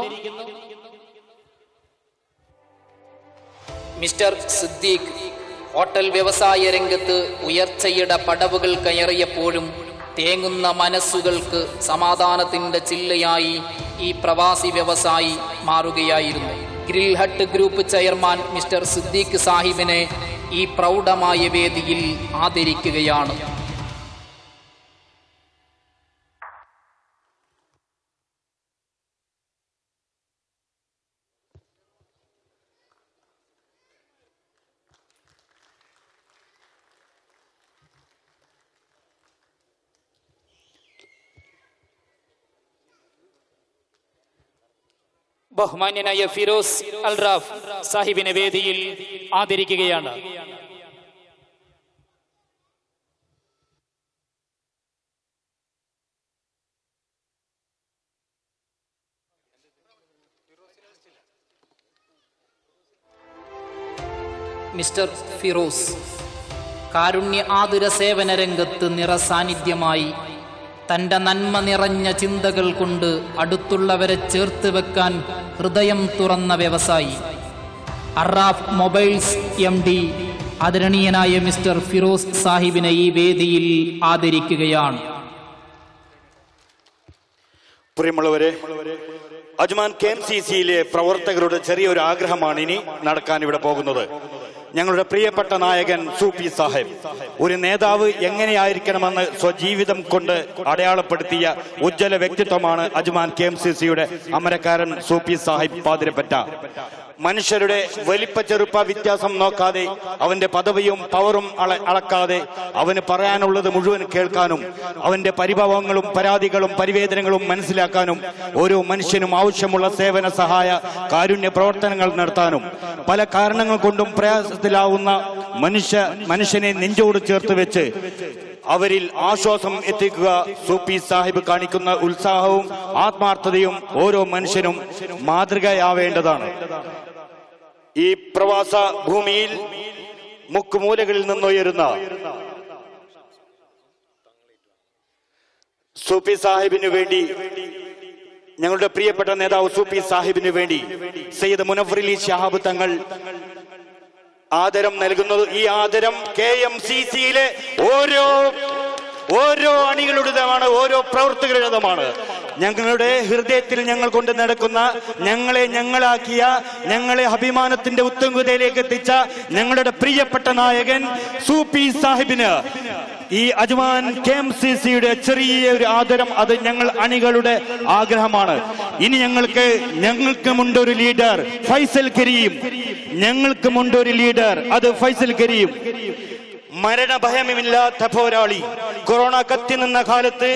മിസ്റ്റർ സിദ്ദീഖ് ഹോട്ടൽ വ്യവസായ രംഗത്ത് ഉയർച്ചയുടെ പടവുകൾ കയറിയപ്പോഴും തേങ്ങുന്ന മനസ്സുകൾക്ക് സമാധാനത്തിന്റെ ചില്ലയായി ഈ പ്രവാസി വ്യവസായി മാറുകയായിരുന്നു Grill Hut Group chairman mister Siddique സാഹിബിനെ ഈ പ്രൗഢമായ വേദിയിൽ ആദരിക്കുകയാണ് ബഹുമാന്യനായ ഫിറോസ് അൽറാഫ് സാഹിബിനെ വേദിയിൽ ആദരിക്കുകയാണ് മിസ്റ്റർ ഫിറോസ് കാരുണ്യ ആതുര സേവന രംഗത്ത് നിറസാന്നിധ്യമായി തൻ്റെ നന്മ നിറഞ്ഞ ചിന്തകൾ കൊണ്ട് അടുത്തുള്ളവരെ ചേർത്ത് വെക്കാൻ ഹൃദയം തുറന്ന വ്യവസായി അറാഫ് മൊബൈൽസ് എം ഡി ആദരണീയനായ മിസ്റ്റർ ഫിറോസ് സാഹിബിനെ ഈ വേദിയിൽ ആദരിക്കുകയാണ് പ്രിയമുള്ളവരെ അജ്മാൻ കെ എം സി സിയിലെ പ്രവർത്തകരുടെ ചെറിയൊരു ആഗ്രഹമാണ് ഇനി നടക്കാൻ ഇവിടെ പോകുന്നത് ഞങ്ങളുടെ പ്രിയപ്പെട്ട നായകൻ സൂപ്പി സാഹിബ് ഒരു നേതാവ് എങ്ങനെയായിരിക്കണമെന്ന് സ്വജീവിതം കൊണ്ട് അടയാളപ്പെടുത്തിയ ഉജ്ജ്വല വ്യക്തിത്വമാണ് അജ്മാൻ കെ എം സി സിയുടെ അമരക്കാരൻ സൂപ്പി സാഹിബ് പാതിരപ്പറ്റ മനുഷ്യരുടെ വലിപ്പ ചെറുപ്പ വ്യത്യാസം നോക്കാതെ അവന്റെ പദവിയും പവറും അള അളക്കാതെ അവന് പറയാനുള്ളത് മുഴുവൻ കേൾക്കാനും അവന്റെ പരിഭവങ്ങളും പരാതികളും പരിവേദനങ്ങളും മനസ്സിലാക്കാനും ഓരോ മനുഷ്യനും ആവശ്യമുള്ള സേവന സഹായ കാരുണ്യ പ്രവർത്തനങ്ങൾ നടത്താനും പല കാരണങ്ങൾ കൊണ്ടും പ്രയാസത്തിലാവുന്ന മനുഷ്യ മനുഷ്യനെ നെഞ്ചോട് ചേർത്ത് വെച്ച് അവരിൽ ആശ്വാസം എത്തിക്കുക സൂപ്പി സാഹിബ് കാണിക്കുന്ന ഉത്സാഹവും ആത്മാർത്ഥതയും ഓരോ മനുഷ്യനും മാതൃകയാവേണ്ടതാണ് ഈ പ്രവാസ ഭൂമിയിൽ മുക്കുമൂലകളിൽ നിന്നുയരുന്ന സൂഫി സാഹിബിനു വേണ്ടി ഞങ്ങളുടെ പ്രിയപ്പെട്ട നേതാവ് സൂപ്പി സാഹിബിന് വേണ്ടി സയ്യിദ് മുനഫറിലി ഷഹാബ് തങ്ങൾ ആദരം നൽകുന്നത് ഈ ആദരം കെ എം സി സിയിലെ ഓരോ ഓരോ അണികളുടേതാണ് ഓരോ പ്രവർത്തകരുടേതുമാണ് ഞങ്ങളുടെ ഹൃദയത്തിൽ ഞങ്ങൾ കൊണ്ട് നടക്കുന്ന ഞങ്ങളെ ഞങ്ങളാക്കിയ ഞങ്ങളെ അഭിമാനത്തിന്റെ ഉത്തുംഗതയിലേക്ക് എത്തിച്ച ഞങ്ങളുടെ പ്രിയപ്പെട്ട നായകൻ സൂപ്പി സാഹിബിന് ഈ അജ്മാൻ കെ എം സി സിയുടെ ചെറിയ ഒരു ആദരം അത് ഞങ്ങൾ അണികളുടെ ആഗ്രഹമാണ് ഇനി ഞങ്ങൾക്ക് ഞങ്ങൾക്കുമുണ്ട് ഒരു ലീഡർ ഫൈസൽ കരീം ഞങ്ങൾക്കുമുണ്ട് ഒരു ലീഡർ അത് ഫൈസൽ കരീം മരണഭയമില്ലാത്ത പോരാളി കൊറോണ കത്തി നിന്ന കാലത്ത്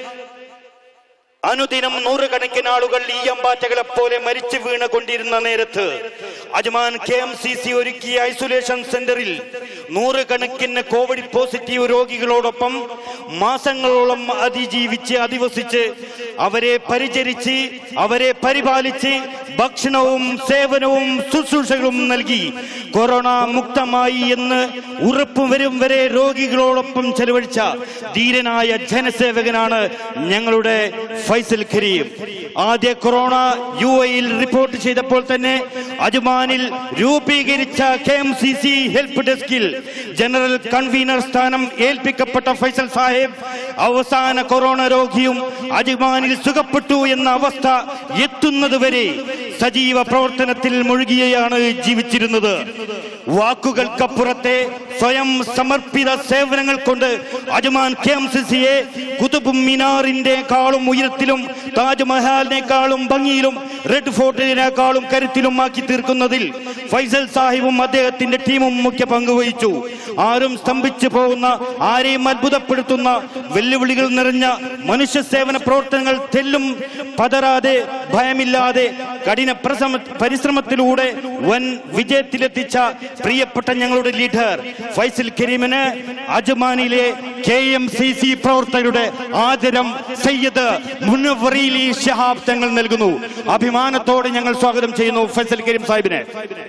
അനുദിനം നൂറുകണക്കിന് ആളുകൾ ഈ അമ്പാറ്റകളെ പോലെ മരിച്ചു വീണുകൊണ്ടിരുന്ന നേരത്ത് Ajman K M C C ഒരുക്കിയ ഐസൊലേഷൻ സെന്ററിൽ നൂറുകണക്കിന് കോവിഡ് പോസിറ്റീവ് രോഗികളോടൊപ്പം മാസങ്ങളോളം അതിജീവിച്ച് അധിവസിച്ച് അവരെ പരിചരിച്ച് അവരെ പരിപാലിച്ച് ഭക്ഷണവും സേവനവും ശുശ്രൂഷകളും നൽകി കൊറോണ മുക്തമായി എന്ന് ഉറപ്പു വരും വരെ രോഗികളോടൊപ്പം ചെലവഴിച്ച ധീരനായ ജനസേവകനാണ് ഞങ്ങളുടെ ഫൈസൽ ഖരീം ആദ്യ കൊറോണ യു എയിൽ റിപ്പോർട്ട് ചെയ്തപ്പോൾ തന്നെ അജ്മാനിൽ രൂപീകരിച്ച K M C C help ഡെസ്കിൽ ജനറൽ കൺവീനർ സ്ഥാനം ഏൽപ്പിക്കപ്പെട്ട ഫൈസൽ സാഹിബ് അവസാന കൊറോണ രോഗിയും അജ്മാനിൽ സുഖപ്പെട്ടു എന്ന അവസ്ഥ എത്തുന്നതുവരെ സജീവ പ്രവർത്തനത്തിൽ മുഴുകിയാണ് ജീവിച്ചിരുന്നത് വാക്കുകൾക്കപ്പുറത്തെ സ്വയം സമർപ്പിത സേവനങ്ങൾ കൊണ്ട് അജ്മാൻ കെ എം സി സിയെ കുതുബ് മിനാറിന്റെക്കാളും ഉയരത്തിലും താജ്മഹാലിനേക്കാളും ഭംഗിയിലും റെഡ് ഫോർട്ടിനേക്കാളും കരുത്തിലും ആക്കി തീർക്കുന്നതിൽ ഫൈസൽ സാഹിബും അദ്ദേഹത്തിന്റെ ടീമും മുഖ്യ പങ്കുവഹിച്ചു ആരും സ്തംഭിച്ചു പോകുന്ന ആരെയും അത്ഭുതപ്പെടുത്തുന്ന വെല്ലുവിളികൾ നിറഞ്ഞ മനുഷ്യ സേവന പ്രവർത്തനങ്ങൾ തെല്ലും പതറാതെ ഭയമില്ലാതെ കഠിന പ്രസമ പരിശ്രമത്തിലൂടെ വൻ വിജയത്തിലെത്തിച്ച പ്രിയപ്പെട്ട ഞങ്ങളുടെ ലീഡർ ഫൈസൽ കരീമിന് അജ്മാനിലെ കെ എം സി സി പ്രവർത്തകരുടെ ആദരം സയ്യദ് മുനവറീലി ഷഹാബ് തങ്ങൾ നൽകുന്നു അഭിമാനത്തോടെ ഞങ്ങൾ സ്വാഗതം ചെയ്യുന്നു ഫൈസൽ കരീം സാഹിബിനെ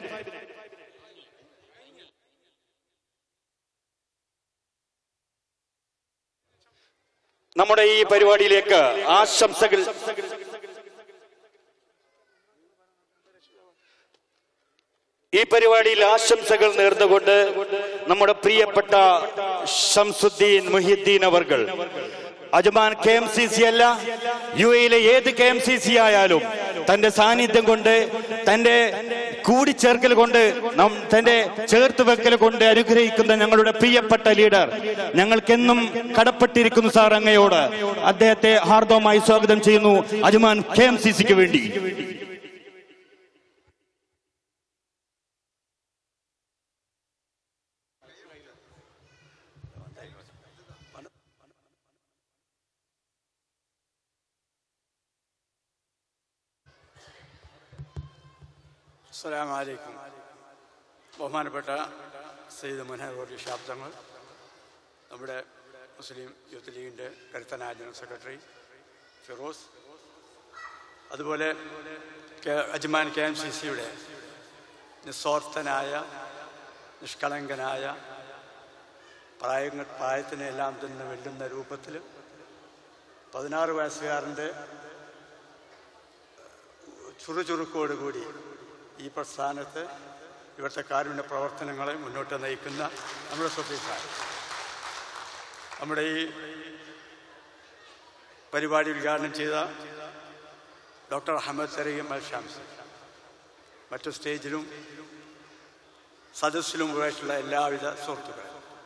നമ്മുടെ ഈ പരിപാടിയിലേക്ക് ആശംസകൾ ഈ പരിപാടിയിൽ ആശംസകൾ നേർന്നുകൊണ്ട് നമ്മുടെ പ്രിയപ്പെട്ട ഷംസുദ്ദീൻ മുഹിദ്ദീൻ അവർകൾ Ajman K M C C അല്ല യു എയിലെ ഏത് കെ എം സി സി ആയാലും തന്റെ സാന്നിധ്യം കൊണ്ട് തന്റെ കൂടിച്ചേർക്കൽ കൊണ്ട് നം തന്റെ ചേർത്ത് വെക്കൽ കൊണ്ട് അനുഗ്രഹിക്കുന്ന ഞങ്ങളുടെ പ്രിയപ്പെട്ട ലീഡർ ഞങ്ങൾക്കെന്നും കടപ്പെട്ടിരിക്കുന്നു സാർ അങ്ങയോട് അദ്ദേഹത്തെ ഹാർദവമായി സ്വാഗതം ചെയ്യുന്നു അജ്മാൻ കെ എം സി സിക്ക് വേണ്ടി അസ്സലാമു അലൈക്കും ബഹുമാനപ്പെട്ട സയ്യിദ് മുനഹർ ശാബ്ദങ്ങൾ നമ്മുടെ മുസ്ലിം യൂത്ത് ലീഗിൻ്റെ കരുത്തനായ ജനറൽ സെക്രട്ടറി ഫിറോസ് അതുപോലെ K- Ajman K M C സിയുടെ നിസ്വാർത്ഥനായ നിഷ്കളങ്കനായ പ്രായങ്ങൾ പ്രായത്തിനെല്ലാം തന്നെ വെല്ലുന്ന രൂപത്തിൽ പതിനാറ് വയസ്സുകാരൻ്റെ ചുറുചുറുക്കോടുകൂടി ഈ പ്രസ്ഥാനത്ത് ഇവിടുത്തെ കാരുണ്യ പ്രവർത്തനങ്ങളെ മുന്നോട്ട് നയിക്കുന്ന നമ്മുടെ സ്വപ്നസാർ നമ്മുടെ ഈ പരിപാടി ഉദ്ഘാടനം ചെയ്ത doctor Ahmed Sareem Al Shams മറ്റു സ്റ്റേജിലും സദസ്സിലും പോയിട്ടുള്ള എല്ലാവിധ സുഹൃത്തുക്കളും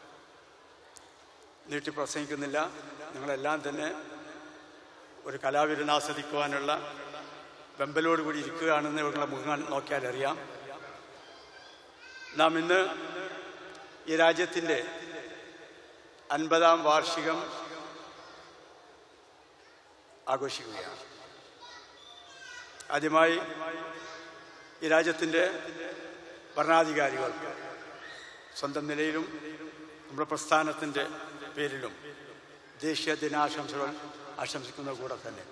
നീട്ടി പ്രസംഗിക്കുന്നില്ല നിങ്ങളെല്ലാം തന്നെ ഒരു കലാവിരുന്ന് ആസ്വദിക്കുവാനുള്ള വെമ്പലോടുകൂടി ഇരിക്കുകയാണെന്ന് നിങ്ങളെ മുഖം നോക്കിയാൽ അറിയാം നാം ഇന്ന് ഈ രാജ്യത്തിൻ്റെ അൻപതാം വാർഷികം ആഘോഷിക്കുകയാണ് ആദ്യമായി ഈ രാജ്യത്തിൻ്റെ ഭരണാധികാരികൾക്ക് സ്വന്തം നിലയിലും നമ്മുടെ പ്രസ്ഥാനത്തിൻ്റെ പേരിലും ദേശീയ ദിനാശംസകൾ ആശംസിക്കുന്ന കൂടെ തന്നെ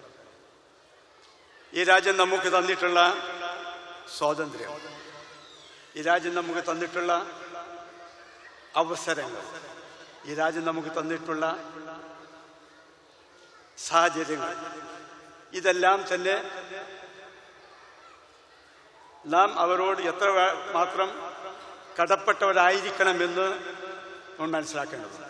ഈ രാജ്യം നമുക്ക് തന്നിട്ടുള്ള സ്വാതന്ത്ര്യം ഈ രാജ്യം നമുക്ക് തന്നിട്ടുള്ള അവസരങ്ങൾ ഈ രാജ്യം നമുക്ക് തന്നിട്ടുള്ള സാഹചര്യങ്ങൾ ഇതെല്ലാം തന്നെ നാം അവരോട് എത്ര വേ- മാത്രം കടപ്പെട്ടവരായിരിക്കണമെന്ന് നമ്മൾ മനസ്സിലാക്കേണ്ടതുണ്ട്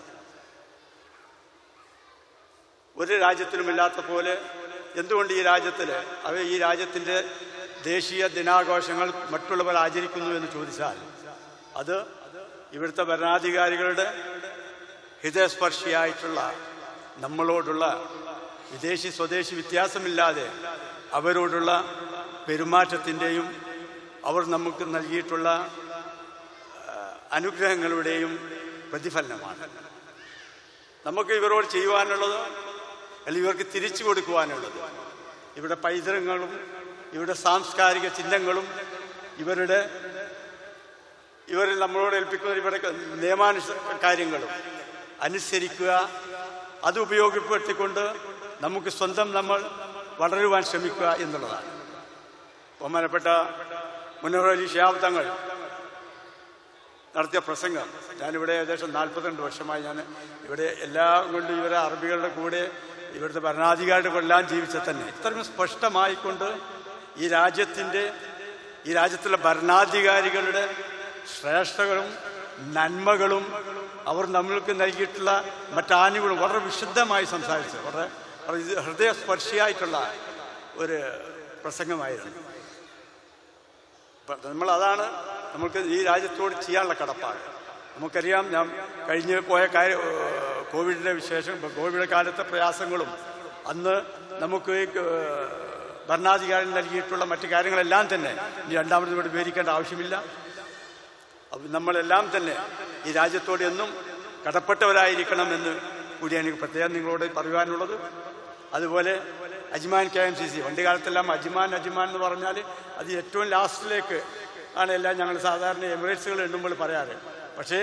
ഒരു രാജ്യത്തിനുമില്ലാത്ത പോലെ എന്തുകൊണ്ട് ഈ രാജ്യത്തിൽ അവ ഈ രാജ്യത്തിൻ്റെ ദേശീയ ദിനാഘോഷങ്ങൾ മറ്റുള്ളവർ ആചരിക്കുന്നു എന്ന് ചോദിച്ചാൽ അത് ഇവിടുത്തെ ഭരണാധികാരികളുടെ ഹൃദയസ്പർശിയായിട്ടുള്ള നമ്മളോടുള്ള വിദേശി സ്വദേശി വ്യത്യാസമില്ലാതെ അവരോടുള്ള പെരുമാറ്റത്തിൻ്റെയും അവർ നമുക്ക് നൽകിയിട്ടുള്ള ആ, അനുഗ്രഹങ്ങളുടെയും പ്രതിഫലനമാണ് നമുക്ക് ഇവരോട് ചെയ്യുവാനുള്ളത് അല്ലെങ്കിൽ ഇവർക്ക് തിരിച്ചു കൊടുക്കുവാനുള്ളത് ഇവിടെ പൈതൃകങ്ങളും ഇവിടെ സാംസ്കാരിക ചിഹ്നങ്ങളും ഇവരുടെ ഇവരിൽ നമ്മളോട് ഏൽപ്പിക്കുന്ന ഇവരുടെ നിയമാനുസ കാര്യങ്ങളും അനുസരിക്കുക അത് ഉപയോഗപ്പെടുത്തിക്കൊണ്ട് നമുക്ക് സ്വന്തം നമ്മൾ വളരുവാൻ ശ്രമിക്കുക എന്നുള്ളതാണ് ബഹുമാനപ്പെട്ട മുന്നോർ അലി ഷിഹാബ് തങ്ങൾ നടത്തിയ പ്രസംഗം ഞാനിവിടെ ഏകദേശം നാൽപ്പത്തിരണ്ട് വർഷമായി ഞാൻ ഇവിടെ എല്ലാം കൊണ്ട് ഇവരെ അറബികളുടെ കൂടെ ഇവിടുത്തെ ഭരണാധികാരിയുടെ കൂടെ എല്ലാം ജീവിച്ച തന്നെ ഇത്രയും സ്പഷ്ടമായിക്കൊണ്ട് ഈ രാജ്യത്തിൻ്റെ ഈ രാജ്യത്തുള്ള ഭരണാധികാരികളുടെ ശ്രേഷ്ഠകളും നന്മകളും അവർ നമ്മൾക്ക് നൽകിയിട്ടുള്ള മറ്റാനുകളും വളരെ വിശുദ്ധമായി സംസാരിച്ചു വളരെ വളരെ ഇത് ഹൃദയസ്പർശിയായിട്ടുള്ള ഒരു പ്രസംഗമായിരുന്നു നമ്മൾ അതാണ് നമുക്ക് ഈ രാജ്യത്തോട് ചെയ്യാനുള്ള കടപ്പാട് നമുക്കറിയാം ഞാൻ കഴിഞ്ഞ് പോയ കാര്യ ഏഹ് കോവിഡിൻ്റെ വിശേഷം ഇപ്പൊ കോവിഡ് കാലത്തെ പ്രയാസങ്ങളും അന്ന് നമുക്ക് ഈ ഏഹ് ഭരണാധികാരി നൽകിയിട്ടുള്ള മറ്റു കാര്യങ്ങളെല്ലാം തന്നെ ഇനി രണ്ടാമത് ഇവിടെ വിവരിക്കേണ്ട ആവശ്യമില്ല അപ്പം നമ്മളെല്ലാം തന്നെ ഈ രാജ്യത്തോട് എന്നും കടപ്പെട്ടവരായിരിക്കണമെന്ന് കൂടിയാണ് എനിക്ക് പ്രത്യേകം നിങ്ങളോട് പറയുവാനുള്ളത് അതുപോലെ Ajman K M C C പണ്ട് കാലത്തെല്ലാം അജ്മാൻ അജ്മാൻ എന്ന് പറഞ്ഞാൽ അത് ഏറ്റവും ലാസ്റ്റിലേക്ക് ആണ് എല്ലാം ഞങ്ങൾ സാധാരണ എമിറേറ്റ്സുകൾ എണ്ണുമ്പോൾ പറയാറ് പക്ഷേ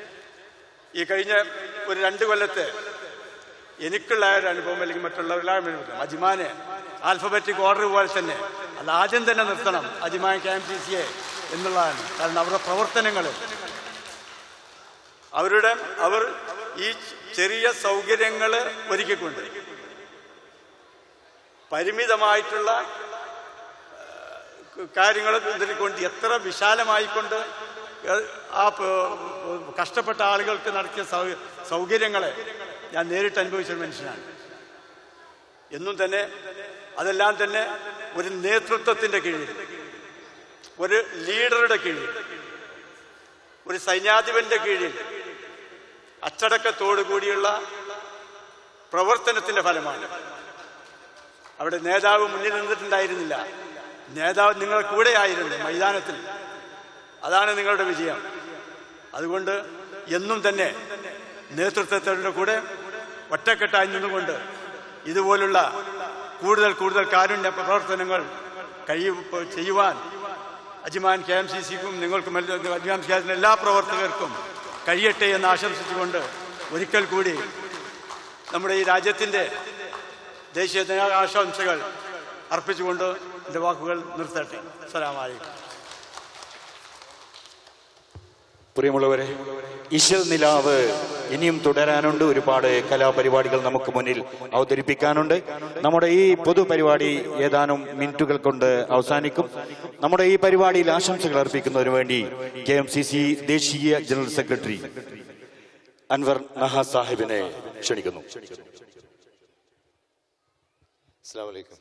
ഈ കഴിഞ്ഞ ഒരു രണ്ട് കൊല്ലത്തെ എനിക്കുള്ള ഒരു അനുഭവം അല്ലെങ്കിൽ മറ്റുള്ളവരെല്ലാം അനുഭവം അജ്മാന് ആൽഫബറ്റിക് ഓർഡർ പോലെ തന്നെ അത് ആദ്യം തന്നെ നിർത്തണം അജ്മാൻ കെ എം സി സിയെ എന്നുള്ളതാണ് കാരണം അവരുടെ പ്രവർത്തനങ്ങൾ അവരുടെ അവർ ഈ ചെറിയ സൗകര്യങ്ങൾ ഒരുക്കിക്കൊണ്ട് പരിമിതമായിട്ടുള്ള കാര്യങ്ങൾ ഇതിനെക്കൊണ്ട് എത്ര വിശാലമായിക്കൊണ്ട് ഏഹ്, ആ പ- കഷ്ടപ്പെട്ട ആളുകൾക്ക് നടത്തിയ സൗ- സൗകര്യങ്ങളെ ഞാൻ നേരിട്ട് അനുഭവിച്ച മനുഷ്യനാണ് എന്നും തന്നെ അതെല്ലാം തന്നെ ഒരു നേതൃത്വത്തിന്റെ കീഴിൽ ഒരു ലീഡറുടെ കീഴിൽ ഒരു സൈന്യാധിപന്റെ കീഴിൽ അച്ചടക്കത്തോടു കൂടിയുള്ള പ്രവർത്തനത്തിന്റെ ഫലമാണ് അവിടെ നേതാവ് മുന്നിൽ നിന്നിട്ടുണ്ടായിരുന്നില്ല നേതാവ് നിങ്ങളുടെ കൂടെയായിരുന്നു മൈതാനത്തിൽ അതാണ് നിങ്ങളുടെ വിജയം അതുകൊണ്ട് എന്നും തന്നെ നേതൃത്വത്തിന്റെ കൂടെ ഒറ്റക്കെട്ടായി നിന്നുകൊണ്ട് ഇതുപോലുള്ള കൂടുതൽ കൂടുതൽ കാരുണ്യ പ്രവർത്തനങ്ങൾ കഴിയ ചെയ്യുവാൻ അജ്മാൻ കെ എം സി സിക്കും നിങ്ങൾക്കും എല്ലാ- അജ്മാൻ കെ എല്ലാ പ്രവർത്തകർക്കും കഴിയട്ടെ എന്ന് ആശംസിച്ചുകൊണ്ട് ഒരിക്കൽ കൂടി നമ്മുടെ ഈ രാജ്യത്തിൻ്റെ ദേശീയ ദിനാശംസകൾ അർപ്പിച്ചുകൊണ്ട് എൻ്റെ വാക്കുകൾ നിർത്തട്ടെ അസ്സലാമലൈക്കും പ്രിയമുള്ളവരെ ഇശൽ നിലാവ് ഇനിയും തുടരാനുണ്ട് ഒരുപാട് കലാപരിപാടികൾ നമുക്ക് മുന്നിൽ അവതരിപ്പിക്കാനുണ്ട് നമ്മുടെ ഈ പൊതുപരിപാടി ഏതാനും മിനിറ്റുകൾ കൊണ്ട് അവസാനിക്കും നമ്മുടെ ഈ പരിപാടിയിൽ ആശംസകൾ അർപ്പിക്കുന്നതിന് വേണ്ടി കെ എം സി സി ദേശീയ ജനറൽ സെക്രട്ടറി അൻവർ നഹ സാഹിബിനെ ക്ഷണിക്കുന്നു അസ്സാം വലൈക്കും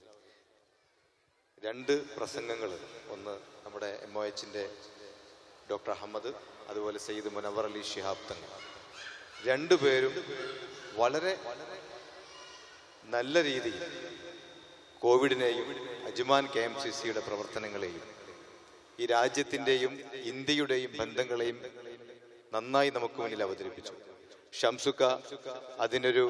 രണ്ട് പ്രസംഗങ്ങൾ ഒന്ന് നമ്മുടെ എം ഒ എച്ചിൻ്റെ ഡോക്ടർ അഹമ്മദ് അതുപോലെ സയ്യിദ് മുനവർ അലി ഷിഹാബ് തങ്ങൾ രണ്ടുപേരും വളരെ നല്ല രീതിയിൽ കോവിഡിനെയും അജ്മാൻ കെ എം സി സിയുടെ പ്രവർത്തനങ്ങളെയും ഈ രാജ്യത്തിൻ്റെയും ഇന്ത്യയുടെയും ബന്ധങ്ങളെയും നന്നായി നമുക്ക് മുന്നിൽ അവതരിപ്പിച്ചു ഷംസുക്ക അതിനൊരു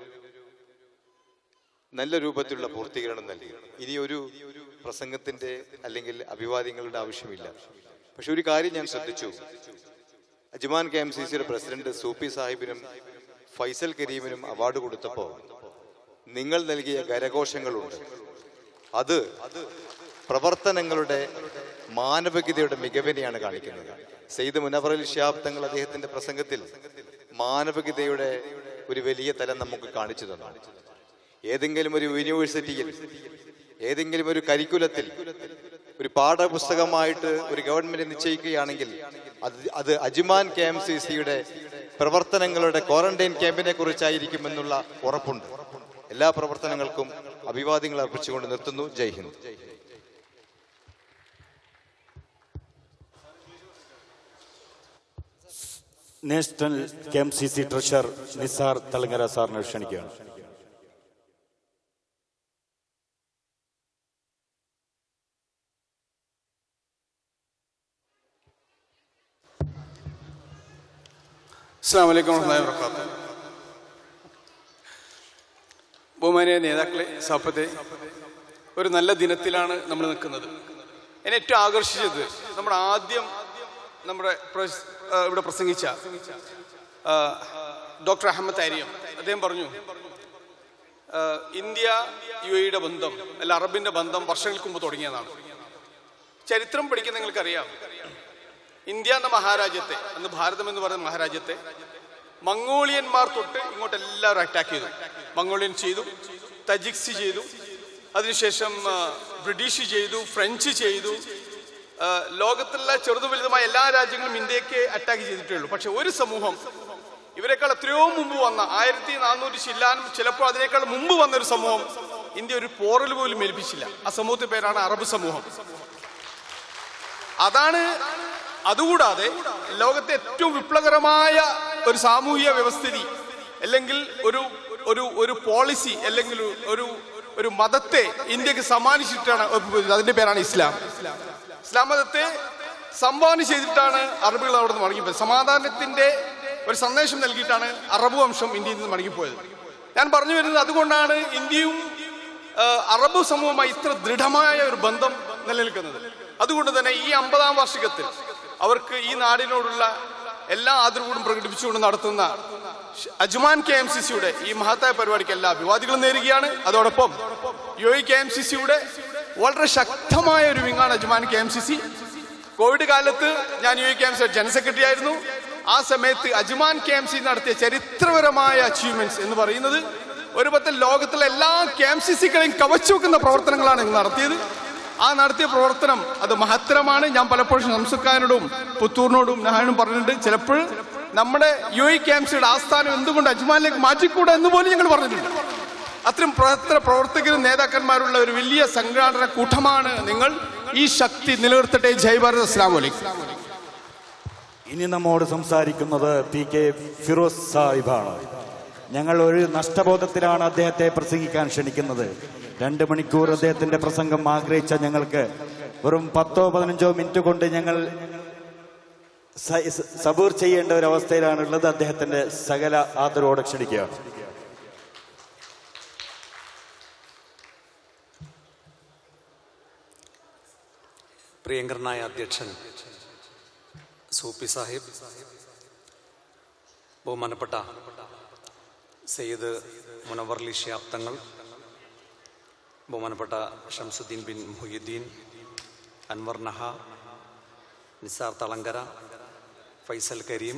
നല്ല രൂപത്തിലുള്ള പൂർത്തീകരണം നൽകി ഇനി ഒരു പ്രസംഗത്തിന്റെ അല്ലെങ്കിൽ അഭിവാദ്യങ്ങളുടെ ആവശ്യമില്ല പക്ഷെ ഒരു കാര്യം ഞാൻ ശ്രദ്ധിച്ചു അജ്മാൻ കെ എം സി സിയുടെ പ്രസിഡന്റ് സൂപ്പി സാഹിബിനും ഫൈസൽ കരീമിനും അവാർഡ് കൊടുത്തപ്പോൾ നിങ്ങൾ നൽകിയ കരഘോഷങ്ങളുണ്ട് അത് പ്രവർത്തനങ്ങളുടെ മാനവികതയുടെ മികവിനെയാണ് കാണിക്കുന്നത് സെയ്ദ് മുനവർ അലി ഷിഹാബ് തങ്ങൾ അദ്ദേഹത്തിന്റെ പ്രസംഗത്തിൽ മാനവികതയുടെ ഒരു വലിയ തലം നമുക്ക് കാണിച്ചു തന്നു ഏതെങ്കിലും ഒരു യൂണിവേഴ്സിറ്റിയിൽ ഏതെങ്കിലും ഒരു കരിക്കുലത്തിൽ ഒരു പാഠപുസ്തകമായിട്ട് ഒരു ഗവൺമെന്റ് നിശ്ചയിക്കുകയാണെങ്കിൽ അത് അത് അജ്മാൻ കെ എം സി സിയുടെ പ്രവർത്തനങ്ങളുടെ ക്വാറന്റൈൻ ക്യാമ്പിനെ കുറിച്ചായിരിക്കുമെന്നുള്ള ഉറപ്പുണ്ട് എല്ലാ പ്രവർത്തനങ്ങൾക്കും അഭിവാദ്യങ്ങൾ അർപ്പിച്ചുകൊണ്ട് നിർത്തുന്നു Jai Hind national K M C C treasurer Nisar Thalangara സാറിനെ ക്ഷണിക്കുകയാണ് അസ്സാം വലൈക്കും വർഹമത്തുള്ളാഹി വബറകാതുഹു ബഹുമാനിയ നേതാക്കളെ സഹപ്പത്തെ ഒരു നല്ല ദിനത്തിലാണ് നമ്മൾ നിൽക്കുന്നത് എന്നെ ഏറ്റവും ആകർഷിച്ചത് നമ്മുടെ ആദ്യം നമ്മുടെ പ്രസ്- ആ, ഇവിടെ പ്രസംഗിച്ച ആ, ഡോക്ടർ അഹമ്മദ് ആര്യം അദ്ദേഹം പറഞ്ഞു ആ, ഇന്ത്യ യു എയുടെ ബന്ധം അല്ല അറബിന്റെ ബന്ധം വർഷങ്ങൾക്ക് മുമ്പ് തുടങ്ങിയതാണ് ചരിത്രം പഠിക്കുന്ന നിങ്ങൾക്കറിയാം ഇന്ത്യ എന്ന മഹാരാജ്യത്തെ അന്ന് ഭാരതം എന്ന് പറയുന്ന മഹാരാജ്യത്തെ മംഗോളിയന്മാർ തൊട്ട് ഇങ്ങോട്ട് എല്ലാവരും അറ്റാക്ക് ചെയ്തു മംഗോളിയൻ ചെയ്തു തജിക്സ് ചെയ്തു അതിനുശേഷം ആ, ബ്രിട്ടീഷ് ചെയ്തു ഫ്രഞ്ച് ചെയ്തു ആ, ലോകത്തുള്ള ചെറുതു വലുതുമായ എല്ലാ രാജ്യങ്ങളും ഇന്ത്യക്ക് അറ്റാക്ക് ചെയ്തിട്ടേ ഉള്ളൂ പക്ഷെ ഒരു സമൂഹം ഇവരെക്കാൾ എത്രയോ മുമ്പ് വന്ന ആയിരത്തി നാനൂറ് ചില്ലാനും ചിലപ്പോൾ അതിനേക്കാൾ മുമ്പ് വന്ന ഒരു സമൂഹം ഇന്ത്യ ഒരു പോറൽ പോലും ഏൽപ്പിച്ചില്ല ആ സമൂഹത്തിന്റെ പേരാണ് അറബ് സമൂഹം അതാണ് അതുകൂടാതെ ലോകത്തെ ഏറ്റവും വിപ്ലവകരമായ ഒരു സാമൂഹിക വ്യവസ്ഥിതി അല്ലെങ്കിൽ ഒരു ഒരു ഒരു പോളിസി അല്ലെങ്കിൽ ഒരു ഒരു മതത്തെ ഇന്ത്യക്ക് സമ്മാനിച്ചിട്ടാണ് അതിന്റെ പേരാണ് ഇസ്ലാം ഇസ്ലാം മതത്തെ സംഭാവന ചെയ്തിട്ടാണ് അറബികൾ അവിടെ നിന്ന് മടങ്ങിപ്പോയത് സമാധാനത്തിന്റെ ഒരു സന്ദേശം നൽകിയിട്ടാണ് അറബ് വംശം ഇന്ത്യയിൽ നിന്ന് മടങ്ങിപ്പോയത് ഞാൻ പറഞ്ഞു വരുന്നത് അതുകൊണ്ടാണ് ഇന്ത്യയും ആ, അറബ് സമൂഹവുമായി ഇത്ര ദൃഢമായ ഒരു ബന്ധം നിലനിൽക്കുന്നത് അതുകൊണ്ട് തന്നെ ഈ അമ്പതാം വാർഷികത്തിൽ അവർക്ക് ഈ നാടിനോടുള്ള എല്ലാ ആദരവോടും പ്രകടിപ്പിച്ചുകൊണ്ട് നടത്തുന്ന ഷ്- അജ്മാൻ കെ എം സി സിയുടെ ഈ മഹത്തായ പരിപാടിക്ക് എല്ലാ അഭിവാദികളും നേരുകയാണ് അതോടൊപ്പം U A K M C സിയുടെ വളരെ ശക്തമായ ഒരു വിങ്ങാണ് Ajman K M C C covid കാലത്ത് ഞാൻ U A K M C general secretary ആയിരുന്നു ആ സമയത്ത് അജ്മാൻ കെ എം സി നടത്തിയ ചരിത്രപരമായ അച്ചീവ്മെന്റ്സ് എന്ന് പറയുന്നത് ഒരു പത്തിൽ ലോകത്തിലെ എല്ലാ കെ എം സി സികളെയും കവച്ചു വെക്കുന്ന പ്രവർത്തനങ്ങളാണ് ഇന്ന് നടത്തിയത് ആ നടത്തിയ പ്രവർത്തനം അത് മഹത്തരമാണ് ഞാൻ പലപ്പോഴും സംസുക്കാരനോടും പുത്തൂറിനോടും ഞാനും പറഞ്ഞിട്ടുണ്ട് ചിലപ്പോൾ നമ്മുടെ യു എ കെ എം സിയുടെ ആസ്ഥാനം എന്തുകൊണ്ട് അജ്മാനിലേക്ക് മാറ്റിക്കൂടാ എന്ന് പോലും ഞങ്ങൾ പറഞ്ഞിട്ടുണ്ട് അത്തരം പ്രവർത്തന പ്രവർത്തകരും നേതാക്കന്മാരുള്ള ഒരു വലിയ സംഘാടന കൂട്ടമാണ് നിങ്ങൾ ഈ ശക്തി നിലനിർത്തട്ടെ ജയ് ഭാരത് അസ്ലാം വലൈക്കും ഇനി നമ്മോട് സംസാരിക്കുന്നത് പി കെ ഫിറോസ് സാഹിബാണ് ഞങ്ങൾ ഒരു നഷ്ടബോധത്തിലാണ് അദ്ദേഹത്തെ പ്രസംഗിക്കാൻ ക്ഷണിക്കുന്നത് രണ്ട് മണിക്കൂർ അദ്ദേഹത്തിന്റെ പ്രസംഗം ആഗ്രഹിച്ച ഞങ്ങൾക്ക് വെറും പത്തോ പതിനഞ്ചോ മിനിറ്റ് കൊണ്ട് ഞങ്ങൾ സ- സ- സബൂർ ചെയ്യേണ്ട ഒരു അവസ്ഥയിലാണുള്ളത് അദ്ദേഹത്തിന്റെ സകല ആദരവോടെ ക്ഷണിക്കുകയാണ് പ്രിയങ്കരനായ അധ്യക്ഷൻ സൂപ്പി സാഹിബ് ബഹുമാനപ്പെട്ട സയ്യിദ് മുനവർലി ഷിയാബ് തങ്ങൾ ബഹുമാനപ്പെട്ട ഷംസുദ്ദീൻ ബിൻ മുഹിയുദ്ദീൻ അൻവർ നഹ നിസാർ തളങ്കര ഫൈസൽ കരീം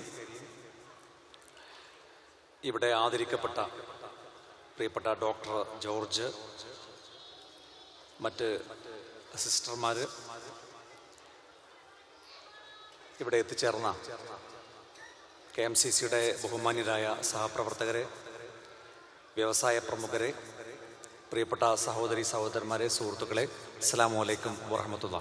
ഇവിടെ ആദരിക്കപ്പെട്ട പ്രിയപ്പെട്ട ഡോക്ടർ ജോർജ് മറ്റ് സിസ്റ്റർമാർ ഇവിടെ എത്തിച്ചേർന്ന കെ എം സി സിയുടെ ബഹുമാന്യരായ സഹപ്രവർത്തകരെ വ്യവസായ പ്രമുഖരെ പ്രിയപ്പെട്ട സഹോദരി സഹോദരന്മാരെ സുഹൃത്തുക്കളെ അസ്സാം വലൈക്കും വറഹമത്തുള്ള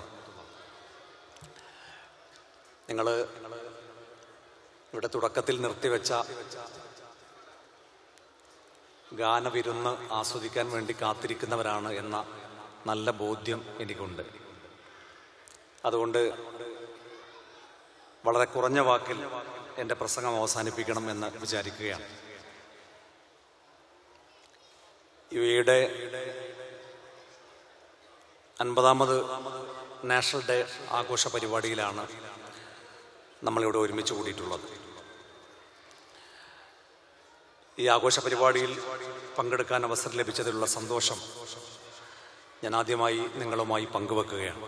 നിങ്ങൾ ഇവിടെ തുടക്കത്തിൽ നിർത്തിവെച്ച ഗാനവിരുന്ന് ആസ്വദിക്കാൻ വേണ്ടി കാത്തിരിക്കുന്നവരാണ് എന്ന നല്ല ബോധ്യം എനിക്കുണ്ട് അതുകൊണ്ട് വളരെ കുറഞ്ഞ വാക്കിൽ എൻ്റെ പ്രസംഗം അവസാനിപ്പിക്കണം എന്ന് വിചാരിക്കുകയാണ് യു എയുടെ അൻപതാമത് നാഷണൽ ഡേ ആഘോഷ പരിപാടിയിലാണ് നമ്മളിവിടെ ഒരുമിച്ച് കൂടിയിട്ടുള്ളത് ഈ ആഘോഷ പരിപാടിയിൽ പങ്കെടുക്കാൻ അവസരം ലഭിച്ചതിലുള്ള സന്തോഷം ഞാൻ ആദ്യമായി നിങ്ങളുമായി പങ്കുവെക്കുകയാണ്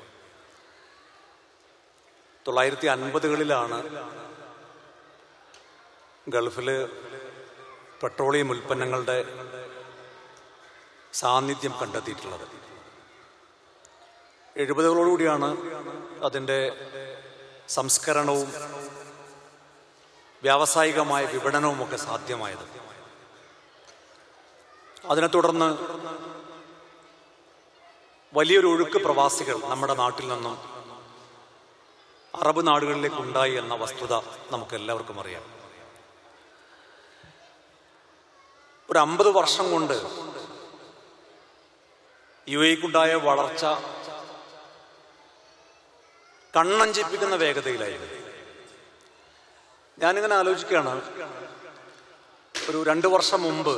തൊള്ളായിരത്തി അൻപതുകളിലാണ് ഗൾഫിൽ പെട്രോളിയം ഉൽപ്പന്നങ്ങളുടെ സാന്നിധ്യം കണ്ടെത്തിയിട്ടുള്ളത് എഴുപതുകളോടുകൂടിയാണ് അതിൻ്റെ സംസ്കരണവും വ്യാവസായികമായ വിപണനവുമൊക്കെ സാധ്യമായത് അതിനെ തുടർന്ന് വലിയൊരു ഒഴുക്ക് പ്രവാസികൾ നമ്മുടെ നാട്ടിൽ നിന്നും അറബ് നാടുകളിലേക്ക് ഉണ്ടായി എന്ന വസ്തുത നമുക്ക് എല്ലാവർക്കും അറിയാം ഒരു അമ്പത് വർഷം കൊണ്ട് യു എക്കുണ്ടായ വളർച്ച കണ്ണഞ്ചിപ്പിക്കുന്ന വേഗതയിലായിരുന്നു ഞാനിങ്ങനെ ആലോചിക്കുകയാണ് ഒരു രണ്ട് വർഷം മുമ്പ്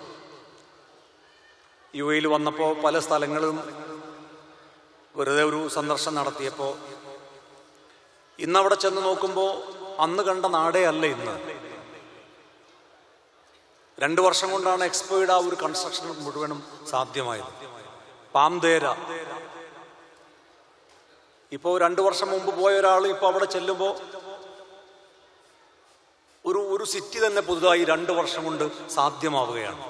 യു എയിൽ വന്നപ്പോൾ പല സ്ഥലങ്ങളും വെറുതെ ഒരു സന്ദർശനം നടത്തിയപ്പോൾ ഇന്നവിടെ ചെന്ന് നോക്കുമ്പോൾ അന്ന് കണ്ട നാടേ അല്ല ഇന്ന് രണ്ട് വർഷം കൊണ്ടാണ് എക്സ്പോയുടെ ആ ഒരു കൺസ്ട്രക്ഷൻ മുഴുവനും സാധ്യമായത് പാംതേര ഇപ്പോൾ രണ്ട് വർഷം മുമ്പ് പോയ ഒരാൾ ഇപ്പോൾ അവിടെ ചെല്ലുമ്പോൾ ഒരു ഒരു സിറ്റി തന്നെ പുതുതായി രണ്ട് വർഷം കൊണ്ട് സാധ്യമാവുകയാണ്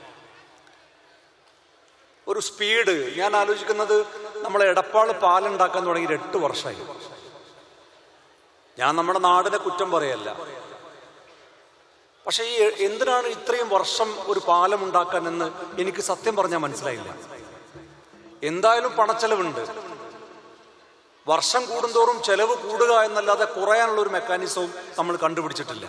ഒരു സ്പീഡ് ഞാൻ ആലോചിക്കുന്നത് നമ്മൾ എടപ്പാൾ പാലുണ്ടാക്കാൻ തുടങ്ങിയിട്ട് എട്ട് വർഷമായി ഞാൻ നമ്മുടെ നാടിനെ കുറ്റം പറയല്ല പക്ഷേ ഈ എന്തിനാണ് ഇത്രയും വർഷം ഒരു പാലം ഉണ്ടാക്കാൻ എന്ന് എനിക്ക് സത്യം പറഞ്ഞാൽ മനസ്സിലായില്ല എന്തായാലും പണച്ചെലവുണ്ട് വർഷം കൂടുന്തോറും ചെലവ് കൂടുക എന്നല്ലാതെ കുറയാനുള്ള ഒരു മെക്കാനിസവും നമ്മൾ കണ്ടുപിടിച്ചിട്ടില്ല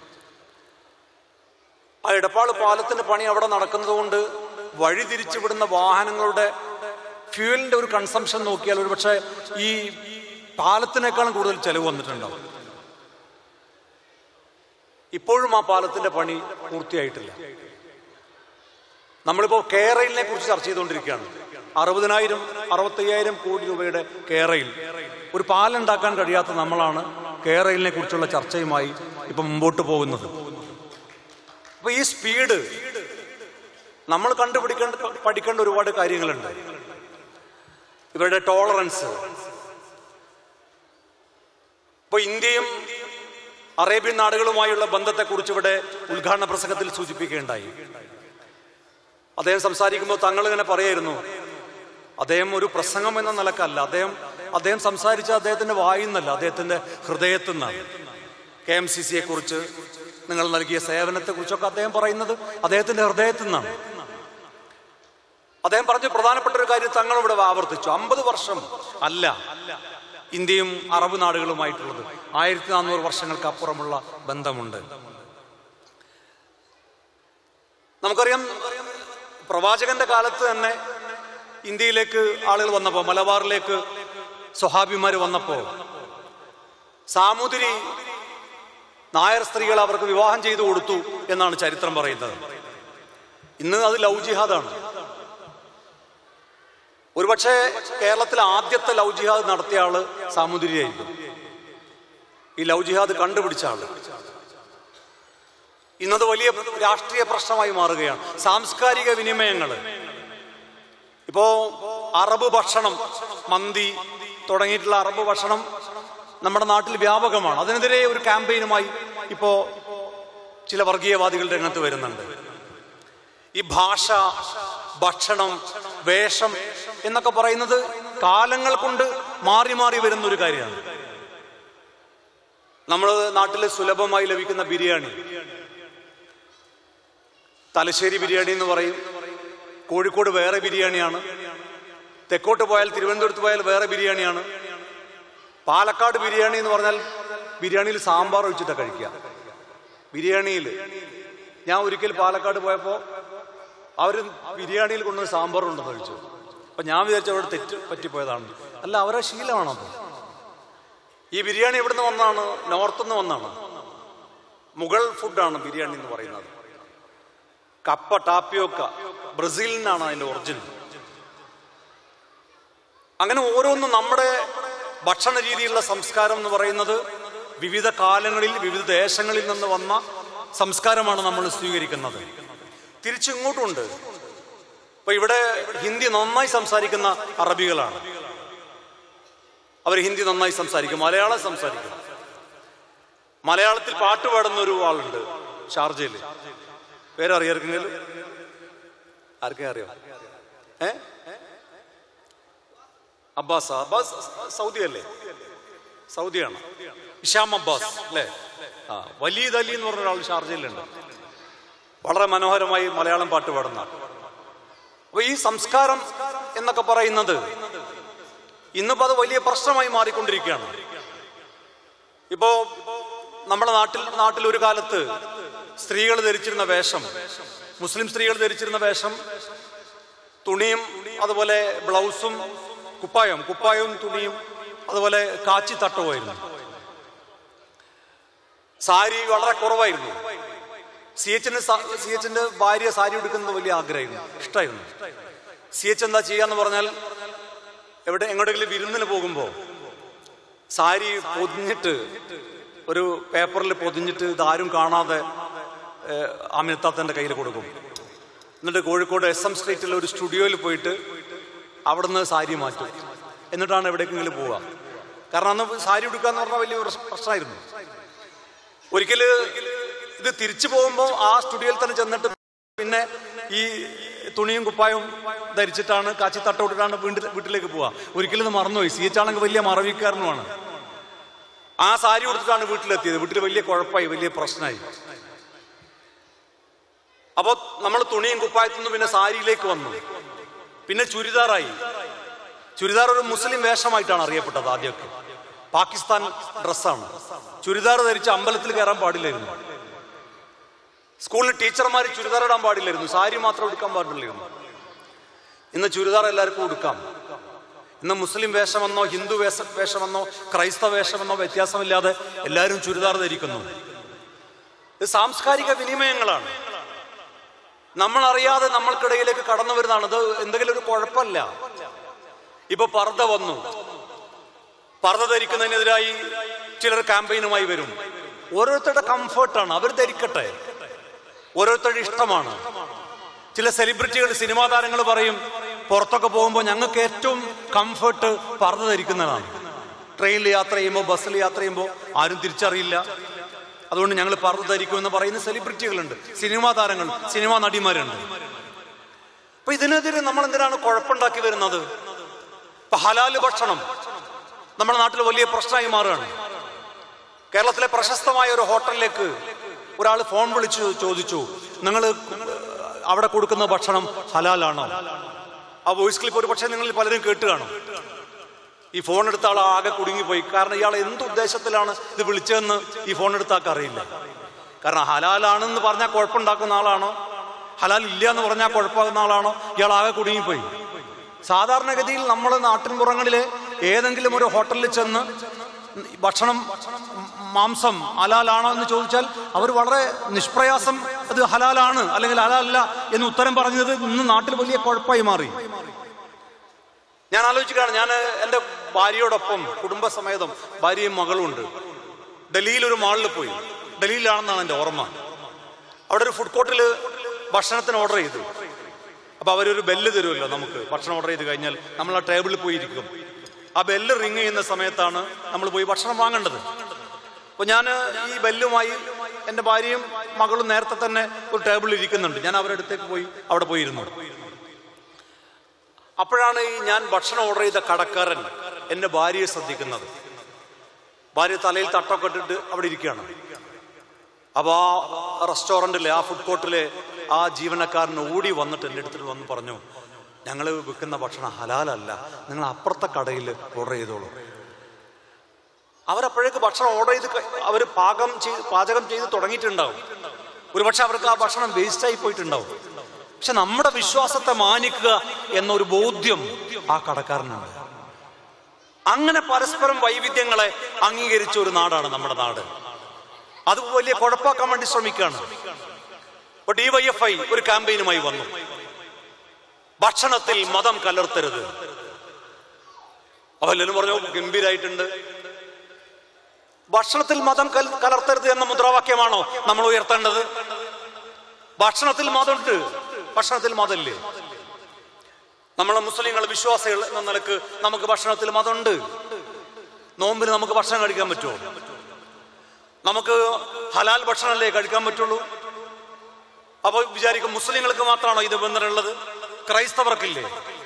ആ ഇടപ്പാള് പാലത്തിന്റെ പണി അവിടെ നടക്കുന്നത് കൊണ്ട് വഴി തിരിച്ചുവിടുന്ന വാഹനങ്ങളുടെ ഫ്യൂവലിന്റെ ഒരു കൺസംഷൻ നോക്കിയാൽ ഒരു പക്ഷേ ഈ പാലത്തിനേക്കാളും കൂടുതൽ ചെലവ് വന്നിട്ടുണ്ടാവും ഇപ്പോഴും ആ പാലത്തിന്റെ പണി പൂർത്തിയായിട്ടില്ല നമ്മളിപ്പോ കേരളിനെ കുറിച്ച് ചർച്ച ചെയ്തുകൊണ്ടിരിക്കുകയാണ് അറുപതിനായിരം അറുപത്തയ്യായിരം കോടി രൂപയുടെ കേരയിൽ ഒരു പാലുണ്ടാക്കാൻ കഴിയാത്ത നമ്മളാണ് കേരളിനെ കുറിച്ചുള്ള ചർച്ചയുമായി ഇപ്പൊ മുമ്പോട്ട് പോകുന്നത് അപ്പൊ ഈ സ്പീഡ് നമ്മൾ കണ്ടുപിടിക്കേണ്ട പഠിക്കേണ്ട ഒരുപാട് കാര്യങ്ങളുണ്ട് ഇവരുടെ ടോളറൻസ് ഇപ്പൊ ഇന്ത്യയും അറേബ്യൻ നാടുകളുമായുള്ള ബന്ധത്തെക്കുറിച്ച് ഇവിടെ ഉദ്ഘാടന പ്രസംഗത്തിൽ സൂചിപ്പിക്കുകയുണ്ടായി അദ്ദേഹം സംസാരിക്കുമ്പോൾ തങ്ങൾ ഇങ്ങനെ പറയായിരുന്നു അദ്ദേഹം ഒരു പ്രസംഗം എന്ന നിലക്കല്ല അദ്ദേഹം അദ്ദേഹം സംസാരിച്ച അദ്ദേഹത്തിന്റെ വായിൽ നിന്നല്ല അദ്ദേഹത്തിന്റെ ഹൃദയത്തിൽ നിന്നാണ് കെ എം സി സിയെ കുറിച്ച് നിങ്ങൾ നൽകിയ സേവനത്തെ കുറിച്ചൊക്കെ അദ്ദേഹം പറയുന്നത് അദ്ദേഹത്തിന്റെ ഹൃദയത്തിൽ നിന്നാണ് അദ്ദേഹം പറഞ്ഞ പ്രധാനപ്പെട്ട ഒരു കാര്യം തങ്ങൾ ഇവിടെ ആവർത്തിച്ചു അമ്പത് വർഷം അല്ല ഇന്ത്യയും അറബ് നാടുകളുമായിട്ടുള്ളത് ആയിരത്തി നാനൂറ് വർഷങ്ങൾക്ക് അപ്പുറമുള്ള ബന്ധമുണ്ട് നമുക്കറിയാം പ്രവാചകന്റെ കാലത്ത് തന്നെ ഇന്ത്യയിലേക്ക് ആളുകൾ വന്നപ്പോൾ മലബാറിലേക്ക് സ്വഹാബിമാർ വന്നപ്പോൾ സാമൂതിരി നായർ സ്ത്രീകൾ അവർക്ക് വിവാഹം ചെയ്തു കൊടുത്തു എന്നാണ് ചരിത്രം പറയുന്നത് ഇന്ന് അത് ലവ് ജിഹാദാണ് ഒരുപക്ഷെ കേരളത്തിലെ ആദ്യത്തെ ലവ് ജിഹാദ് നടത്തിയ ആള് സാമൂതിരിയായിരിക്കും ഈ ലവ് ജിഹാദ് കണ്ടുപിടിച്ച ആള് ഇന്നത് വലിയ രാഷ്ട്രീയ പ്രശ്നമായി മാറുകയാണ് സാംസ്കാരിക വിനിമയങ്ങൾ ഇപ്പോ അറബ് ഭക്ഷണം മന്തി തുടങ്ങിയിട്ടുള്ള അറബ് ഭക്ഷണം നമ്മുടെ നാട്ടിൽ വ്യാപകമാണ് അതിനെതിരെ ഒരു ക്യാമ്പയിനുമായി ഇപ്പോ ചില വർഗീയവാദികൾ രംഗത്ത് വരുന്നുണ്ട് ഈ ഭാഷ ഭക്ഷണം വേഷം എന്നൊക്കെ പറയുന്നത് കാലങ്ങൾ കൊണ്ട് മാറി മാറി വരുന്ന ഒരു കാര്യമാണ് നമ്മൾ നാട്ടിൽ സുലഭമായി ലഭിക്കുന്ന ബിരിയാണി തലശ്ശേരി ബിരിയാണി എന്ന് പറയും കോഴിക്കോട് വേറെ ബിരിയാണിയാണ് തെക്കോട്ട് പോയാൽ തിരുവനന്തപുരത്ത് പോയാൽ വേറെ ബിരിയാണിയാണ് പാലക്കാട് ബിരിയാണി എന്ന് പറഞ്ഞാൽ ബിരിയാണിയിൽ സാമ്പാർ ഒഴിച്ചിട്ടാണ് കഴിക്കുക ബിരിയാണിയിൽ ഞാൻ ഒരിക്കൽ പാലക്കാട് പോയപ്പോൾ അവർ ബിരിയാണിയിൽ കൊണ്ടുവന്ന് സാമ്പാർ ഉണ്ടെന്ന് കഴിച്ചു അപ്പൊ ഞാൻ വിചാരിച്ചു അവിടെ തെറ്റ് പറ്റിപ്പോയതാണ് അല്ല അവരെ ശീലമാണത് ഈ ബിരിയാണി എവിടുന്ന് വന്നാണ് നോർത്തുനിന്ന് വന്നാണ് മുഗൾ ഫുഡാണ് ബിരിയാണി എന്ന് പറയുന്നത് കപ്പ ടാപ്പിയോക്ക ബ്രസീലിൽ നിന്നാണ് അതിന്റെ ഒറിജിനൽ അങ്ങനെ ഓരോന്നും നമ്മുടെ ഭക്ഷണ രീതിയിലുള്ള സംസ്കാരം എന്ന് പറയുന്നത് വിവിധ കാലങ്ങളിൽ വിവിധ ദേശങ്ങളിൽ നിന്ന് വന്ന സംസ്കാരമാണ് നമ്മൾ സ്വീകരിക്കുന്നത് തിരിച്ചിങ്ങോട്ടുമുണ്ട് ഇപ്പൊ ഇവിടെ ഹിന്ദി നന്നായി സംസാരിക്കുന്ന അറബികളാണ് അവർ ഹിന്ദി നന്നായി സംസാരിക്കും മലയാളം സംസാരിക്കും മലയാളത്തിൽ പാട്ട് പാടുന്ന ഒരു ആളുണ്ട് ഷാർജയിൽ പേരറിയാർക്കെങ്കിലും ആർക്കെ അറിയാം ഏ അബ്ബാസ് അബ്ബാസ് സൗദി അല്ലേ സൗദിയാണ് ഇഷാം അബ്ബാസ് അല്ലേ ആ വലീദ് അലി എന്ന് പറഞ്ഞ ഒരാൾ ഷാർജയിലുണ്ട് വളരെ മനോഹരമായി മലയാളം പാട്ട് പാടുന്ന അപ്പൊ ഈ സംസ്കാരം എന്നൊക്കെ പറയുന്നത് ഇന്നിപ്പോ അത് വലിയ പ്രശ്നമായി മാറിക്കൊണ്ടിരിക്കുകയാണ് ഇപ്പോ നമ്മുടെ നാട്ടിൽ നാട്ടിൽ ഒരു കാലത്ത് സ്ത്രീകൾ ധരിച്ചിരുന്ന വേഷം മുസ്ലിം സ്ത്രീകൾ ധരിച്ചിരുന്ന വേഷം തുണിയും അതുപോലെ ബ്ലൗസും കുപ്പായവും കുപ്പായവും തുണിയും അതുപോലെ കാച്ചി തട്ടവുമായിരുന്നു സാരി വളരെ കുറവായിരുന്നു സി എച്ചിന് സി എച്ചിന്റെ ഭാര്യ സാരി എടുക്കുന്നത് വലിയ ആഗ്രഹമായിരുന്നു ഇഷ്ടമായിരുന്നു സി എച്ച് എന്താ ചെയ്യാന്ന് പറഞ്ഞാൽ എവിടെ എങ്ങോട്ടെങ്കിലും വിരുന്നിന് പോകുമ്പോൾ സാരി പൊതിഞ്ഞിട്ട് ഒരു പേപ്പറിൽ പൊതിഞ്ഞിട്ട് ഇതാരും കാണാതെ ആമിനത്താത്തൻ്റെ കയ്യിൽ കൊടുക്കും എന്നിട്ട് കോഴിക്കോട് എസ് എം സ്ട്രീറ്റിലെ ഒരു സ്റ്റുഡിയോയിൽ പോയിട്ട് അവിടുന്ന് സാരി മാറ്റും എന്നിട്ടാണ് എവിടേക്കെങ്കിലും പോവുക കാരണം അന്ന് സാരി ഉടുക്കുക എന്ന് പറഞ്ഞാൽ വലിയ പ്രശ്- പ്രശ്നമായിരുന്നു ഒരിക്കൽ ഇത് തിരിച്ചു പോകുമ്പോൾ ആ സ്റ്റുഡിയോയിൽ തന്നെ ചെന്നിട്ട് പിന്നെ ഈ തുണിയും കുപ്പായവും ധരിച്ചിട്ടാണ് കാച്ചി തട്ടോട്ടിട്ടാണ് വീട്ടിൽ വീട്ടിലേക്ക് പോവുക ഒരിക്കലും ഇത് മറന്നുപോയി സി എച്ച് ആണെങ്കിൽ വലിയ മറവിക്കാരനുമാണ് ആ സാരി കൊടുത്തിട്ടാണ് വീട്ടിലെത്തിയത് വീട്ടിൽ വലിയ കുഴപ്പമായി വലിയ പ്രശ്നമായി അപ്പോൾ നമ്മൾ തുണിയും കുപ്പായത്തിൽ നിന്ന് പിന്നെ സാരിയിലേക്ക് വന്നു പിന്നെ ചുരിദാറായി ചുരിദാർ ഒരു മുസ്ലിം വേഷമായിട്ടാണ് അറിയപ്പെട്ടത് ആദ്യമൊക്കെ പാകിസ്ഥാൻ ഡ്രസ്സാണ് ചുരിദാർ ധരിച്ച് അമ്പലത്തിൽ കയറാൻ പാടില്ലായിരുന്നു സ്കൂളിൽ ടീച്ചർമാർ ചുരിദാർ ഇടാൻ പാടില്ലായിരുന്നു സാരി മാത്രം എടുക്കാൻ പാടില്ലായിരുന്നു ഇന്ന് ചുരിദാർ എല്ലാവർക്കും ഉടുക്കാം ഇന്ന് മുസ്ലിം വേഷമെന്നോ ഹിന്ദു വേഷ വേഷമെന്നോ ക്രൈസ്തവ വേഷമെന്നോ വ്യത്യാസമില്ലാതെ എല്ലാവരും ചുരിദാർ ധരിക്കുന്നു ഇത് സാംസ്കാരിക വിനിമയങ്ങളാണ് നമ്മൾ അറിയാതെ നമ്മൾക്കിടയിലേക്ക് കടന്നു വരുന്നതാണ് ഇത് എന്തെങ്കിലും ഒരു കുഴപ്പമല്ല ഇപ്പൊ പർദ്ദ വന്നു പർദ്ദ ധരിക്കുന്നതിനെതിരായി ചിലർ ക്യാമ്പയിനുമായി വരും ഓരോരുത്തരുടെ കംഫർട്ടാണ് അവർ ധരിക്കട്ടെ ഓരോരുത്തരുടെ ഇഷ്ടമാണ് ചില സെലിബ്രിറ്റികൾ സിനിമാ താരങ്ങൾ പറയും പുറത്തൊക്കെ പോകുമ്പോൾ ഞങ്ങൾക്ക് ഏറ്റവും കംഫർട്ട് പർദ്ദ ധരിക്കുന്നതാണ് ട്രെയിനിൽ യാത്ര ചെയ്യുമ്പോൾ ബസ്സിൽ യാത്ര ചെയ്യുമ്പോൾ ആരും തിരിച്ചറിയില്ല അതുകൊണ്ട് ഞങ്ങൾ പർദ്ദ ധരിക്കുമെന്ന് പറയുന്ന സെലിബ്രിറ്റികളുണ്ട് സിനിമാ താരങ്ങൾ സിനിമാ നടിമാരുണ്ട് അപ്പൊ ഇതിനെതിരെ നമ്മൾ എന്തിനാണ് കുഴപ്പമുണ്ടാക്കി വരുന്നത് ഇപ്പൊ ഹലാല് ഭക്ഷണം നമ്മുടെ നാട്ടിൽ വലിയ പ്രശ്നമായി മാറുകയാണ് കേരളത്തിലെ പ്രശസ്തമായ ഒരു ഹോട്ടലിലേക്ക് ഒരാൾ ഫോൺ വിളിച്ചു ചോദിച്ചു നിങ്ങൾ അവിടെ കൊടുക്കുന്ന ഭക്ഷണം ഹലാലാണോ ആ വോയിസ് ക്ലിപ്പ് ഒരു പക്ഷേ നിങ്ങൾ പലരും കേട്ട് കാണും ഈ ഫോൺ എടുത്ത ആൾ ആകെ കുടുങ്ങിപ്പോയി കാരണം ഇയാൾ എന്ത് ഉദ്ദേശത്തിലാണ് ഇത് വിളിച്ചതെന്ന് ഈ ഫോൺ എടുത്ത ആൾക്ക് അറിയില്ല കാരണം ഹലാലാണെന്ന് പറഞ്ഞാൽ കുഴപ്പമുണ്ടാക്കുന്ന ആളാണോ ഹലാൽ ഇല്ല എന്ന് പറഞ്ഞാൽ കുഴപ്പമാകുന്ന ആളാണോ ഇയാൾ ആകെ കുടുങ്ങിപ്പോയി സാധാരണഗതിയിൽ നമ്മൾ നാട്ടിൻപുറങ്ങളിലെ ഏതെങ്കിലും ഒരു ഹോട്ടലിൽ ചെന്ന് ഭക്ഷണം മാംസം ഹലാലാണോ എന്ന് ചോദിച്ചാൽ അവർ വളരെ നിഷ്പ്രയാസം അത് ഹലാലാണ് അല്ലെങ്കിൽ ഹലാലല്ല എന്ന് ഉത്തരം പറഞ്ഞത് ഇന്ന് നാട്ടിൽ വലിയ കുഴപ്പമായി മാറി ഞാൻ ആലോചിക്കുകയാണ് ഞാൻ എൻ്റെ ഭാര്യയോടൊപ്പം കുടുംബസമേതം ഭാര്യയും മകളും ഉണ്ട് ഡൽഹിയിൽ ഒരു മാളിൽ പോയി ഡൽഹിയിലാണെന്നാണ് എൻ്റെ ഓർമ്മ അവിടെ ഒരു ഫുഡ് കോർട്ടിൽ ഭക്ഷണത്തിന് ഓർഡർ ചെയ്തു അപ്പൊ അവരൊരു ബെല്ല് തരുമല്ലോ നമുക്ക് ഭക്ഷണം ഓർഡർ ചെയ്ത് കഴിഞ്ഞാൽ നമ്മൾ ആ ടേബിളിൽ പോയി ഇരിക്കും ആ ബെല്ല് റിങ് ചെയ്യുന്ന സമയത്താണ് നമ്മൾ പോയി ഭക്ഷണം വാങ്ങേണ്ടത് അപ്പൊ ഞാൻ ഈ ബെല്ലുമായി എൻ്റെ ഭാര്യയും മകളും നേരത്തെ തന്നെ ഒരു ടേബിളിൽ ഇരിക്കുന്നുണ്ട് ഞാൻ അവരുടെ അടുത്തേക്ക് പോയി അവിടെ പോയിരുന്നു അപ്പോഴാണ് ഈ ഞാൻ ഭക്ഷണം ഓർഡർ ചെയ്ത കടക്കാരൻ എൻ്റെ ഭാര്യയെ ശ്രദ്ധിക്കുന്നത് ഭാര്യ തലയിൽ തട്ടൊക്കെ ഇട്ടിട്ട് അവിടെ ഇരിക്കുകയാണ് അപ്പോൾ ആ റെസ്റ്റോറൻറ്റിലെ ആ ഫുഡ് കോർട്ടിലെ ആ ജീവനക്കാരൻ ഓടി വന്നിട്ട് എൻ്റെ അടുത്തിട്ട് വന്ന് പറഞ്ഞു ഞങ്ങൾ വിൽക്കുന്ന ഭക്ഷണം ഹലാലല്ല നിങ്ങൾ അപ്പുറത്തെ കടയിൽ ഓർഡർ ചെയ്തോളൂ അവരപ്പോഴേക്ക് ഭക്ഷണം ഓർഡർ ചെയ്ത് അവർ പാകം ചെയ്ത് പാചകം ചെയ്ത് തുടങ്ങിയിട്ടുണ്ടാവും ഒരുപക്ഷെ അവർക്ക് ആ ഭക്ഷണം വേസ്റ്റായി പോയിട്ടുണ്ടാവും പക്ഷെ നമ്മുടെ വിശ്വാസത്തെ മാനിക്കുക എന്നൊരു ബോധ്യം ആ കടക്കാരനുണ്ട് അങ്ങനെ പരസ്പരം വൈവിധ്യങ്ങളെ അംഗീകരിച്ച ഒരു നാടാണ് നമ്മുടെ നാട് അത് വലിയ കുഴപ്പാക്കാൻ വേണ്ടി ശ്രമിക്കുകയാണ് ഇപ്പൊ ഡിവൈഎഫ്ഐ ഒരു ക്യാമ്പയിനുമായി വന്നു ഭക്ഷണത്തിൽ മതം കലർത്തരുത് അവല്ലെന്ന് പറഞ്ഞു ഗംഭീരായിട്ടുണ്ട് ഭക്ഷണത്തിൽ മതം കൽ- കലർത്തരുത് എന്ന മുദ്രാവാക്യമാണോ നമ്മൾ ഉയർത്തേണ്ടത് ഭക്ഷണത്തിൽ മതമുണ്ട് ഭക്ഷണത്തിൽ മതമില്ലേ നമ്മളെ മുസ്ലിങ്ങൾ വിശ്വാസികൾ എന്ന നിലക്ക് നമുക്ക് ഭക്ഷണത്തിൽ മതമുണ്ട് നോമ്പിന് നമുക്ക് ഭക്ഷണം കഴിക്കാൻ പറ്റുമോ നമുക്ക് ഹലാൽ ഭക്ഷണമല്ലേ കഴിക്കാൻ പറ്റുള്ളൂ അപ്പൊ വിചാരിക്കും മുസ്ലിങ്ങൾക്ക് മാത്രമാണോ ഈ നിബന്ധന ഉള്ളത് ക്രൈസ്തവർക്കില്ലേ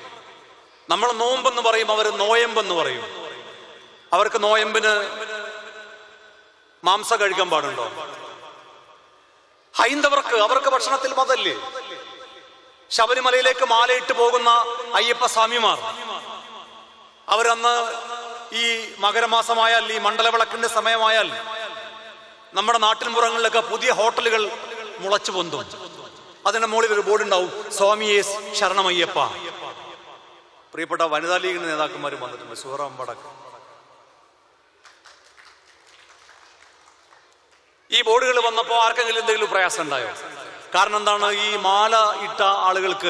നമ്മൾ നോമ്പെന്ന് പറയും അവർ നോയമ്പെന്ന് പറയും അവർക്ക് നോയമ്പിന് മാംസം കഴിക്കാൻ പാടുണ്ടോ ഹൈന്ദവർക്ക് അവർക്ക് ഭക്ഷണത്തിൽ മതല്ലേ ശബരിമലയിലേക്ക് മാലയിട്ട് പോകുന്ന അയ്യപ്പ സ്വാമിമാർ അവരന്ന് ഈ മകരമാസമായാൽ ഈ മണ്ഡലവിളക്കിന്റെ സമയമായാൽ നമ്മുടെ നാട്ടിൻപുറങ്ങളിലൊക്കെ പുതിയ ഹോട്ടലുകൾ മുളച്ചു പൊന്തും അതിന്റെ മുകളിൽ ഒരു ബോർഡ് ഉണ്ടാവും സ്വാമിയെ ശരണമയ്യപ്പ പ്രിയപ്പെട്ട വനിതാ ലീഗിന്റെ നേതാക്കന്മാരും വന്നിട്ടുണ്ട് സുഹറ അമ്പടക്കം ഈ ബോർഡുകൾ വന്നപ്പോൾ ആർക്കെങ്കിലും എന്തെങ്കിലും പ്രയാസം ഉണ്ടായോ കാരണം എന്താണ് ഈ മാല ഇട്ട ആളുകൾക്ക്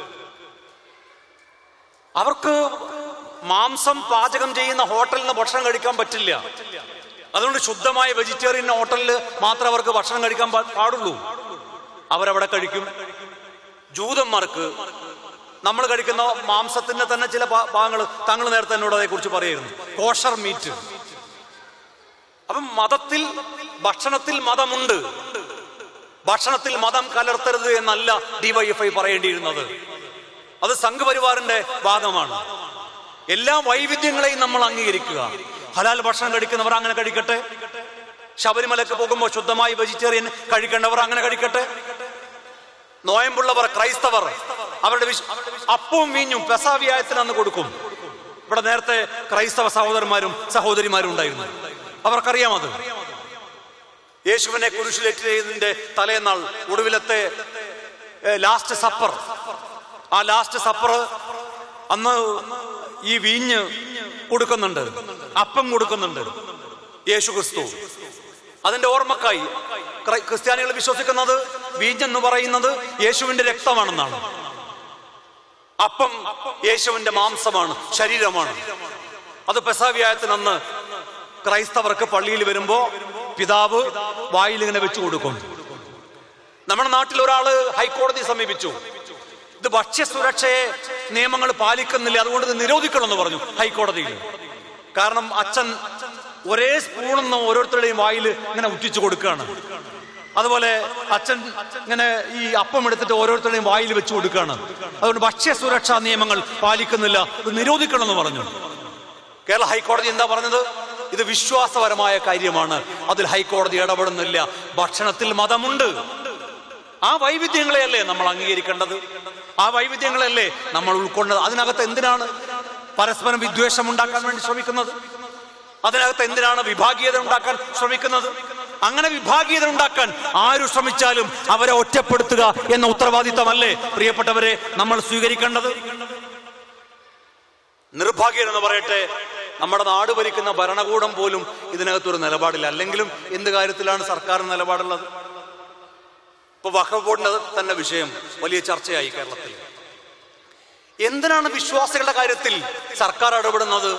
അവർക്ക് മാംസം പാചകം ചെയ്യുന്ന ഹോട്ടലിൽ നിന്ന് ഭക്ഷണം കഴിക്കാൻ പറ്റില്ല അതുകൊണ്ട് ശുദ്ധമായ വെജിറ്റേറിയൻ ഹോട്ടലിൽ മാത്രമേ അവർക്ക് ഭക്ഷണം കഴിക്കാൻ പാ- പാടുള്ളൂ അവരവിടെ കഴിക്കും ജൂതന്മാർക്ക് നമ്മൾ കഴിക്കുന്ന മാംസത്തിന്റെ തന്നെ ചില ഭാഗങ്ങൾ താങ്കൾ നേരത്തെ എന്നോട് അതേക്കുറിച്ച് പറയായിരുന്നു കോഷർ മീറ്റ് അപ്പം മതത്തിൽ ഭക്ഷണത്തിൽ മതമുണ്ട് ഭക്ഷണത്തിൽ മതം കലർത്തരുത് എന്നല്ല ഡിവൈഎഫ്ഐ പറയേണ്ടിയിരുന്നത് അത് സംഘപരിവാറിന്റെ ഭാഗമാണ് എല്ലാ വൈവിധ്യങ്ങളെയും നമ്മൾ അംഗീകരിക്കുക ഹലാൽ ഭക്ഷണം കഴിക്കുന്നവർ അങ്ങനെ കഴിക്കട്ടെ ശബരിമലക്ക് പോകുമ്പോൾ ശുദ്ധമായി വെജിറ്റേറിയൻ കഴിക്കേണ്ടവർ അങ്ങനെ കഴിക്കട്ടെ നോയമ്പുള്ളവർ ക്രൈസ്തവർ അവരുടെ വിശ് അപ്പവും വീഞ്ഞും പെസാവ്യായത്തിന് അന്ന് കൊടുക്കും ഇവിടെ നേരത്തെ ക്രൈസ്തവ സഹോദരന്മാരും സഹോദരിമാരും ഉണ്ടായിരുന്നു അവർക്കറിയാം അത് യേശുവിനെ കുരിശിലേറ്റതിന്റെ തലേന്നാൾ ഒടുവിലത്തെ ലാസ്റ്റ് സപ്പർ ആ ലാസ്റ്റ് സപ്പർ അന്ന് ഈ വീഞ്ഞ് കൊടുക്കുന്നുണ്ട് അപ്പം കൊടുക്കുന്നുണ്ട് യേശു ക്രിസ്തു അതിന്റെ ഓർമ്മക്കായി ക്രൈ- ക്രിസ്ത്യാനികൾ വിശ്വസിക്കുന്നത് വീഞ്ഞെന്ന് പറയുന്നത് യേശുവിന്റെ രക്തമാണെന്നാണ് അപ്പം യേശുവിന്റെ മാംസമാണ് ശരീരമാണ് അത് പെസാവ്യായത്തിന് അന്ന് ക്രൈസ്തവർക്ക് പള്ളിയിൽ വരുമ്പോ പിതാവ് വായിൽ ഇങ്ങനെ വെച്ചു കൊടുക്കും നമ്മുടെ നാട്ടിൽ ഒരാള് ഹൈക്കോടതി സമീപിച്ചു ഇത് ഭക്ഷ്യസുരക്ഷയെ നിയമങ്ങൾ പാലിക്കുന്നില്ല അതുകൊണ്ട് ഇത് നിരോധിക്കണമെന്ന് പറഞ്ഞു ഹൈക്കോടതിയിൽ കാരണം അച്ഛൻ ഒരേ സ്പൂണെന്ന് ഓരോരുത്തരുടെയും വായിൽ ഇങ്ങനെ ഉറ്റിച്ചു കൊടുക്കുകയാണ് അതുപോലെ അച്ഛൻ ഇങ്ങനെ ഈ അപ്പം എടുത്തിട്ട് ഓരോരുത്തരുടെയും വായിൽ വെച്ച് കൊടുക്കുകയാണ് അതുകൊണ്ട് ഭക്ഷ്യസുരക്ഷാ നിയമങ്ങൾ പാലിക്കുന്നില്ല ഇത് നിരോധിക്കണമെന്ന് പറഞ്ഞു കേരള ഹൈക്കോടതി എന്താ പറഞ്ഞത് ഇത് വിശ്വാസപരമായ കാര്യമാണ് അതിൽ ഹൈക്കോടതി ഇടപെടുന്നില്ല ഭക്ഷണത്തിൽ മതമുണ്ട് ആ വൈവിധ്യങ്ങളെയല്ലേ നമ്മൾ അംഗീകരിക്കേണ്ടത് ആ വൈവിധ്യങ്ങളല്ലേ നമ്മൾ ഉൾക്കൊണ്ടത് അതിനകത്ത് എന്തിനാണ് പരസ്പരം വിദ്വേഷം ഉണ്ടാക്കാൻ വേണ്ടി ശ്രമിക്കുന്നത് അതിനകത്ത് എന്തിനാണ് വിഭാഗീയത ഉണ്ടാക്കാൻ ശ്രമിക്കുന്നത് അങ്ങനെ വിഭാഗീയത ഉണ്ടാക്കാൻ ആരു ശ്രമിച്ചാലും അവരെ ഒറ്റപ്പെടുത്തുക എന്ന ഉത്തരവാദിത്തമല്ലേ പ്രിയപ്പെട്ടവരെ നമ്മൾ സ്വീകരിക്കേണ്ടത് നിർഭാഗ്യം എന്ന് പറയട്ടെ നമ്മുടെ നാട് ഭരിക്കുന്ന ഭരണകൂടം പോലും ഇതിനകത്തൊരു നിലപാടില്ല അല്ലെങ്കിലും എന്ത് കാര്യത്തിലാണ് സർക്കാർ നിലപാടുള്ളത് ഇപ്പൊ വഖഫ് ബോർഡിന്റെ തന്നെ വിഷയം വലിയ ചർച്ചയായി കേരളത്തിൽ എന്തിനാണ് വിശ്വാസികളുടെ കാര്യത്തിൽ സർക്കാർ ഇടപെടുന്നത്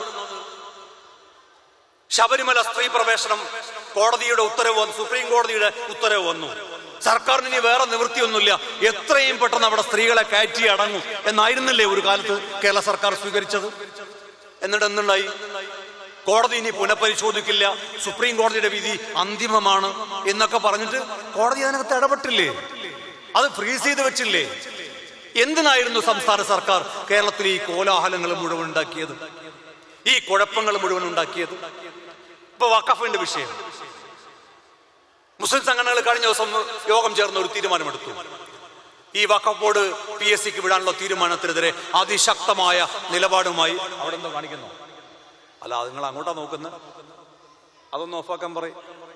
ശബരിമല സ്ത്രീ പ്രവേശനം കോടതിയുടെ ഉത്തരവ് വന്നു സുപ്രീം കോടതിയുടെ ഉത്തരവ് വന്നു സർക്കാരിന് ഇനി വേറെ നിവൃത്തിയൊന്നുമില്ല എത്രയും പെട്ടെന്ന് അവിടെ സ്ത്രീകളെ കയറ്റി അടങ്ങും എന്നായിരുന്നില്ലേ ഒരു കാലത്ത് കേരള സർക്കാർ സ്വീകരിച്ചത് എന്നിട്ട് എന്തുണ്ടായി കോടതി ഇനി പുനഃപരിശോധിക്കില്ല സുപ്രീം കോടതിയുടെ വിധി അന്തിമമാണ് എന്നൊക്കെ പറഞ്ഞിട്ട് കോടതി അതിനകത്ത് ഇടപെട്ടില്ലേ അത് ഫ്രീസ് ചെയ്ത് വെച്ചില്ലേ എന്തിനായിരുന്നു സംസ്ഥാന സർക്കാർ കേരളത്തിൽ ഈ കോലാഹലങ്ങൾ മുഴുവൻ ഉണ്ടാക്കിയത് ഈ കുഴപ്പങ്ങൾ മുഴുവൻ ഉണ്ടാക്കിയത് ഇപ്പൊ വഖഫിന്റെ വിഷയം മുസ്ലിം സംഘടനകൾ കഴിഞ്ഞ ദിവസം യോഗം ചേർന്ന് ഒരു തീരുമാനമെടുത്തു ഈ വഖഫ് ബോർഡ് പി എസ് സിക്ക് വിടാനുള്ള തീരുമാനത്തിനെതിരെ അതിശക്തമായ നിലപാടുമായി അവിടെ എന്തോ കാണിക്കുന്നു അല്ല അത് നിങ്ങൾ അങ്ങോട്ടാ നോക്കുന്നത് അതൊന്ന് ഓഫാക്കാൻ പറയും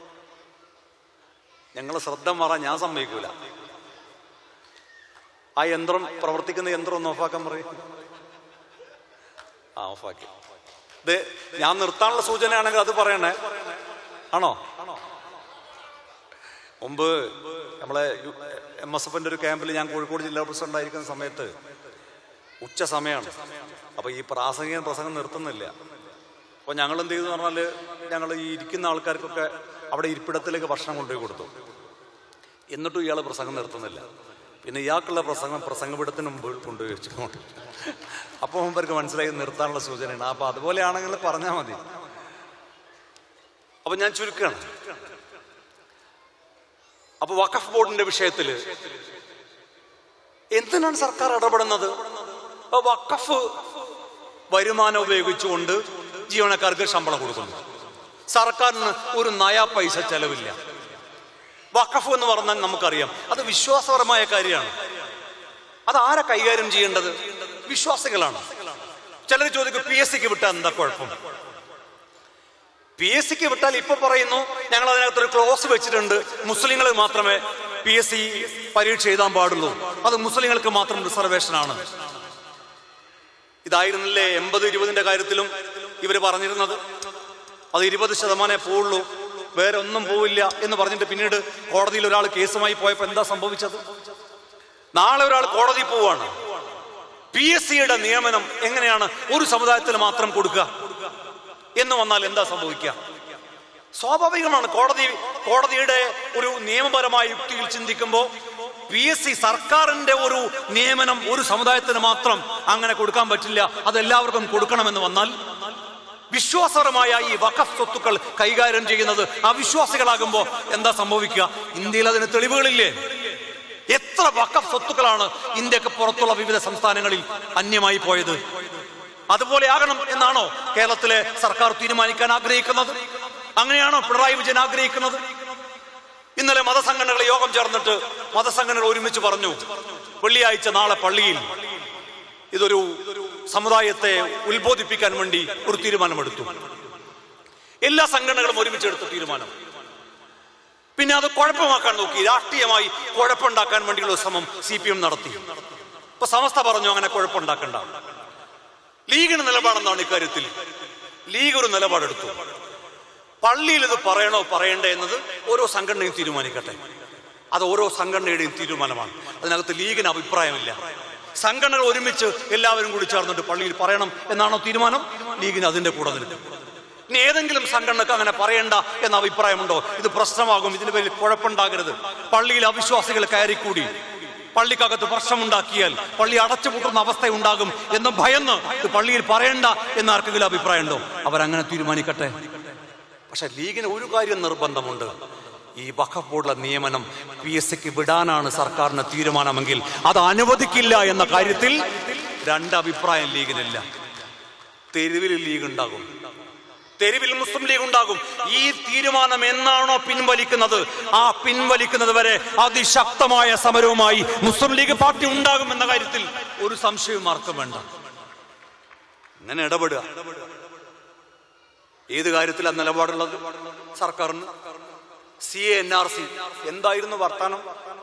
ഞങ്ങൾ ശ്രദ്ധ മാറാൻ ഞാൻ സമ്മതിക്കൂല ആ യന്ത്രം പ്രവർത്തിക്കുന്ന യന്ത്രം ഒന്ന് ഓഫാക്കാൻ പറയും ആ ഓഫാക്കി ഇത് ഞാൻ നിർത്താനുള്ള സൂചനയാണെങ്കിൽ അത് പറയണേ ആണോ മുമ്പ് നമ്മളെ എം എസ് എഫിന്റെ ഒരു ക്യാമ്പിൽ ഞാൻ കോഴിക്കോട് ജില്ലാ പ്രസിഡന്റ് ആയിരിക്കുന്ന സമയത്ത് ഉച്ച സമയമാണ് അപ്പൊ ഈ പ്രാസംഗികൻ പ്രസംഗം നിർത്തുന്നില്ല അപ്പൊ ഞങ്ങൾ എന്ത് ചെയ്തു പറഞ്ഞാല് ഞങ്ങൾ ഈ ഇരിക്കുന്ന ആൾക്കാർക്കൊക്കെ അവിടെ ഇരിപ്പിടത്തിലേക്ക് ഭക്ഷണം കൊണ്ടുപോയി കൊടുത്തു എന്നിട്ടും ഇയാൾ പ്രസംഗം നിർത്തുന്നില്ല പിന്നെ ഇയാൾക്കുള്ള പ്രസംഗം പ്രസംഗപിടത്തിന് മുമ്പ് കൊണ്ടുപോയി വെച്ചിട്ടുണ്ട് അപ്പോൾ മുമ്പർക്ക് മനസ്സിലായി നിർത്താനുള്ള സൂചനയാണ് അപ്പൊ അതുപോലെയാണെങ്കിൽ പറഞ്ഞാൽ മതി അപ്പൊ ഞാൻ ചുരുക്കുകയാണ് അപ്പൊ വഖഫ് ബോർഡിന്റെ വിഷയത്തിൽ എന്തിനാണ് സർക്കാർ ഇടപെടുന്നത് അപ്പൊ വഖഫ് വരുമാനം ഉപയോഗിച്ചുകൊണ്ട് ജീവനക്കാർക്ക് ശമ്പളം കൊടുക്കുന്നു സർക്കാരിന് ഒരു നയാ പൈസ ചെലവില്ല വഖഫ് എന്ന് പറഞ്ഞാൽ നമുക്കറിയാം അത് വിശ്വാസപരമായ കാര്യമാണ് അത് ആരാ കൈകാര്യം ചെയ്യേണ്ടത് വിശ്വാസികളാണ് ചിലർ ചോദിക്കും പി എസ് സിക്ക് വിട്ടാൽ എന്താ കുഴപ്പം പി എസ് സിക്ക് വിട്ടാൽ ഇപ്പൊ പറയുന്നു ഞങ്ങൾ അതിനകത്ത് ഒരു ക്ലോസ് വെച്ചിട്ടുണ്ട് മുസ്ലിങ്ങൾ മാത്രമേ പി എസ് സി പരീക്ഷ എഴുതാൻ പാടുള്ളൂ അത് മുസ്ലിങ്ങൾക്ക് മാത്രം റിസർവേഷൻ ആണ് ഇതായിരുന്നില്ലേ എൺപത് ഇരുപതിന്റെ കാര്യത്തിലും ഇവർ പറഞ്ഞിരുന്നത് അത് ഇരുപത് ശതമാനമേ പോവുള്ളൂ വേറെ ഒന്നും പോവില്ല എന്ന് പറഞ്ഞിട്ട് പിന്നീട് കോടതിയിൽ ഒരാൾ കേസുമായി പോയപ്പോൾ എന്താ സംഭവിച്ചത് നാളെ ഒരാൾ കോടതി പോവാണ് പി എസ് സിയുടെ നിയമനം എങ്ങനെയാണ് ഒരു സമുദായത്തിന് മാത്രം കൊടുക്കുക എന്ന് വന്നാൽ എന്താ സംഭവിക്കുക സ്വാഭാവികമാണ് കോടതി കോടതിയുടെ ഒരു നിയമപരമായ യുക്തിയിൽ ചിന്തിക്കുമ്പോൾ പി എസ് സി സർക്കാരിന്റെ ഒരു നിയമനം ഒരു സമുദായത്തിന് മാത്രം അങ്ങനെ കൊടുക്കാൻ പറ്റില്ല അത് എല്ലാവർക്കും കൊടുക്കണമെന്ന് വന്നാൽ വിശ്വാസപരമായ ഈ വഖഫ് സ്വത്തുക്കൾ കൈകാര്യം ചെയ്യുന്നത് അവിശ്വാസികളാകുമ്പോൾ എന്താ സംഭവിക്കുക ഇന്ത്യയിൽ അതിന് തെളിവുകളില്ലേ എത്ര വഖഫ് സ്വത്തുക്കളാണ് ഇന്ത്യക്ക് പുറത്തുള്ള വിവിധ സംസ്ഥാനങ്ങളിൽ അന്യമായി പോയത് അതുപോലെ ആകണം എന്നാണോ കേരളത്തിലെ സർക്കാർ തീരുമാനിക്കാൻ ആഗ്രഹിക്കുന്നത് അങ്ങനെയാണോ പിണറായി വിജയൻ ആഗ്രഹിക്കുന്നത് ഇന്നലെ മതസംഘടനകൾ യോഗം ചേർന്നിട്ട് മതസംഘടനകൾ ഒരുമിച്ച് പറഞ്ഞു വെള്ളിയാഴ്ച നാളെ പള്ളിയിൽ ഇതൊരു സമുദായത്തെ ഉത്ബോധിപ്പിക്കാൻ വേണ്ടി ഒരു തീരുമാനമെടുത്തു എല്ലാ സംഘടനകളും ഒരുമിച്ചെടുത്ത തീരുമാനം പിന്നെ അത് കുഴപ്പമാക്കാൻ നോക്കി രാഷ്ട്രീയമായി കുഴപ്പമുണ്ടാക്കാൻ വേണ്ടിയുള്ള ശ്രമം സി പി എം നടത്തി ഇപ്പൊ സമസ്ത പറഞ്ഞു അങ്ങനെ കുഴപ്പമുണ്ടാക്കണ്ട ലീഗിന് നിലപാടെന്താണ് ഇക്കാര്യത്തിൽ ലീഗ് ഒരു നിലപാടെടുത്തു പള്ളിയിൽ ഇത് പറയണോ പറയണ്ടേ എന്നത് ഓരോ സംഘടനയും തീരുമാനിക്കട്ടെ അത് ഓരോ സംഘടനയുടെയും തീരുമാനമാണ് അതിനകത്ത് ലീഗിന് അഭിപ്രായമില്ല സംഘടനകൾ ഒരുമിച്ച് എല്ലാവരും കൂടി ചേർന്നിട്ട് പള്ളിയിൽ പറയണം എന്നാണോ തീരുമാനം ലീഗിന് അതിന്റെ കൂടെ നിൽക്കും ഇനി ഏതെങ്കിലും സംഘടനക്ക് അങ്ങനെ പറയണ്ട എന്ന അഭിപ്രായമുണ്ടോ ഇത് പ്രശ്നമാകും ഇതിന് പേരിൽ കുഴപ്പമുണ്ടാകരുത് പള്ളിയിൽ അവിശ്വാസികൾ കയറിക്കൂടി പള്ളിക്കകത്ത് പ്രശ്നമുണ്ടാക്കിയാൽ പള്ളി അടച്ചുപൂട്ടുന്ന അവസ്ഥ ഉണ്ടാകും എന്ന് ഭയന്ന് ഇത് പള്ളിയിൽ പറയണ്ട എന്ന് ആർക്കെങ്കിലും അഭിപ്രായമുണ്ടോ അവരങ്ങനെ തീരുമാനിക്കട്ടെ പക്ഷെ ലീഗിന് ഒരു കാര്യം നിർബന്ധമുണ്ട് ഈ വഖഫ് ബോർഡിലെ നിയമനം പി എസ് സിക്ക് വിടാനാണ് സർക്കാരിന് തീരുമാനമെങ്കിൽ അത് അനുവദിക്കില്ല എന്ന കാര്യത്തിൽ രണ്ട് അഭിപ്രായം ലീഗിനില്ല തെരുവിൽ ലീഗ് ഉണ്ടാകും തെരുവിൽ മുസ്ലിം ലീഗ് ഉണ്ടാകും ഈ തീരുമാനം എന്നാണോ പിൻവലിക്കുന്നത് ആ പിൻവലിക്കുന്നത് വരെ അതിശക്തമായ സമരവുമായി മുസ്ലിം ലീഗ് പാർട്ടി ഉണ്ടാകും എന്ന കാര്യത്തിൽ ഒരു സംശയവും ആർക്കും വേണ്ട ഇങ്ങനെ ഇടപെടുക ഏത് കാര്യത്തിലാണ് നിലപാടുള്ളത് സർക്കാരിന് സി എൻ ആർ സി എന്തായിരുന്നു വർത്താനം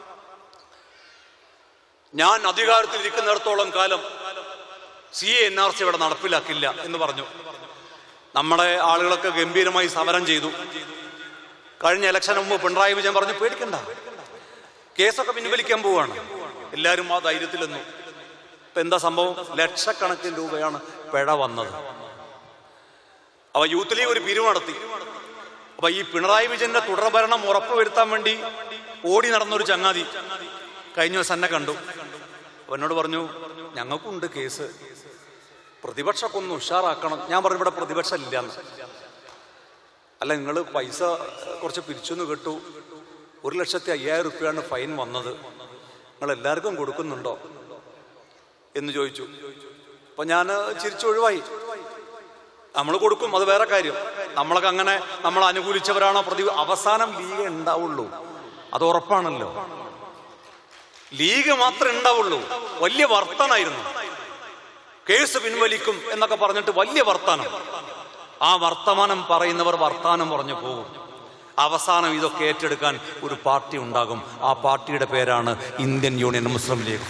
ഞാൻ അധികാരത്തിൽ ഇരിക്കുന്നിടത്തോളം കാലം സി എൻ ആർ സി ഇവിടെ നടപ്പിലാക്കില്ല എന്ന് പറഞ്ഞു നമ്മുടെ ആളുകളൊക്കെ ഗംഭീരമായി സമരം ചെയ്തു കഴിഞ്ഞ ഇലക്ഷന് മുമ്പ് പിണറായി വിജയൻ പറഞ്ഞു പേടിക്കണ്ട കേസൊക്കെ പിൻവലിക്കാൻ പോവാണ് എല്ലാവരും ആ ധൈര്യത്തിലെന്നു ഇപ്പൊ എന്താ സംഭവം ലക്ഷക്കണക്കിന് രൂപയാണ് പിഴ വന്നത് അവ യൂത്ത് ലീഗ് ഒരു പിരിവ് നടത്തി അപ്പൊ ഈ പിണറായി വിജയന്റെ തുടർഭരണം ഉറപ്പുവരുത്താൻ വേണ്ടി ഓടി നടന്നൊരു ചങ്ങാതി കഴിഞ്ഞ ദിവസം എന്നെ കണ്ടു അപ്പൊ എന്നോട് പറഞ്ഞു ഞങ്ങൾക്കുണ്ട് കേസ് പ്രതിപക്ഷമൊക്കെ ഒന്ന് ഉഷാറാക്കണം ഞാൻ പറഞ്ഞു ഇവിടെ പ്രതിപക്ഷം ഇല്ലാന്ന് അല്ല നിങ്ങൾ പൈസ കുറച്ച് പിരിച്ചെന്ന് കേട്ടു ഒരു ലക്ഷത്തി അയ്യായിരം റുപ്യാണ് ഫൈൻ വന്നത് നിങ്ങൾ എല്ലാവർക്കും കൊടുക്കുന്നുണ്ടോ എന്ന് ചോദിച്ചു അപ്പൊ ഞാൻ ചിരിച്ചൊഴിവായി നമ്മൾ കൊടുക്കും അത് വേറെ കാര്യം നമ്മളൊക്കെ അങ്ങനെ നമ്മൾ അനുകൂലിച്ചവരാണോ പ്രതി അവസാനം ലീഗ് ഉണ്ടാവുള്ളൂ അത് ഉറപ്പാണല്ലോ ലീഗ് മാത്രമേ ഉണ്ടാവുള്ളൂ വലിയ വർത്തനായിരുന്നു കേസ് പിൻവലിക്കും എന്നൊക്കെ പറഞ്ഞിട്ട് വലിയ വർത്താനം ആ വർത്തമാനം പറയുന്നവർ വർത്താനം പറഞ്ഞു പോകും അവസാനം ഇതൊക്കെ ഏറ്റെടുക്കാൻ ഒരു പാർട്ടി ഉണ്ടാകും ആ പാർട്ടിയുടെ പേരാണ് ഇന്ത്യൻ യൂണിയൻ മുസ്ലിം ലീഗ്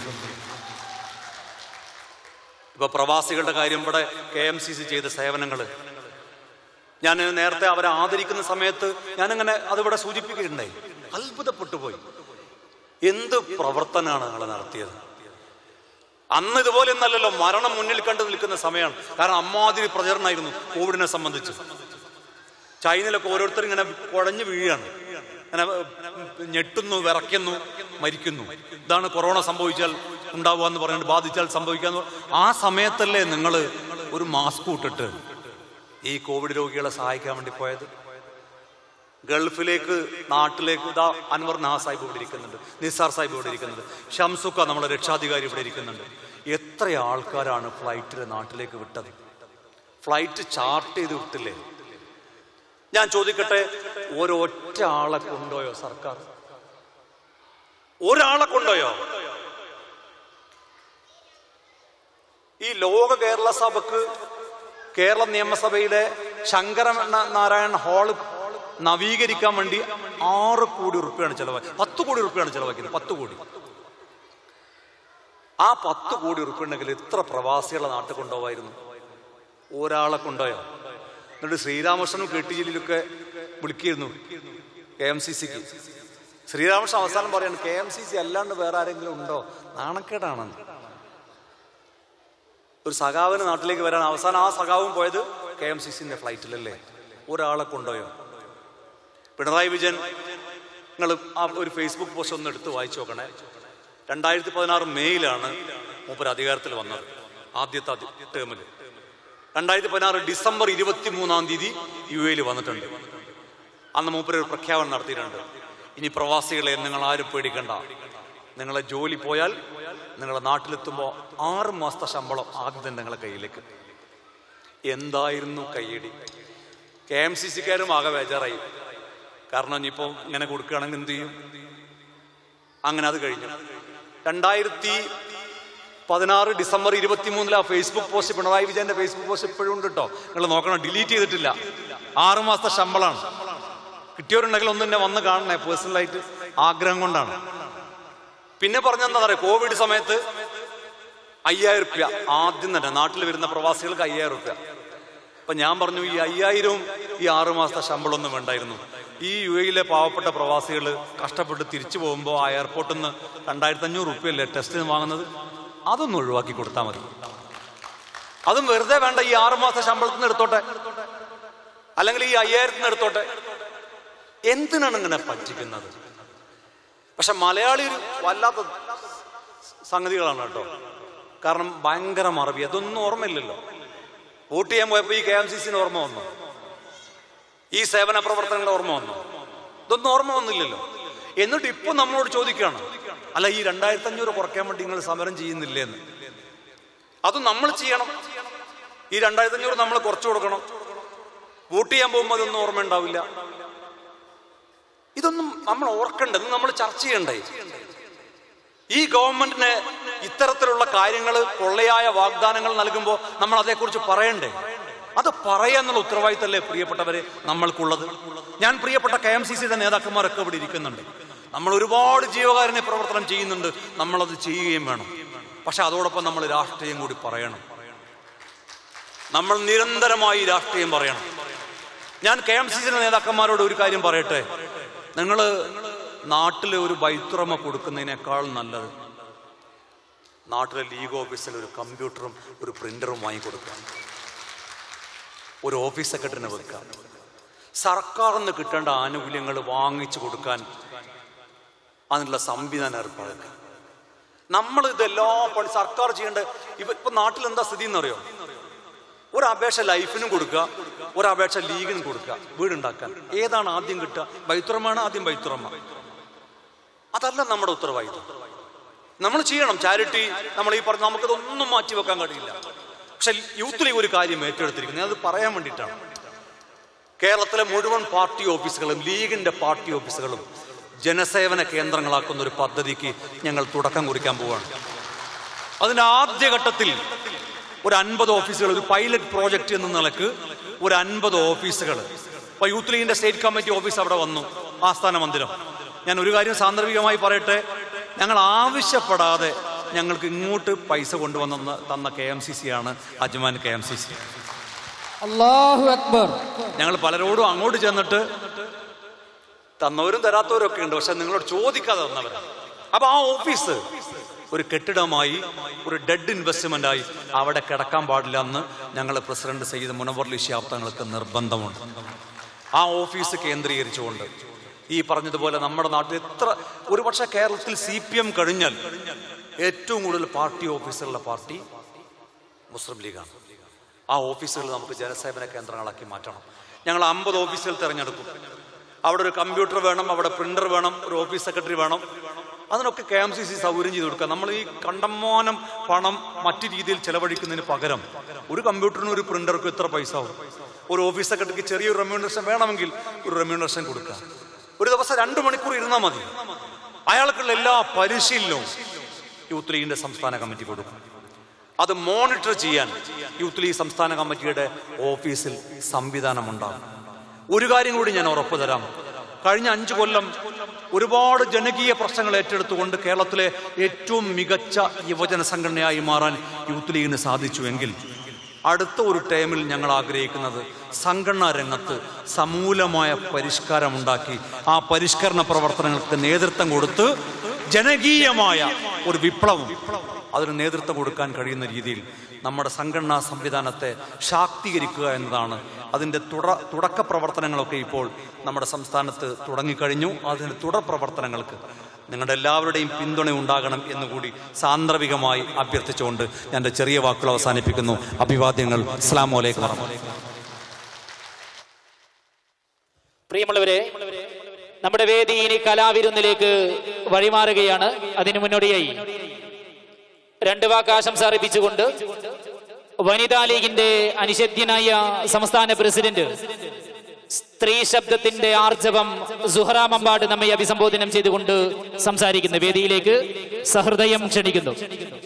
ഇപ്പൊ പ്രവാസികളുടെ കാര്യം ഇവിടെ കെ എം സി സി ചെയ്ത സേവനങ്ങൾ ഞാൻ നേരത്തെ അവരെ ആദരിക്കുന്ന സമയത്ത് ഞാനിങ്ങനെ അതിവിടെ സൂചിപ്പിക്കുകയുണ്ടായി അത്ഭുതപ്പെട്ടു പോയി എന്ത് പ്രവർത്തനമാണ് നിങ്ങൾ നടത്തിയത് അന്ന് ഇതുപോലെ ഒന്നല്ലല്ലോ മരണം മുന്നിൽ കണ്ടു നിൽക്കുന്ന സമയമാണ് കാരണം അമ്മാതിരി പ്രചരണമായിരുന്നു കോവിഡിനെ സംബന്ധിച്ച് ചൈനയിലൊക്കെ ഓരോരുത്തർ ഇങ്ങനെ കുഴഞ്ഞു വീഴുകയാണ് ഇങ്ങനെ ഞെട്ടുന്നു വിറയ്ക്കുന്നു മരിക്കുന്നു ഇതാണ് കൊറോണ സംഭവിച്ചാൽ ഉണ്ടാവുക എന്ന് പറഞ്ഞിട്ട് ബാധിച്ചാൽ സംഭവിക്കാന്ന് ആ സമയത്തല്ലേ നിങ്ങൾ ഒരു മാസ്ക് ഇട്ടിട്ട് ഈ കോവിഡ് രോഗികളെ സഹായിക്കാൻ വേണ്ടി പോയത് ഗൾഫിലേക്ക് നാട്ടിലേക്ക് ഇതാ അൻവർ നഹ സാഹിബ് ഇവിടെ ഇരിക്കുന്നുണ്ട് നിസാർ സാഹിബ് ഇവിടെ ഇരിക്കുന്നുണ്ട് ഷംസുക്ക നമ്മുടെ രക്ഷാധികാരി ഇവിടെ ഇരിക്കുന്നുണ്ട് എത്ര ആൾക്കാരാണ് ഫ്ലൈറ്റിൽ നാട്ടിലേക്ക് വിട്ടത് ഫ്ലൈറ്റ് ചാർട്ട് ചെയ്ത് വിട്ടില്ലേ ഞാൻ ചോദിക്കട്ടെ ഒരൊറ്റ ആളെ കൊണ്ടുപോയോ സർക്കാർ ഒരാളെ കൊണ്ടുപോയോ ഈ ലോക കേരള സഭക്ക് കേരള നിയമസഭയിലെ ശങ്കര നാരായണ ഹാള് നവീകരിക്കാൻ വേണ്ടി ആറ് കോടി റുപ്യാണ് ചെലവാക്കി പത്ത് കോടി റുപ്യാണ് ചെലവാക്കിയത് പത്ത് കോടി ആ പത്ത് കോടി റുപ്യ ഉണ്ടെങ്കിൽ എത്ര പ്രവാസികളെ നാട്ടിൽ കൊണ്ടുപോവായിരുന്നു ഒരാളെ കൊണ്ടുപോയോ എന്നിട്ട് ശ്രീരാമകൃഷ്ണനും കെ ടി ജിയിലൊക്കെ വിളിക്കിയിരുന്നു കെ എം സി സിക്ക് ശ്രീരാമകൃഷ്ണൻ അവസാനം പറയാണ് കെ എം സി സി അല്ലാണ്ട് വേറെ ആരെങ്കിലും ഉണ്ടോ നാണക്കേടാണെന്ന് ഒരു സഖാവിന് നാട്ടിലേക്ക് വരാൻ അവസാനം ആ സഖാവും പോയത് കെ എം സി സിന്റെ ഫ്ലൈറ്റിലല്ലേ ഒരാളെ കൊണ്ടുപോയോ പിണറായി വിജയൻ നിങ്ങൾ ആ ഒരു ഫേസ്ബുക്ക് പോസ്റ്റ് ഒന്ന് എടുത്ത് വായിച്ചു നോക്കണേ രണ്ടായിരത്തി പതിനാറ് മെയ്യിലാണ് മൂപ്പർ അധികാരത്തിൽ വന്നത് ആദ്യത്തെ അധി- ടേമിൽ രണ്ടായിരത്തി പതിനാറ് ഡിസംബർ ഇരുപത്തി മൂന്നാം തീയതി യു എയിൽ വന്നിട്ടുണ്ട് അന്ന് മൂപ്പർ ഒരു പ്രഖ്യാപനം നടത്തിയിട്ടുണ്ട് ഇനി പ്രവാസികളെ നിങ്ങൾ ആരും പേടിക്കണ്ട നിങ്ങളെ ജോലി പോയാൽ നിങ്ങളെ നാട്ടിലെത്തുമ്പോൾ ആറ് മാസത്തെ ശമ്പളം ആദ്യം തന്നെ നിങ്ങളെ കയ്യിലേക്ക് എന്തായിരുന്നു കയ്യടി കെ എം സി സിക്കാരും ആകെ ബേജാറായി കാരണം ഇനിയിപ്പോൾ ഇങ്ങനെ കൊടുക്കുകയാണെങ്കിൽ എന്ത് ചെയ്യും അങ്ങനെ അത് കഴിഞ്ഞു രണ്ടായിരത്തി പതിനാറ് ഡിസംബർ ഇരുപത്തി മൂന്നിൽ ആ ഫേസ്ബുക്ക് പോസ്റ്റ് പിണറായി വിജയന്റെ ഫേസ്ബുക്ക് പോസ്റ്റ് ഇപ്പോഴും ഉണ്ട് കേട്ടോ നിങ്ങൾ നോക്കണം ഡിലീറ്റ് ചെയ്തിട്ടില്ല ആറ് മാസത്തെ ശമ്പളമാണ് കിട്ടിയവരുണ്ടെങ്കിൽ ഒന്ന് തന്നെ വന്ന് കാണണേ പേഴ്സണലായിട്ട് ആഗ്രഹം കൊണ്ടാണ് പിന്നെ പറഞ്ഞെന്താ പറയാ കോവിഡ് സമയത്ത് അയ്യായിരം റുപ്യ ആദ്യം തന്നെ നാട്ടിൽ വരുന്ന പ്രവാസികൾക്ക് അയ്യായിരം റുപ്യ അപ്പൊ ഞാൻ പറഞ്ഞു ഈ അയ്യായിരവും ഈ ആറു മാസത്തെ ശമ്പളമൊന്നും വേണ്ടായിരുന്നു ഈ യു എയിലെ പാവപ്പെട്ട പ്രവാസികൾ കഷ്ടപ്പെട്ട് തിരിച്ചു പോകുമ്പോൾ ആ എയർപോർട്ടിൽ നിന്ന് രണ്ടായിരത്തി അഞ്ഞൂറ് റുപ്യല്ലേ ടെസ്റ്റിന് വാങ്ങുന്നത് അതൊന്നും ഒഴിവാക്കി കൊടുത്താൽ മതി അതും വെറുതെ വേണ്ട ഈ ആറു മാസത്തെ ശമ്പളത്തിൽ നിന്ന് എടുത്തോട്ടെ അല്ലെങ്കിൽ ഈ അയ്യായിരത്തിൽ നിന്ന് എടുത്തോട്ടെ എന്തിനാണ് ഇങ്ങനെ പറ്റിക്കുന്നത് പക്ഷെ മലയാളി ഒരു വല്ലാത്ത സംഗതികളാണ് കേട്ടോ കാരണം ഭയങ്കര മറവി അതൊന്നും ഓർമ്മയില്ലല്ലോ വോട്ട് ചെയ്യാൻ പോയപ്പോൾ ഈ കെ എം സി സിന് ഓർമ്മ വന്നു ഈ സേവന പ്രവർത്തനങ്ങളുടെ ഓർമ്മ വന്നു ഇതൊന്നും ഓർമ്മ വന്നില്ലല്ലോ എന്നിട്ട് ഇപ്പൊ നമ്മളോട് ചോദിക്കുകയാണ് അല്ല ഈ രണ്ടായിരത്തി അഞ്ഞൂറ് കുറയ്ക്കാൻ വേണ്ടി നിങ്ങൾ സമരം ചെയ്യുന്നില്ലേ എന്ന് അത് നമ്മൾ ചെയ്യണം ഈ രണ്ടായിരത്തി അഞ്ഞൂറ് നമ്മൾ കുറച്ചു കൊടുക്കണം വോട്ട് ചെയ്യാൻ പോകുമ്പോൾ അതൊന്നും ഓർമ്മ ഉണ്ടാവില്ല ഇതൊന്നും നമ്മൾ ഓർക്കേണ്ടത് നമ്മൾ ചർച്ച ചെയ്യണ്ടേ ഈ ഗവൺമെന്റിന് ഇത്തരത്തിലുള്ള കാര്യങ്ങൾ പൊള്ളയായ വാഗ്ദാനങ്ങൾ നൽകുമ്പോൾ നമ്മൾ അതേക്കുറിച്ച് പറയണ്ടേ അത് പറയാന്നുള്ള ഉത്തരവാദിത്തല്ലേ പ്രിയപ്പെട്ടവരെ നമ്മൾക്കുള്ളത് ഞാൻ പ്രിയപ്പെട്ട കെ എം സി സിയുടെ നേതാക്കന്മാരൊക്കെ ഇവിടെ ഇരിക്കുന്നുണ്ട് നമ്മൾ ഒരുപാട് ജീവകാരുണ്യ പ്രവർത്തനം ചെയ്യുന്നുണ്ട് നമ്മളത് ചെയ്യുകയും വേണം പക്ഷെ അതോടൊപ്പം നമ്മൾ രാഷ്ട്രീയം കൂടി പറയണം നമ്മൾ നിരന്തരമായി രാഷ്ട്രീയം പറയണം ഞാൻ കെ എം സി സിയുടെ നേതാക്കന്മാരോട് ഒരു കാര്യം പറയട്ടെ നിങ്ങൾ നാട്ടിൽ ഒരു ബൈത്തുറമ കൊടുക്കുന്നതിനേക്കാൾ നല്ലത് നാട്ടിലെ ലീഗ് ഓഫീസിൽ ഒരു കമ്പ്യൂട്ടറും ഒരു പ്രിന്ററും വാങ്ങിക്കൊടുക്കുക ഒരു ഓഫീസ് സെക്രട്ടറിനെ വെക്കുക സർക്കാരിൽ നിന്ന് കിട്ടേണ്ട ആനുകൂല്യങ്ങൾ വാങ്ങിച്ചു കൊടുക്കാൻ അതിനുള്ള സംവിധാനം ഏർപ്പാടുക നമ്മൾ ഇതെല്ലാ പണി സർക്കാർ ചെയ്യേണ്ട ഇപ്പൊ ഇപ്പൊ നാട്ടിൽ എന്താ സ്ഥിതി എന്നറിയോ ഒരു അപേക്ഷ ലൈഫിനും കൊടുക്കുക ഒരു അപേക്ഷ ലീഗിനും കൊടുക്കുക വീടുണ്ടാക്കാൻ ഏതാണ് ആദ്യം കിട്ടുക ബൈത്തുറമാണ് ആദ്യം ബൈത്തുറമ അതല്ല നമ്മുടെ ഉത്തരവാദിത്വം നമ്മൾ ചെയ്യണം ചാരിറ്റി നമ്മൾ ഈ പറഞ്ഞ നമുക്കതൊന്നും മാറ്റി വെക്കാൻ കഴിയില്ല പക്ഷെ യൂത്ത് ലീഗ് ഒരു കാര്യം ഏറ്റെടുത്തിരിക്കുന്നത് അത് പറയാൻ വേണ്ടിയിട്ടാണ് കേരളത്തിലെ മുഴുവൻ പാർട്ടി ഓഫീസുകളും ലീഗിന്റെ പാർട്ടി ഓഫീസുകളും ജനസേവന കേന്ദ്രങ്ങളാക്കുന്ന ഒരു പദ്ധതിക്ക് ഞങ്ങൾ തുടക്കം കുറിക്കാൻ പോവുകയാണ് അതിന്റെ ആദ്യഘട്ടത്തിൽ ഒരു അൻപത് ഓഫീസുകൾ ഒരു പൈലറ്റ് പ്രോജക്റ്റ് എന്ന നിലക്ക് ഒരു അൻപത് ഓഫീസുകൾ ഇപ്പൊ യൂത്ത് ലീഗിന്റെ സ്റ്റേറ്റ് കമ്മിറ്റി ഓഫീസ് അവിടെ വന്നു ആസ്ഥാന മന്ദിരം ഞാൻ ഒരു കാര്യം സാന്ദർഭികമായി പറയട്ടെ ഞങ്ങൾ ആവശ്യപ്പെടാതെ ഞങ്ങൾക്ക് ഇങ്ങോട്ട് പൈസ കൊണ്ടുവന്ന തന്ന കെ എം സി സി ആണ് Ajman K M C C അള്ളാഹു അക്ബർ ഞങ്ങൾ പലരോടും അങ്ങോട്ട് ചെന്നിട്ട് തന്നവരും തരാത്തവരും ഒക്കെ ഉണ്ട് പക്ഷെ നിങ്ങളോട് ചോദിക്കാതെ തന്നവരാണ് അപ്പൊ ആ ഓഫീസ് ഒരു കെട്ടിടമായി ഒരു ഡെഡ് ഇൻവെസ്റ്റ്മെന്റ് ആയി അവിടെ കിടക്കാൻ പാടില്ല എന്ന് ഞങ്ങൾ പ്രസിഡന്റ് സയ്യിദ് മുനവർ ഷിയാബ് തങ്ങൾക്ക് നിർബന്ധമുണ്ട് ആ ഓഫീസ് കേന്ദ്രീകരിച്ചുകൊണ്ട് ഈ പറഞ്ഞതുപോലെ നമ്മുടെ നാട്ടിൽ എത്ര ഒരുപക്ഷെ കേരളത്തിൽ സി പി എം കഴിഞ്ഞാൽ ഏറ്റവും കൂടുതൽ പാർട്ടി ഓഫീസുള്ള പാർട്ടി മുസ്ലിം ലീഗാണ് ആ ഓഫീസുകൾ നമുക്ക് ജനസേവന കേന്ദ്രങ്ങളാക്കി മാറ്റണം ഞങ്ങൾ അമ്പത് ഓഫീസുകൾ തിരഞ്ഞെടുക്കും അവിടെ ഒരു കമ്പ്യൂട്ടർ വേണം അവിടെ പ്രിന്റർ വേണം ഒരു ഓഫീസ് സെക്രട്ടറി വേണം അതിനൊക്കെ കെ എം സി സി സൗകര്യം ചെയ്ത് കൊടുക്കുക നമ്മൾ ഈ കണ്ടമാനം പണം മറ്റു രീതിയിൽ ചെലവഴിക്കുന്നതിന് പകരം ഒരു കമ്പ്യൂട്ടറിനും ഒരു പ്രിന്റർക്കും എത്ര പൈസ ആവും ഒരു ഓഫീസ് സെക്രട്ടറിക്ക് ചെറിയൊരു റെമ്യൂണറേഷൻ വേണമെങ്കിൽ ഒരു റെമ്യൂണറേഷൻ കൊടുക്കുക ഒരു ദിവസം രണ്ട് മണിക്കൂർ ഇരുന്നാൽ മതി അയാൾക്കുള്ള എല്ലാ പരിശീലനവും യൂത്ത് ലീഗിന്റെ സംസ്ഥാന കമ്മിറ്റി കൊടുക്കും അത് മോണിറ്റർ ചെയ്യാൻ യൂത്ത് ലീഗ് സംസ്ഥാന കമ്മിറ്റിയുടെ ഓഫീസിൽ സംവിധാനമുണ്ടാകും ഒരു കാര്യം കൂടി ഞാൻ ഉറപ്പു തരാം കഴിഞ്ഞ അഞ്ചു കൊല്ലം ഒരുപാട് ജനകീയ പ്രശ്നങ്ങൾ ഏറ്റെടുത്തുകൊണ്ട് കേരളത്തിലെ ഏറ്റവും മികച്ച യുവജന സംഘടനയായി മാറാൻ യൂത്ത് ലീഗിന് സാധിച്ചുവെങ്കിൽ അടുത്ത ഒരു ടൈമിൽ ഞങ്ങൾ ആഗ്രഹിക്കുന്നത് സംഘടനാ രംഗത്ത് സമൂലമായ പരിഷ്കാരമുണ്ടാക്കി ആ പരിഷ്കരണ പ്രവർത്തനങ്ങൾക്ക് നേതൃത്വം കൊടുത്ത് ജനകീയമായ ഒരു വിപ്ലവം അതിന് നേതൃത്വം കൊടുക്കാൻ കഴിയുന്ന രീതിയിൽ നമ്മുടെ സംഘടനാ സംവിധാനത്തെ ശാക്തീകരിക്കുക എന്നതാണ് അതിൻ്റെ തുട തുടക്ക പ്രവർത്തനങ്ങളൊക്കെ ഇപ്പോൾ നമ്മുടെ സംസ്ഥാനത്ത് തുടങ്ങിക്കഴിഞ്ഞു അതിൻ്റെ തുടർ പ്രവർത്തനങ്ങൾക്ക് നിങ്ങളുടെ എല്ലാവരുടെയും പിന്തുണ ഉണ്ടാകണം എന്നുകൂടി സാന്ദർഭികമായി അഭ്യർത്ഥിച്ചുകൊണ്ട് ഞാൻ എൻ്റെ ചെറിയ വാക്കുകൾ അവസാനിപ്പിക്കുന്നു അഭിവാദ്യങ്ങൾ അസ്സാം വലൈക്കും വറഹ്മത്തുള്ളാഹി. പ്രിയമുള്ളവരെ നമ്മുടെ വേദി ഇനി കലാവിരുന്നിലേക്ക് വഴിമാറുകയാണ് അതിനു മുന്നോടിയായി രണ്ട് വാക്ക് ആശംസ അർപ്പിച്ചുകൊണ്ട് വനിതാ ലീഗിന്റെ അനിഷദ്യനായ സംസ്ഥാന പ്രസിഡന്റ് സ്ത്രീ ശബ്ദത്തിന്റെ ആർജവം സുഹറ മമ്പാട് നമ്മെ അഭിസംബോധനം ചെയ്തുകൊണ്ട് സംസാരിക്കുന്ന വേദിയിലേക്ക് സഹൃദയം ക്ഷണിക്കുന്നു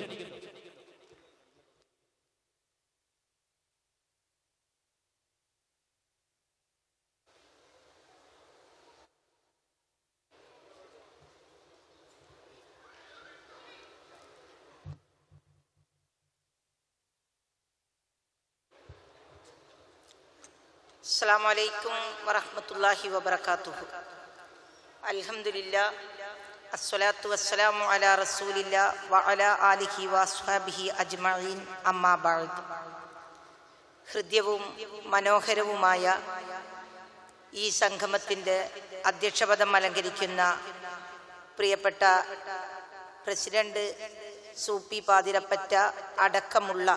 അസ്സാം വലൈക്കും വറഹമത്തല്ലാഹി വബർക്കാത്തുഹു അൽഹംദുലില്ല അസ്സലാത്തു വസ്സലാമു അലാ റസൂലില്ല വ അലാ ആലിഹി വസ്ഹാബിഹി അജ്മഈൻ അമ്മാ ബഅദ് ഹൃദ്യവും മനോഹരവുമായ ഈ സംഗമത്തിൻ്റെ അധ്യക്ഷപദം അലങ്കരിക്കുന്ന പ്രിയപ്പെട്ട പ്രസിഡന്റ് സൂപ്പി പാതിരപ്പറ്റ അടക്കമുള്ള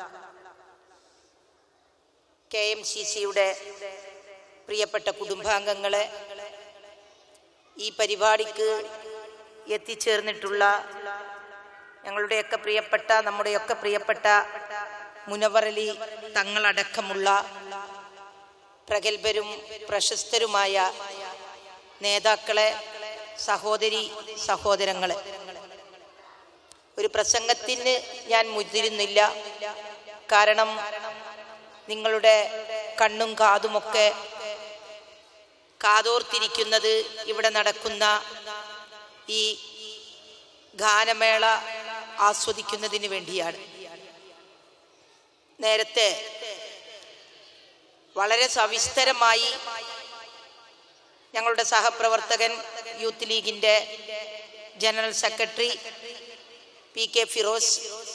കെ എം സി സിയുടെ പ്രിയപ്പെട്ട കുടുംബാംഗങ്ങളെ ഈ പരിപാടിക്ക് എത്തിച്ചേർന്നിട്ടുള്ള ഞങ്ങളുടെയൊക്കെ പ്രിയപ്പെട്ട നമ്മുടെയൊക്കെ പ്രിയപ്പെട്ട മുനവറലി തങ്ങളടക്കമുള്ള പ്രഗത്ഭരും പ്രശസ്തരുമായ നേതാക്കളെ സഹോദരി സഹോദരങ്ങളെ ഒരു പ്രസംഗത്തിന് ഞാൻ മുതിരുന്നില്ല കാരണം നിങ്ങളുടെ കണ്ണും കാതുമൊക്കെ കാതോർത്തിരിക്കുന്നത് ഇവിടെ നടക്കുന്ന ഈ ഗാനമേള ആസ്വദിക്കുന്നതിന് വേണ്ടിയാണ് നേരത്തെ വളരെ സവിസ്തരമായി ഞങ്ങളുടെ സഹപ്രവർത്തകൻ യൂത്ത് ലീഗിൻ്റെ general secretary P K Firos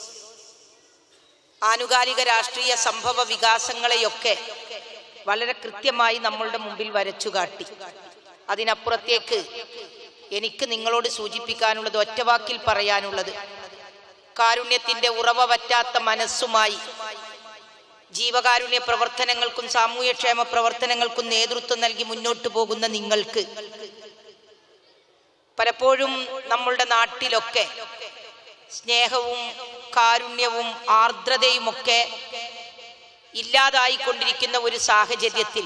ആനുകാലിക രാഷ്ട്രീയ സംഭവ വികാസങ്ങളെയൊക്കെ വളരെ കൃത്യമായി നമ്മളുടെ മുമ്പിൽ വരച്ചു കാട്ടി അതിനപ്പുറത്തേക്ക് എനിക്ക് നിങ്ങളോട് സൂചിപ്പിക്കാനുള്ളത് ഒറ്റവാക്കിൽ പറയാനുള്ളത് കാരുണ്യത്തിന്റെ ഉറവ പറ്റാത്ത മനസ്സുമായി ജീവകാരുണ്യ പ്രവർത്തനങ്ങൾക്കും സാമൂഹ്യക്ഷേമ പ്രവർത്തനങ്ങൾക്കും നേതൃത്വം നൽകി മുന്നോട്ട് പോകുന്ന നിങ്ങൾക്ക് പലപ്പോഴും നമ്മളുടെ നാട്ടിലൊക്കെ സ്നേഹവും കാരുണ്യവും ആർദ്രതയുമൊക്കെ ഇല്ലാതായിക്കൊണ്ടിരിക്കുന്ന ഒരു സാഹചര്യത്തിൽ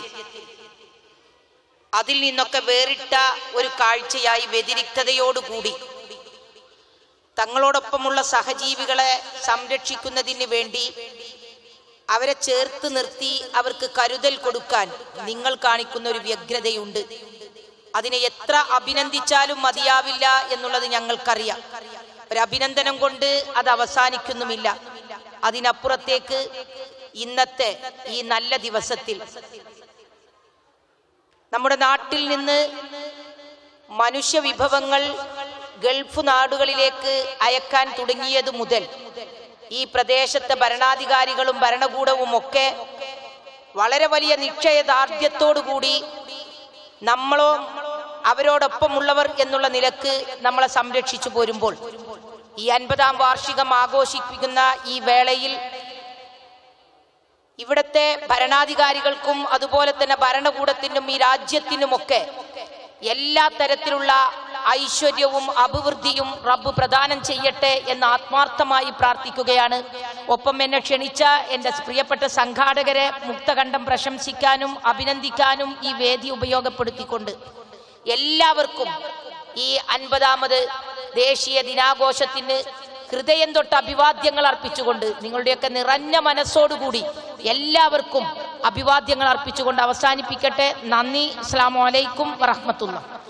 അതിൽ നിന്നൊക്കെ വേറിട്ട ഒരു കാഴ്ചയായി വ്യതിരിക്തതയോടുകൂടി തങ്ങളോടൊപ്പമുള്ള സഹജീവികളെ സംരക്ഷിക്കുന്നതിന് വേണ്ടി അവരെ ചേർത്ത് നിർത്തി അവർക്ക് കരുതൽ കൊടുക്കാൻ നിങ്ങൾ കാണിക്കുന്ന ഒരു വ്യഗ്രതയുണ്ട് അതിനെ എത്ര അഭിനന്ദിച്ചാലും മതിയാവില്ല എന്നുള്ളത് ഞങ്ങൾക്കറിയാം ഒരു അഭിനന്ദനം കൊണ്ട് അത് അവസാനിക്കുന്നുമില്ല അതിനപ്പുറത്തേക്ക് ഇന്നത്തെ ഈ നല്ല ദിവസത്തിൽ നമ്മുടെ നാട്ടിൽ നിന്ന് മനുഷ്യ വിഭവങ്ങൾ ഗൾഫ് നാടുകളിലേക്ക് അയക്കാൻ തുടങ്ങിയത് മുതൽ ഈ പ്രദേശത്തെ ഭരണാധികാരികളും ഭരണകൂടവും ഒക്കെ വളരെ വലിയ നിശ്ചയദാർഢ്യത്തോടുകൂടി നമ്മളോ അവരോടൊപ്പമുള്ളവർ എന്നുള്ള നിലക്ക് നമ്മളെ സംരക്ഷിച്ചു പോരുമ്പോൾ ഈ അൻപതാം വാർഷികം ആഘോഷിപ്പിക്കുന്ന ഈ വേളയിൽ ഇവിടത്തെ ഭരണാധികാരികൾക്കും അതുപോലെ തന്നെ ഭരണകൂടത്തിനും ഈ രാജ്യത്തിനുമൊക്കെ എല്ലാ തരത്തിലുള്ള ഐശ്വര്യവും അഭിവൃദ്ധിയും റബ്ബ് പ്രദാനം ചെയ്യട്ടെ എന്ന് ആത്മാർത്ഥമായി പ്രാർത്ഥിക്കുകയാണ് ഒപ്പം എന്നെ ക്ഷണിച്ച എൻ്റെ പ്രിയപ്പെട്ട സംഘാടകരെ മുക്തകണ്ഠം പ്രശംസിക്കാനും അഭിനന്ദിക്കാനും ഈ വേദി ഉപയോഗപ്പെടുത്തിക്കൊണ്ട് എല്ലാവർക്കും ഈ അൻപതാമത് ദേശീയ ദിനാഘോഷത്തിന് ഹൃദയം തൊട്ട് അഭിവാദ്യങ്ങൾ അർപ്പിച്ചുകൊണ്ട് നിങ്ങളുടെയൊക്കെ നിറഞ്ഞ മനസ്സോടുകൂടി എല്ലാവർക്കും അഭിവാദ്യങ്ങൾ അർപ്പിച്ചുകൊണ്ട് അവസാനിപ്പിക്കട്ടെ നന്ദി അസ്സാം വലൈക്കും വറഹമത്തുള്ള